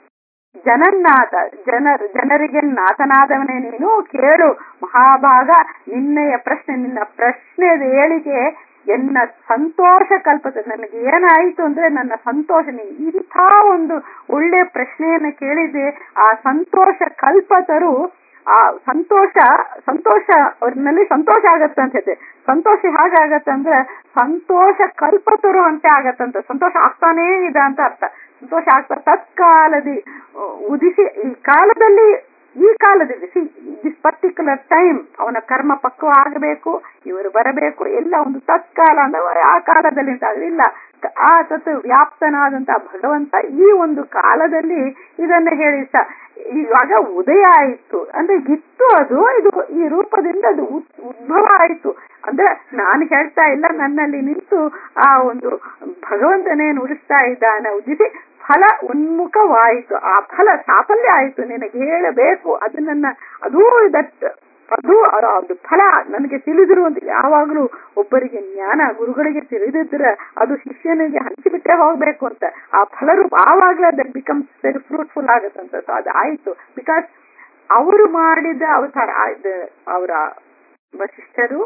ಜನನ್ನಾಥ ಜನರ್ ಜನರಿಗೆ ನಾಥನಾದವನೇ ನೀನು ಕೇಳು ಮಹಾಭಾಗ ನಿನ್ನೆಯ ಪ್ರಶ್ನೆ ನಿನ್ನ ಪ್ರಶ್ನೆದ ಏಳಿಗೆ ಎನ್ನ ಸಂತೋಷ ಕಲ್ಪತದೆ ನನಗೆ ಏನಾಯ್ತು ಅಂದ್ರೆ ನನ್ನ ಸಂತೋಷ ನೀನು ಇಂಥ ಒಂದು ಒಳ್ಳೆ ಪ್ರಶ್ನೆಯನ್ನ ಕೇಳಿದೆ ಆ ಸಂತೋಷ ಕಲ್ಪತರು ಆ ಸಂತೋಷ ಸಂತೋಷ ಅವ್ರಲ್ಲಿ ಸಂತೋಷ ಆಗತ್ತೆ ಅಂತ ಹೇಳ್ತೆ ಸಂತೋಷ ಹೇಗಾಗತ್ತೆ ಅಂದ್ರೆ ಸಂತೋಷ ಕಲ್ಪತರು ಅಂತ ಆಗತ್ತಂತ ಸಂತೋಷ ಆಗ್ತಾನೇ ಇದೆ ಅಂತ ಅರ್ಥ ಸಂತೋಷ ಆಗ್ತಾ ತತ್ಕಾಲದಿ ಅಹ್, ಉದಿಸಿ ಈ ಕಾಲದಲ್ಲಿ ಈ ಕಾಲದಲ್ಲಿ ಸಿ ದಿಸ್ ಪರ್ಟಿಕ್ಯುಲರ್ ಟೈಮ್ ಅವನ ಕರ್ಮ ಪಕ್ವ ಆಗಬೇಕು ಇವರು ಬರಬೇಕು ಎಲ್ಲ ಒಂದು ತತ್ಕಾಲ ಅಂದ್ರೆ ಆ ಕಾಲದಲ್ಲಿ ಅಂತ ಆದ್ರೆ ಇಲ್ಲ ಆ ತತ್ ವ್ಯಾಪ್ತನಾದಂತ ಭಗವಂತ ಈ ಒಂದು ಕಾಲದಲ್ಲಿ ಇದನ್ನ ಹೇಳಿ ಸ ಇವಾಗ ಉದಯ ಆಯಿತು ಅಂದ್ರೆ ಇತ್ತು ಅದು ಇದು ಈ ರೂಪದಿಂದ ಅದು ಉದ್- ಉದ್ಭವ ಆಯಿತು ಅಂದ್ರೆ ನಾನು ಹೇಳ್ತಾ ಇಲ್ಲ ನನ್ನಲ್ಲಿ ನಿಂತು ಆ ಒಂದು ಭಗವಂತನೇ ನುಡಿಸ್ತಾ ಇದ್ದಾನೆ ಉದಿಸಿ ಫಲ ಉನ್ಮುಖವಾಯಿತು ಆ ಫಲ ಸಾಫಲ್ಯ ಆಯಿತು ನಿನಗೆ ಹೇಳಬೇಕು ಅದು ನನ್ನ ಅದೂ ದಟ್ ಅದು ಅರ- ಅದು ಫಲ ನನಗೆ ತಿಳಿದಿರುವಂತ ಯಾವಾಗಲೂ ಒಬ್ಬರಿಗೆ ಜ್ಞಾನ ಗುರುಗಳಿಗೆ ತಿಳಿದಿದ್ರೆ ಅದು ಶಿಷ್ಯನಿಗೆ ಹಂಚಿಬಿಟ್ಟೆ ಹೋಗ್ಬೇಕು ಅಂತ ಆ ಫಲರೂಪ ಆವಾಗಲೇ ದಟ್ ಬಿಕಮ್ಸ್ ವೆರಿ ಫ್ರೂಟ್ಫುಲ್ ಆಗುತ್ತಂತ ಸೊ ಅದು ಆಯ್ತು ಬಿಕಾಸ್ ಅವರು ಮಾಡಿದ ಅವತಾರ ಆ- ಅವರ ವಶಿಷ್ಠರು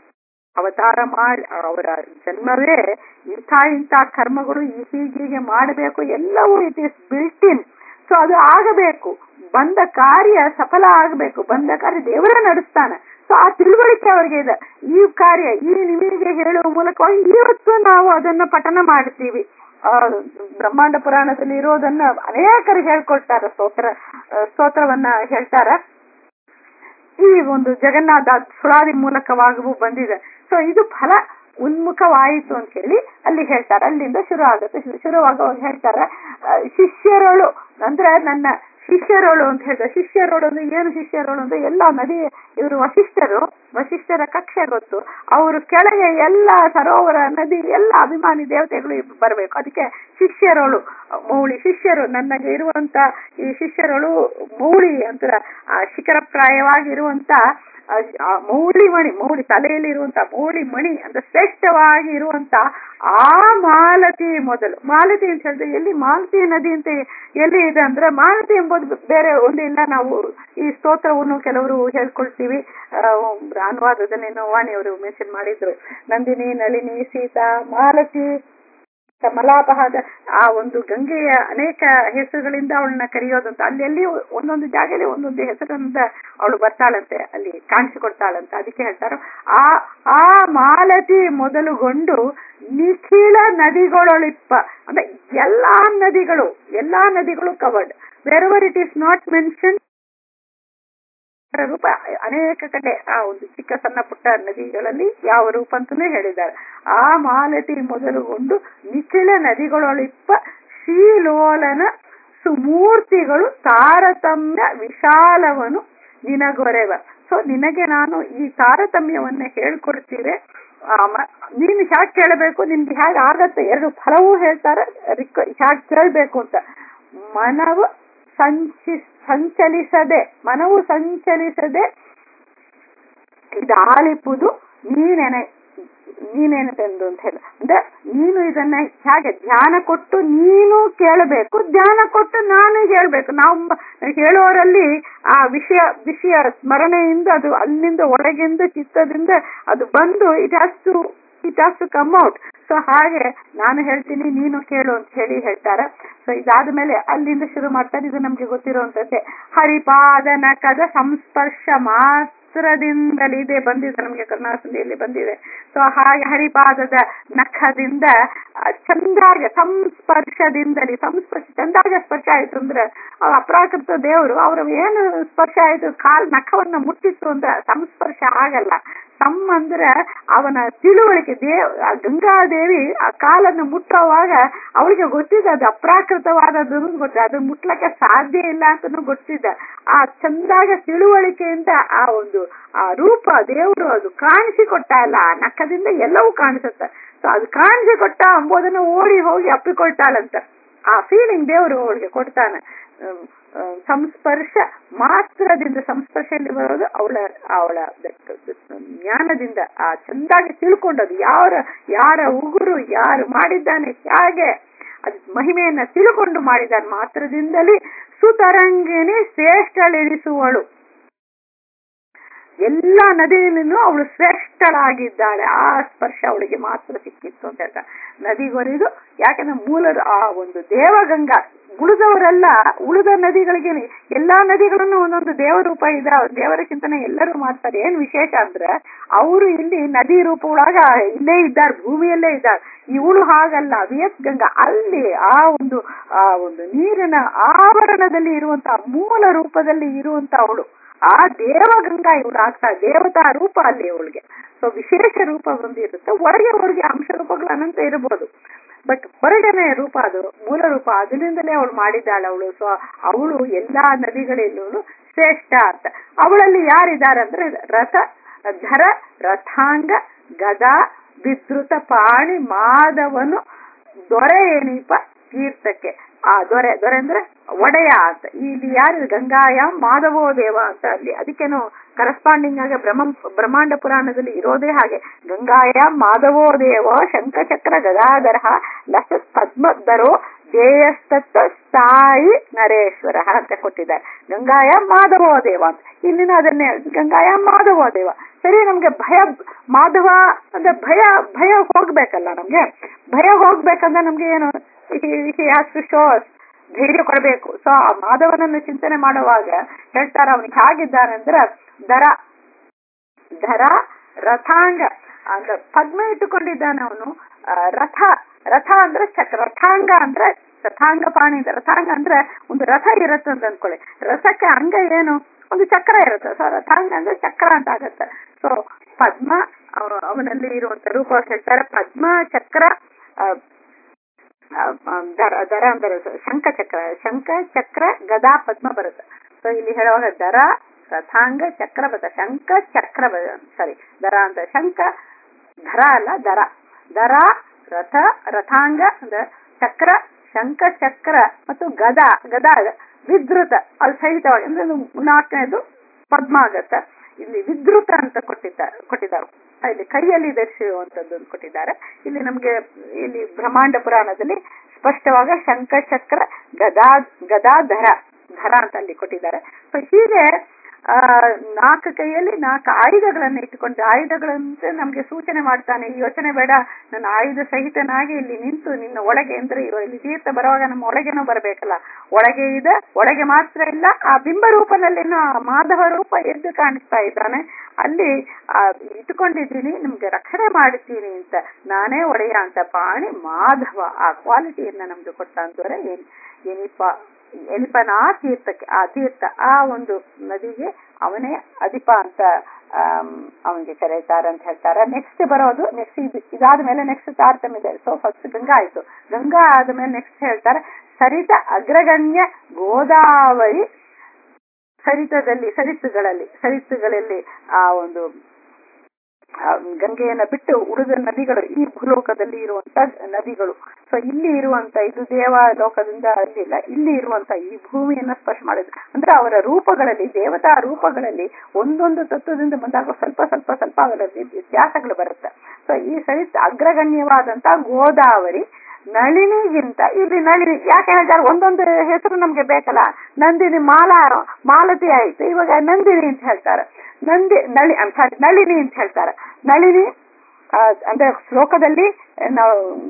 ಅವತಾರ ಮಾಡಿ ಅವರ ಜನ್ಮವೇ ಇಂಥ ಇಂಥ ಕರ್ಮಗಳು ಈ ಹೀಗೆ ಮಾಡಬೇಕು ಎಲ್ಲವೂ it is built in so ಅದು ಆಗಬೇಕು ಬಂದ ಕಾರ್ಯ ಸಫಲ ಆಗಬೇಕು ಬಂದ ಕಾರ್ಯ ದೇವರೇ ನಡೆಸ್ತಾನೆ ಸೊ ಆ ತಿಳುವಳಿಕೆ ಅವರಿಗೆ ಇದೆ ಈ ಕಾರ್ಯ ಈ ನಿಮಗೆ ಹೇಳುವ ಮೂಲಕವಾಗಿ ಇವತ್ತು ನಾವು ಅದನ್ನ ಪಠನ ಮಾಡ್ತೀವಿ ಆ, ಬ್ರಹ್ಮಾಂಡ ಪುರಾಣದಲ್ಲಿ ಇರೋದನ್ನ ಅನೇಕರಿಗೆ ಹೇಳ್ಕೊಳ್ತಾರೆ ಸ್ತೋತ್ರ ಆ, ಸ್ತೋತ್ರವನ್ನ ಹೇಳ್ತಾರೆ ಈ ಒಂದು ಜಗನ್ನಾಥ ಸುಳಾದಿ ಮೂಲಕವಾಗೂ ಬಂದಿದೆ ಸೊ ಇದು ಫಲ ಉನ್ಮುಖವಾಯಿತು ಅಂತ ಹೇಳಿ ಅಲ್ಲಿ ಹೇಳ್ತಾರೆ ಅಲ್ಲಿಂದ ಶುರು ಆಗುತ್ತೆ ಶು- ಶುರುವಾಗುವಾಗ ಹೇಳ್ತಾರೆ ಆ, ಶಿಷ್ಯರಳು ಅಂದ್ರೆ ನನ್ನ ಶಿಷ್ಯರೋಳು ಅಂತ ಹೇಳಿದ ಶಿಷ್ಯರೋಳು ಅಂದ್ರೆ ಏನು ಶಿಷ್ಯರೋಳು ಅಂದ್ರೆ ಎಲ್ಲ ನದಿ ಇವರು ವಶಿಷ್ಠರು ವಶಿಷ್ಠರ ಕಕ್ಷೆ ಗೊತ್ತು ಅವರು ಕೆಳಗೆ ಎಲ್ಲ ಸರೋವರ ನದಿ ಎಲ್ಲ ಅಭಿಮಾನಿ ದೇವತೆಗಳು ಬರಬೇಕು ಅದಕ್ಕೆ ಶಿಷ್ಯರೋಳು ಮೌಳಿ ಶಿಷ್ಯರು ನನಗೆ ಇರುವಂತ ಈ ಶಿಷ್ಯರುಗಳು ಮೌಳಿ ಅಂತ ಆ ಶಿಖರಪ್ರಾಯವಾಗಿರುವಂತ ಆ ಆ ಮೌಳಿ ಮಣಿ ಮೌಳಿ ತಲೆಯಲ್ಲಿ ಇರುವಂತ ಮೌಳಿ ಮಣಿ ಅಂತ ಶ್ರೇಷ್ಠವಾಗಿ ಇರುವಂತ ಆ ಮಾಲತಿ ಮೊದಲು ಮಾಲತಿ ಅಂತ ಹೇಳಿದ್ರೆ ಎಲ್ಲಿ ಮಾಲತಿ ನದಿ ಅಂತ ಎಲ್ಲಿ ಇದೆ ಅಂದ್ರೆ ಮಾಲತಿ ಎಂಬುದು ಬೇರೆ ಒಂದಿಲ್ಲ ನಾವು ಈ ಸ್ತೋತ್ರವನ್ನು ಕೆಲವರು ಹೇಳ್ಕೊಳ್ತೀವಿ ಆ, ಅನುವಾದದಲ್ಲೇನೋ ವಾಣಿಯವರು ಮೆನ್ಷನ್ ಮಾಡಿದ್ರು ನಂದಿನಿ ನಳಿನಿ ಸೀತಾ ಮಾಲತಿ ಕಮಲಾಪಹಾದ ಆ ಒಂದು ಗಂಗೆಯ ಅನೇಕ ಹೆಸರುಗಳಿಂದ ಅವಳನ್ನ ಕರೆಯೋದಂತ ಅಲ್ಲಿ ಎಲ್ಲಿ ಒಂದೊಂದು ಜಾಗದಲ್ಲಿ ಒಂದೊಂದು ಹೆಸರಿಂದ ಅವಳು ಬರ್ತಾಳಂತೆ ಅಲ್ಲಿ ಕಾಣಿಸಿಕೊಡ್ತಾಳಂತೆ ಅದಕ್ಕೆ ಹೇಳ್ತಾರೆ ಆ ಆ ಮಾಲತಿ ಮೊದಲುಗೊಂಡು ನಿಖಿಲ ನದಿಗಳೊಳಿಪ್ಪ ಅಂದ್ರೆ ಎಲ್ಲಾ ನದಿಗಳು ಎಲ್ಲಾ ನದಿಗಳು covered wherever it is not mention ರೂಪ ಅನೇಕ ಕಡೆ ಆ ಒಂದು ಚಿಕ್ಕ ಸಣ್ಣ ಪುಟ್ಟ ನದಿಗಳಲ್ಲಿ ಯಾವ ರೂಪ ಅಂತಾನೆ ಹೇಳಿದ್ದಾರೆ ಆ ಮಾಲತಿ ಮೊದಲುಗೊಂಡು ನಿಖಿಲ ನದಿಗಳೊಳಿಪ್ಪ ಶ್ರೀಲೋಲನ ಸುಮೂರ್ತಿಗಳು ತಾರತಮ್ಯ ವಿಶಾಲವನು ನಿನಗೊರೆವ ಸೊ ನಿನಗೆ ನಾನು ಈ ತಾರತಮ್ಯವನ್ನ ಹೇಳ್ಕೊಡ್ತೀವಿ ಆಮ- ನೀನು ಹ್ಯಾಕ್ ಕೇಳಬೇಕು ನಿನ್ಗೆ ಹೇಗೆ ಆಗತ್ತೆ ಎರಡು ಫಲವೂ ಹೇಳ್ತಾರೆ ರಿಕ್- ಹ್ಯಾಕ್ ಕೇಳ್ಬೇಕು ಅಂತ ಮನವು ಸಂಚಿ ಸಂಚಲಿಸದೆ ಮನವು ಸಂಚಲಿಸದೆ ಇದಾಲಿಪುದು ನೀನೆನೆ ನೀನೇನತೆಂದು ಅಂತ ಹೇಳಿ ಅಂದ್ರೆ ನೀನು ಇದನ್ನ ಹೇಗೆ ಧ್ಯಾನ ಕೊಟ್ಟು ನೀನು ಕೇಳಬೇಕು ಧ್ಯಾನ ಕೊಟ್ಟು ನಾನು ಹೇಳ್ಬೇಕು ನಾವು ಮ- ಹೇಳೋರಲ್ಲಿ ಆ ವಿಷಯ ವಿಷಯ ಸ್ಮರಣೆಯಿಂದ ಅದು ಅಲ್ಲಿಂದ ಒಳಗಿಂದ ಚಿತ್ತದಿಂದ ಅದು ಬಂದು it has to it has to come out so ಹಾಗೆ ನಾನು ಹೇಳ್ತೀನಿ ನೀನು ಕೇಳು ಅಂತ ಹೇಳಿ ಹೇಳ್ತಾರೆ ಸೊ ಇದಾದ ಮೇಲೆ ಅಲ್ಲಿಂದ ಶುರು ಮಾಡ್ತಾರೆ ಇದು ನಮ್ಗೆ ಗೊತ್ತಿರುವಂತದ್ದೇ ಹರಿಪಾದನ ಕದ ಸಂಸ್ಪರ್ಶ ಮಾತ್ರದಿಂದಲೇ ಇದೆ ಬಂದಿದೆ ನಮ್ಗೆ ಕರ್ನಾಟಕದಲ್ಲಿ ಬಂದಿದೆ ಸೊ ಹಾಗೆ ಹರಿಪಾದದ ನಖದಿಂದ ಆ, ಚಂದಾಗ ಸಂಸ್ಪರ್ಶದಿಂದಲೇ ಸಂಸ್ಪರ್ಶ ಚಂದಾಗ ಸ್ಪರ್ಶ ಆಯ್ತು ಅಂದ್ರೆ ಆ ಅಪ್ರಾಕೃತ ದೇವರು ಅವ್ರ ಏನು ಸ್ಪರ್ಶ ಆಯ್ತು ಕಾಲ್ ನಖವನ್ನ ಮುಟ್ಟಿತ್ತು ಅಂತ ಸಂಸ್ಪರ್ಶ ಆಗಲ್ಲ ಸಮ್ ಅಂದ್ರೆ ಅವನ ತಿಳುವಳಿಕೆ ದೇವ್ ಆ ಗಂಗಾದೇವಿ ಆ ಕಾಲನ್ನು ಮುಟ್ಟುವಾಗ ಅವಳಿಗೆ ಗೊತ್ತಿದೆ ಅದು ಅಪ್ರಾಕೃತವಾದದ್ದು ಗೊತ್ತಿದೆ ಅದು ಮುಟ್ಲಕ್ಕೆ ಸಾಧ್ಯ ಇಲ್ಲ ಅಂತಾನು ಗೊತ್ತಿದೆ ಆ ಚಂದಾಗ ತಿಳುವಳಿಕೆಯಿಂದ ಆ ಒಂದು ಆ ರೂಪ ದೇವರು ಅದು ಕಾಣಿಸಿಕೊಟ್ಟ ಅಲ್ಲ ಆ ನಖದಿಂದ ಎಲ್ಲವೂ ಕಾಣಿಸುತ್ತೆ ಸೊ ಅದು ಕಾಣಿಸಿಕೊಟ್ಟ ಎಂಬುದನ್ನು ಓಡಿ ಹೋಗಿ ಅಪ್ಪಿಕೊಳ್ತಾಳಂತ ಆ ಫೀಲಿಂಗ್ ದೇವರು ಅವಳಿಗೆ ಕೊಡ್ತಾನೆ ಹ್ಮ್, ಹ್ಮ್, ಸಂಸ್ಪರ್ಶ ಮಾತ್ರದಿಂದ ಸಂಸ್ಪರ್ಶದಲ್ಲಿ ಬರೋದು ಅವಳ ಅವಳ ಜ್ಞಾನದಿಂದ ಆ ಚಂದಾಗಿ ತಿಳ್ಕೊಂಡದು ಯಾರ ಯಾರ ಉಗುರು ಯಾರು ಮಾಡಿದ್ದಾನೆ ಹೇಗೆ ಅದು ಮಹಿಮೆಯನ್ನ ತಿಳ್ಕೊಂಡು ಮಾಡಿದ್ದಾನೆ ಮಾತ್ರದಿಂದಲೇ ಸುತರಂಗಿಣಿ ಶ್ರೇಷ್ಠಳೆನಿಸುವಳು ಎಲ್ಲ ನದಿಯಲ್ಲೂ ಅವಳು ಶ್ರೇಷ್ಠಳಾಗಿದ್ದಾಳೆ ಆ ಸ್ಪರ್ಶ ಅವಳಿಗೆ ಮಾತ್ರ ಸಿಕ್ಕಿತ್ತು ಅಂತ ಹೇಳ್ತಾರೆ ನದಿಗೊರೆದು ಯಾಕಂದ್ರೆ ಮೂಲ ಆ ಒಂದು ದೇವಗಂಗಾ ಉಳಿದವರೆಲ್ಲ ಉಳಿದ ನದಿಗಳಿಗೆ ಎಲ್ಲಾ ನದಿಗಳನ್ನು ಒಂದೊಂದು ದೇವರೂಪ ಇದೆ ಅವ್ರ ದೇವರ ಚಿಂತನೆ ಎಲ್ಲರೂ ಮಾಡ್ತಾರೆ ಏನ್ ವಿಶೇಷ ಅಂದ್ರೆ ಅವರು ಇಲ್ಲಿ ನದಿ ರೂಪ ಒಳಗ ಇಲ್ಲೇ ಇದ್ದಾರೆ ಭೂಮಿಯಲ್ಲೇ ಇದ್ದಾರೆ ಇವಳು ಹಾಗಲ್ಲ ವಿಯತ್ ಗಂಗಾ ಅಲ್ಲಿ ಆ ಒಂದು ಆ ಒಂದು ನೀರಿನ ಆವರಣದಲ್ಲಿ ಇರುವಂತಹ ಮೂಲ ರೂಪದಲ್ಲಿ ಇರುವಂತ ಅವಳು ಆ ದೇವಗಂಗಾ ಇವಳು ಆಗ್ತಾ ದೇವತಾ ರೂಪ ಅಲ್ಲಿ ಅವಳಿಗೆ ಸೊ ವಿಶೇಷ ರೂಪ ಬಂದಿರುತ್ತೆ ಹೊರಗೆ ಹೊರಗೆ ಅಂಶ ರೂಪಗಳು ಅನಂತ ಇರಬಹುದು ಬಟ್ ಹೊರಗನೆ ರೂಪ ಅದು ಮೂಲ ರೂಪ ಅದರಿಂದಲೇ ಅವಳು ಮಾಡಿದ್ದಾಳೆ ಅವಳು ಸೊ ಅವಳು ಎಲ್ಲಾ ನದಿಗಳಲ್ಲೂ ಶ್ರೇಷ್ಠ ಅಂತ ಅವಳಲ್ಲಿ ಯಾರಿದ್ದಾರೆ ಅಂದ್ರೆ ರಥ ಧರ ರಥಾಂಗ ಗದಾ ವಿದ್ರುತ ಪಾಣಿ ಮಾಧವನು ದೊರೆ ಏನೀಪ ತೀರ್ಥಕ್ಕೆ ಆ ದೊರೆ ದೊರೆ ಅಂದ್ರೆ ಒಡೆಯ ಅಂತ ಇಲ್ಲಿ ಯಾರು ಗಂಗಾಯ ಮಾಧವೋ ದೇವ ಅಂತ ಅಲ್ಲಿ ಅದಕ್ಕೇನು ಕರೆಸ್ಪಾಂಡಿಂಗ್ ಆಗಿ ಬ್ರಹ್ಮ ಬ್ರಹ್ಮಾಂಡ ಪುರಾಣದಲ್ಲಿ ಇರೋದೇ ಹಾಗೆ ಗಂಗಾಯ ಮಾಧವೋ ದೇವ ಶಂಖಚಕ್ರ ಗದಾಧರ ಲಸ ಪದ್ಮಧರೋ ದೇಯಸ್ತತ್ವ ಸ್ಥಾಯಿ ನರೇಶ್ವರ ಅಂತ ಕೊಟ್ಟಿದ್ದಾರೆ ಗಂಗಾಯ ಮಾಧವೋ ದೇವ ಅಂತ ಇಲ್ಲಿನ ಅದನ್ನೇ ಗಂಗಾಯ ಮಾಧವೋ ದೇವ ಸರಿ ನಮ್ಗೆ ಭಯ ಮಾಧವ ಅಂದ್ರೆ ಭಯ ಭಯ ಹೋಗ್ಬೇಕಲ್ಲ ನಮ್ಗೆ ಭಯ ಹೋಗ್ಬೇಕಂದ್ರೆ ನಮ್ಗೆ ಏನು ಶೋಸ್ ಧೈರ್ಯ ಕೊಡಬೇಕು ಸೊ ಆ ಮಾಧವನನ್ನು ಚಿಂತನೆ ಮಾಡುವಾಗ ಹೇಳ್ತಾರ ಅವನಿಗೆ ಹೇಗಿದ್ದಾನೆ ಅಂದ್ರೆ ದರ ಧರ ರಥಾಂಗ ಅಂದ್ರೆ ಪದ್ಮ ಇಟ್ಟುಕೊಂಡಿದ್ದಾನೆ ಅವನು ರಥ ರಥ ಅಂದ್ರೆ ಚಕ್ರ ರಥಾಂಗ ಅಂದ್ರೆ ರಥಾಂಗ ಪಾಣಿ ಅಂತ ರಥಾಂಗ ಅಂದ್ರೆ ಒಂದು ರಥ ಇರುತ್ತೆ ಅಂತ ಅನ್ಕೊಳ್ಳಿ ರಥಕ್ಕೆ ಅಂಗ ಏನು ಒಂದು ಚಕ್ರ ಇರುತ್ತೆ ಸೊ ರಥಾಂಗ ಅಂದ್ರೆ ಚಕ್ರ ಅಂತ ಆಗತ್ತೆ ಸೊ ಪದ್ಮ ಅವ- ಅವನಲ್ಲಿ ಇರುವಂತ ರೂಪ ಹೇಳ್ತಾರೆ ಪದ್ಮ ಚಕ್ರ ಆ, ಆ, ಆ, ದರ ದರ ಅಂದ್ರೆ ಶಂಖ ಚಕ್ರ ಶಂಖ ಚಕ್ರ ಗದಾ ಪದ್ಮ ಬರುತ್ತೆ ಸೊ ಇಲ್ಲಿ ಹೇಳುವಾಗ ದರ ರಥಾಂಗ ಚಕ್ರ ಬರುತ್ತೆ ಶಂಖ ಚಕ್ರ ಸಾರಿ ದರ ಅಂತ ಶಂಖ ಧರ ಅಲ್ಲ ದರ ದರ ರಥ ರಥಾಂಗ ಅಂದ್ರೆ ಚಕ್ರ ಶಂಖ ಚಕ್ರ ಮತ್ತು ಗದ ಗದ ವಿದ್ರುತ ಅಲ್ಲಿ ಸಹಿತವಾಗಿ ಅಂದ್ರೆ ಇದು ನಾಲ್ಕನೇದು ಪದ್ಮ ಆಗತ್ತ ಇಲ್ಲಿ ವಿದ್ರುತ ಅಂತ ಕೊಟ್ಟಿದ್ದಾರೆ ಕೊಟ್ಟಿದ್ದಾರೆ ಇಲ್ಲಿ ಕೈಯಲ್ಲಿ ಧರಿಸಿರುವಂತದ್ದು ಕೊಟ್ಟಿದ್ದಾರೆ ಇಲ್ಲಿ ನಮ್ಗೆ ಇಲ್ಲಿ ಬ್ರಹ್ಮಾಂಡ ಪುರಾಣದಲ್ಲಿ ಸ್ಪಷ್ಟವಾಗ ಶಂಖ ಚಕ್ರ ಗದಾ ಗದಾಧರ ಧರ ಅಂತ ಅಲ್ಲಿ ಕೊಟ್ಟಿದ್ದಾರೆ ಸೊ ಹೀಗೆ ಆ ನಾಲ್ಕು ಕೈಯಲ್ಲಿ ನಾಲ್ಕು ಆಯುಧಗಳನ್ನು ಇಟ್ಟುಕೊಂಡು ಆಯುಧಗಳಂತೆ ನಮ್ಗೆ ಸೂಚನೆ ಮಾಡ್ತಾನೆ ಈ ಯೋಚನೆ ಬೇಡ ನನ್ನ ಆಯುಧ ಸಹಿತನಾಗಿ ಇಲ್ಲಿ ನಿಂತು ನಿನ್ನ ಒಳಗೆ ಅಂದ್ರೆ ಇರೋ ಇಲ್ಲಿ ತೀರ್ಥ ಬರುವಾಗ ನಮ್ಮ ಒಳಗೇನೂ ಬರಬೇಕಲ್ಲ ಒಳಗೆ ಇದೆ ಒಳಗೆ ಮಾತ್ರ ಇಲ್ಲ ಆ ಬಿಂಬ ರೂಪದಲ್ಲಿನೂ ಆ ಮಾಧವ ರೂಪ ಎದ್ದು ಕಾಣಿಸ್ತಾ ಇದ್ದಾನೆ ಅಲ್ಲಿ ಆ ಇಟ್ಕೊಂಡಿದ್ದೀನಿ ನಿಮ್ಗೆ ರಕ್ಷಣೆ ಮಾಡುತ್ತೀನಿ ಅಂತ ನಾನೇ ಒಡೆಯ ಅಂತ ಪಾಣಿ ಮಾಧವ ಆ ಕ್ವಾಲಿಟಿಯನ್ನ ನಮ್ಗೆ ಕೊಟ್ಟ ಅಂತಂದ್ರೆ ಏನ್ ಏನಿಪ್ಪ ಎಲಿಪನ ಆ ತೀರ್ಥಕ್ಕೆ ಆ ತೀರ್ಥ ಆ ಒಂದು ನದಿಗೆ ಅವನೇ ಅಧಿಪ ಅಂತ ಅವನಿಗೆ ಕರೀತಾರೆ ಅಂತ ಹೇಳ್ತಾರೆ ನೆಕ್ಸ್ಟ್ ಬರೋದು ನೆಕ್ಸ್ಟ್ ಇದು ಇದಾದ ಮೇಲೆ ನೆಕ್ಸ್ಟ್ ತಾರತಮ್ಯ ಇದೆ ಸೊ ಫಸ್ಟ್ ಗಂಗಾ ಆಯ್ತು ಗಂಗಾ ಆದ್ಮೇಲೆ ನೆಕ್ಸ್ಟ್ ಹೇಳ್ತಾರೆ ಸರಿತ ಅಗ್ರಗಣ್ಯ ಗೋದಾವರಿ ಸರಿತದಲ್ಲಿ ಸರಿಸುಗಳಲ್ಲಿ ಸರಿಸುಗಳಲ್ಲಿ ಆ ಒಂದು ಗಂಗೆಯನ್ನ ಬಿಟ್ಟು ಉಳಿದ ನದಿಗಳು ಈ ಭೂಲೋಕದಲ್ಲಿ ಇರುವಂತ ನದಿಗಳು ಸೊ ಇಲ್ಲಿ ಇರುವಂತ ಇದು ದೇವ ಲೋಕದಿಂದ ಅಲ್ಲಿಲ್ಲ ಇಲ್ಲಿ ಇರುವಂತ ಈ ಭೂಮಿಯನ್ನ ಸ್ಪರ್ಶ ಮಾಡಿದ್ರು ಅಂದ್ರೆ ಅವರ ರೂಪಗಳಲ್ಲಿ ದೇವತಾ ರೂಪಗಳಲ್ಲಿ ಒಂದೊಂದು ತತ್ವದಿಂದ ಬಂದಾಗ ಸ್ವಲ್ಪ ಸ್ವಲ್ಪ ಸ್ವಲ್ಪ ಅವರಲ್ಲಿ ವ್ಯತ್ಯಾಸಗಳು ಬರುತ್ತೆ ಸೊ ಈ ಸಹಿತ ಅಗ್ರಗಣ್ಯವಾದಂತ ಗೋದಾವರಿ ನಳಿನಿಗಿಂತ ಇಲ್ಲಿ ನಳಿನಿ ಯಾಕೆ ಹೇಳ್ತಾರೆ ಒಂದೊಂದು ಹೆಸರು ನಮ್ಗೆ ಬೇಕಲ್ಲ ನಂದಿನಿ ಮಾಲಾ ಮಾಲತಿ ಆಯ್ತು ಇವಾಗ ನಂದಿನಿ ಅಂತ ಹೇಳ್ತಾರೆ ನಂದಿ ನಳಿ ಸಾರಿ ನಳಿನಿ ಅಂತ ಹೇಳ್ತಾರೆ ನಳಿನಿ ಅಂದ್ರೆ ಶ್ಲೋಕದಲ್ಲಿ ನಾವು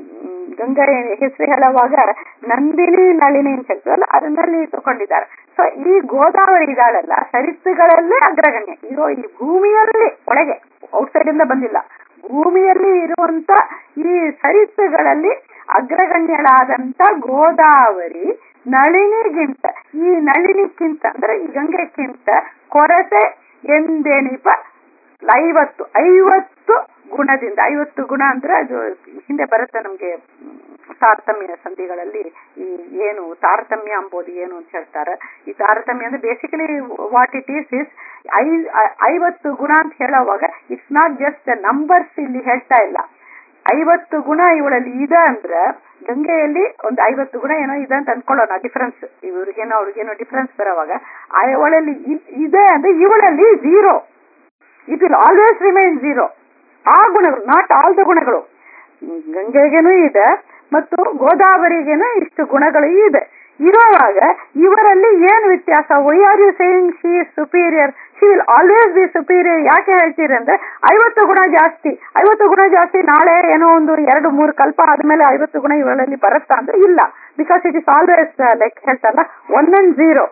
ಗಂಗಾ ಹೆಸರು ಹೇಳುವಾಗ ನಂದಿನಿ ನಳಿನಿ ಅಂತ ಹೇಳ್ತೀವಲ್ಲ ಅದನ್ನಲ್ಲಿ ತಗೊಂಡಿದ್ದಾರೆ ಸೊ ಈ ಗೋದಾವರಿ ಇದಾಳಲ್ಲ ಸರಿತ್ತುಗಳಲ್ಲೇ ಅಗ್ರಗಣ್ಯ ಇರೋ ಈ ಭೂಮಿಯಲ್ಲಿ ಒಳಗೆ ಔಟ್ಸೈಡ್ ಇಂದ ಬಂದಿಲ್ಲ ಭೂಮಿಯಲ್ಲಿ ಇರುವಂತ ಈ ಸರಿತ್ತುಗಳಲ್ಲಿ ಅಗ್ರಗಣ್ಯಳಾದಂತ ಗೋದಾವರಿ ನಳಿನಿಗಿಂತ ಈ ನಳಿನಿಕ್ಕಿಂತ ಅಂದ್ರೆ ಈ ಗಂಗೆಕ್ಕಿಂತ ಕೊರತೆ ಎಂದೇನಿಪ ಐವತ್ತು ಐವತ್ತು ಗುಣದಿಂದ ಐವತ್ತು ಗುಣ ಅಂದ್ರೆ ಅದು ಹಿಂದೆ ಬರುತ್ತೆ ನಮ್ಗೆ ತಾರತಮ್ಯ ಸಂಧಿಗಳಲ್ಲಿ ಈ ಏನು ತಾರತಮ್ಯ ಅಂಬೋದು ಏನು ಅಂತ ಹೇಳ್ತಾರೆ ಈ ತಾರತಮ್ಯ ಅಂದ್ರೆ basically what it is is I ಐವತ್ತು ಗುಣ ಅಂತ ಹೇಳೋವಾಗ ಇಟ್ಸ್ ನಾಟ್ ಜಸ್ಟ್ ನಂಬರ್ಸ್ ಇಲ್ಲಿ ಹೇಳ್ತಾ ಇಲ್ಲ ಐವತ್ತು ಗುಣ ಇವಳಲ್ಲಿ ಇದೆ ಅಂದ್ರೆ ಗಂಗೆಯಲ್ಲಿ ಒಂದು ಐವತ್ತು ಗುಣ ಏನೋ ಇದೆ ಅಂತ ಅನ್ಕೊಳ್ಳೋಣ ಡಿಫರೆನ್ಸ್ ಇವ್ರಿಗೇನೋ ಅವ್ರಿಗೇನೋ ಡಿಫರೆನ್ಸ್ ಬರೋವಾಗ ಅವಳಲ್ಲಿ ಇದೆ ಅಂದ್ರೆ ಇವಳಲ್ಲಿ zero it will always remain zero ಆ ಗುಣಗಳು ನಾಟ್ ಆಲ್ ದ ಗುಣಗಳು ಗಂಗೆಗೇನೂ ಇದೆ ಮತ್ತು ಗೋದಾವರಿಗೇನೂ ಇಷ್ಟು ಗುಣಗಳು ಇದೆ ಇರುವಾಗ ಇವರಲ್ಲಿ ಏನು ವ್ಯತ್ಯಾಸ why are you saying she is superior she will always be superior ಯಾಕೆ ಹೇಳ್ತೀರಿ ಅಂದ್ರೆ ಐವತ್ತು ಗುಣ ಜಾಸ್ತಿ ಐವತ್ತು ಗುಣ ಜಾಸ್ತಿ ನಾಳೆ ಏನೋ ಒಂದು ಎರಡು ಮೂರು ಕಲ್ಪ ಆದ್ಮೇಲೆ ಐವತ್ತು ಗುಣ ಇವರಲ್ಲಿ ಬರುತ್ತಾ ಅಂದ್ರೆ ಇಲ್ಲ because it is always like ಹೇಳ್ತಾರಲ್ಲ ಒನ್ ಅಂಡ್ ಝೀರೋ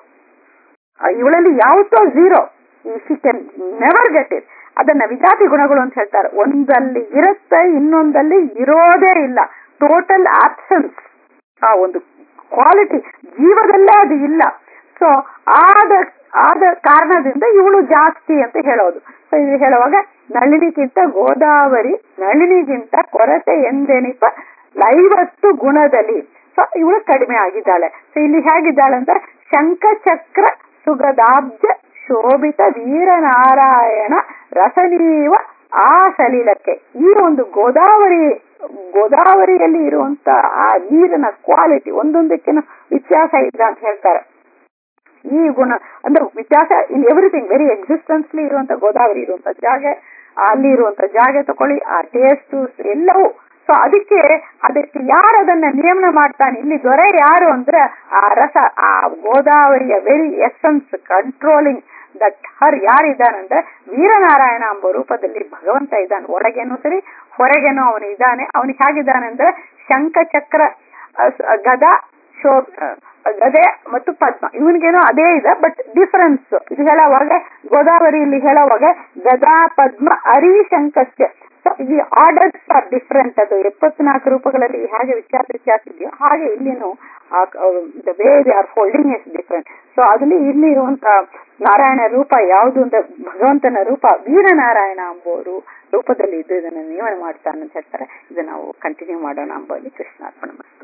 ಇವಳಲ್ಲಿ ಯಾವತ್ತೋ zero she can never get it ಅದನ್ನ ವಿಜಾತಿ ಗುಣಗಳು ಅಂತ ಹೇಳ್ತಾರೆ ಒಂದಲ್ಲಿ ಇರುತ್ತೆ ಇನ್ನೊಂದಲ್ಲಿ ಇರೋದೇ ಇಲ್ಲ ಟೋಟಲ್ ಆಬ್ಸೆನ್ಸ್ ಆ ಒಂದು ಕ್ವಾಲಿಟಿ ಜೀವದಲ್ಲೇ ಅದು ಇಲ್ಲ ಸೊ ಆದ ಆದ ಕಾರಣದಿಂದ ಇವಳು ಜಾಸ್ತಿ ಅಂತ ಹೇಳೋದು ಸೊ ಇದು ಹೇಳುವಾಗ ನಳಿನಿಗಿಂತ ಗೋದಾವರಿ ನಳಿನಿಗಿಂತ ಕೊರತೆ ಎಂದೆನಿಪ ಐವತ್ತು ಗುಣದಲ್ಲಿ ಸೊ ಇವಳು ಕಡಿಮೆ ಆಗಿದ್ದಾಳೆ ಸೊ ಇಲ್ಲಿ ಹೇಗಿದ್ದಾಳೆ ಅಂತ ಶಂಖಚಕ್ರ ಸುಗದಾಬ್ಜ ಶೋಭಿತ ವೀರನಾರಾಯಣ ರಸನೀವ ಆ ಸಲಿಲಕ್ಕೆ ಈ ಒಂದು ಗೋದಾವರಿ ಗೋದಾವರಿಯಲ್ಲಿ ಇರುವಂತ ಆ ನೀರಿನ ಕ್ವಾಲಿಟಿ ಒಂದೊಂದಕ್ಕಿನ ವ್ಯತ್ಯಾಸ ಇಲ್ಲ ಅಂತ ಹೇಳ್ತಾರೆ ಈ ಗುಣ ಅಂದ್ರೆ ವ್ಯತ್ಯಾಸ ಇನ್ ಎವ್ರಿಥಿಂಗ್ ವೆರಿ ಎಕ್ಸಿಸ್ಟೆನ್ಸ್ಲಿ ಇರುವಂತ ಗೋದಾವರಿ ಇರುವಂತ ಜಾಗ ಅಲ್ಲಿ ಇರುವಂತ ಜಾಗ ತಕೊಳ್ಳಿ ಆ ಟೇಸ್ಟ್ ಎಲ್ಲವೂ ಸೊ ಅದಕ್ಕೆ ಅದಕ್ಕೆ ಯಾರು ಅದನ್ನ ನಿಯಮನ ಮಾಡ್ತಾನೆ ಇಲ್ಲಿ ದೊರೆ ಯಾರು ಅಂದ್ರೆ ಆ ರಸ ಆ ಗೋದಾವರಿಯ very essence controlling that her ಯಾರಿದ್ದಾನಂದ್ರೆ ವೀರನಾರಾಯಣ ಎಂಬ ರೂಪದಲ್ಲಿ ಭಗವಂತ ಇದ್ದಾನೆ ಒಳಗೇನೂ ಸರಿ ಹೊರಗೇನೂ ಅವನು ಇದ್ದಾನೆ ಅವನಿಗೆ ಹೇಗಿದ್ದಾನೆ ಅಂದ್ರೆ ಶಂಖ ಚಕ್ರ ಗದ ಶೋ ಗದೆ ಮತ್ತು ಪದ್ಮ ಇವನಿಗೇನೋ ಅದೇ ಇದೆ ಬಟ್ ಡಿಫರೆನ್ಸ್ ಇದು ಹೇಳುವಾಗ ಗೋದಾವರಿಯಲ್ಲಿ ಹೇಳುವಾಗ ಗದಾ ಪದ್ಮ ಅರಿ ಶಂಕಸ್ಯ ಈ ಆರ್ಡರ್ಸ್ ಆರ್ ಡಿಫರೆಂಟ್ ಅದು ಎಪ್ಪತ್ನಾಲ್ಕು ರೂಪಗಳಲ್ಲಿ ಹೇಗೆ ವ್ಯತ್ಯಾಸ ವ್ಯತ್ಯಾಸ ಇದೆಯೋ ಹಾಗೆ ಇಲ್ಲಿನೂ the way they are folding is different so ಅದಲ್ಲಿ ಇಲ್ಲಿ ಇರುವಂತ ನಾರಾಯಣ ರೂಪ ಯಾವುದು ಅಂತ ಭಗವಂತನ ರೂಪ ವೀರನಾರಾಯಣ ಎಂಬುವರು ರೂಪದಲ್ಲಿ ಇದ್ದು ಇದನ್ನು ನಿಯಮನ ಮಾಡ್ತಾನೆ ಅಂತ ಹೇಳ್ತಾರೆ ಇದನ್ನ ನಾವು ಕಂಟಿನ್ಯೂ ಮಾಡೋಣ ಅಂಬಲ್ಲಿ ಕೃಷ್ಣಾರ್ಪಣ ಮಾಡ್ತಾರೆ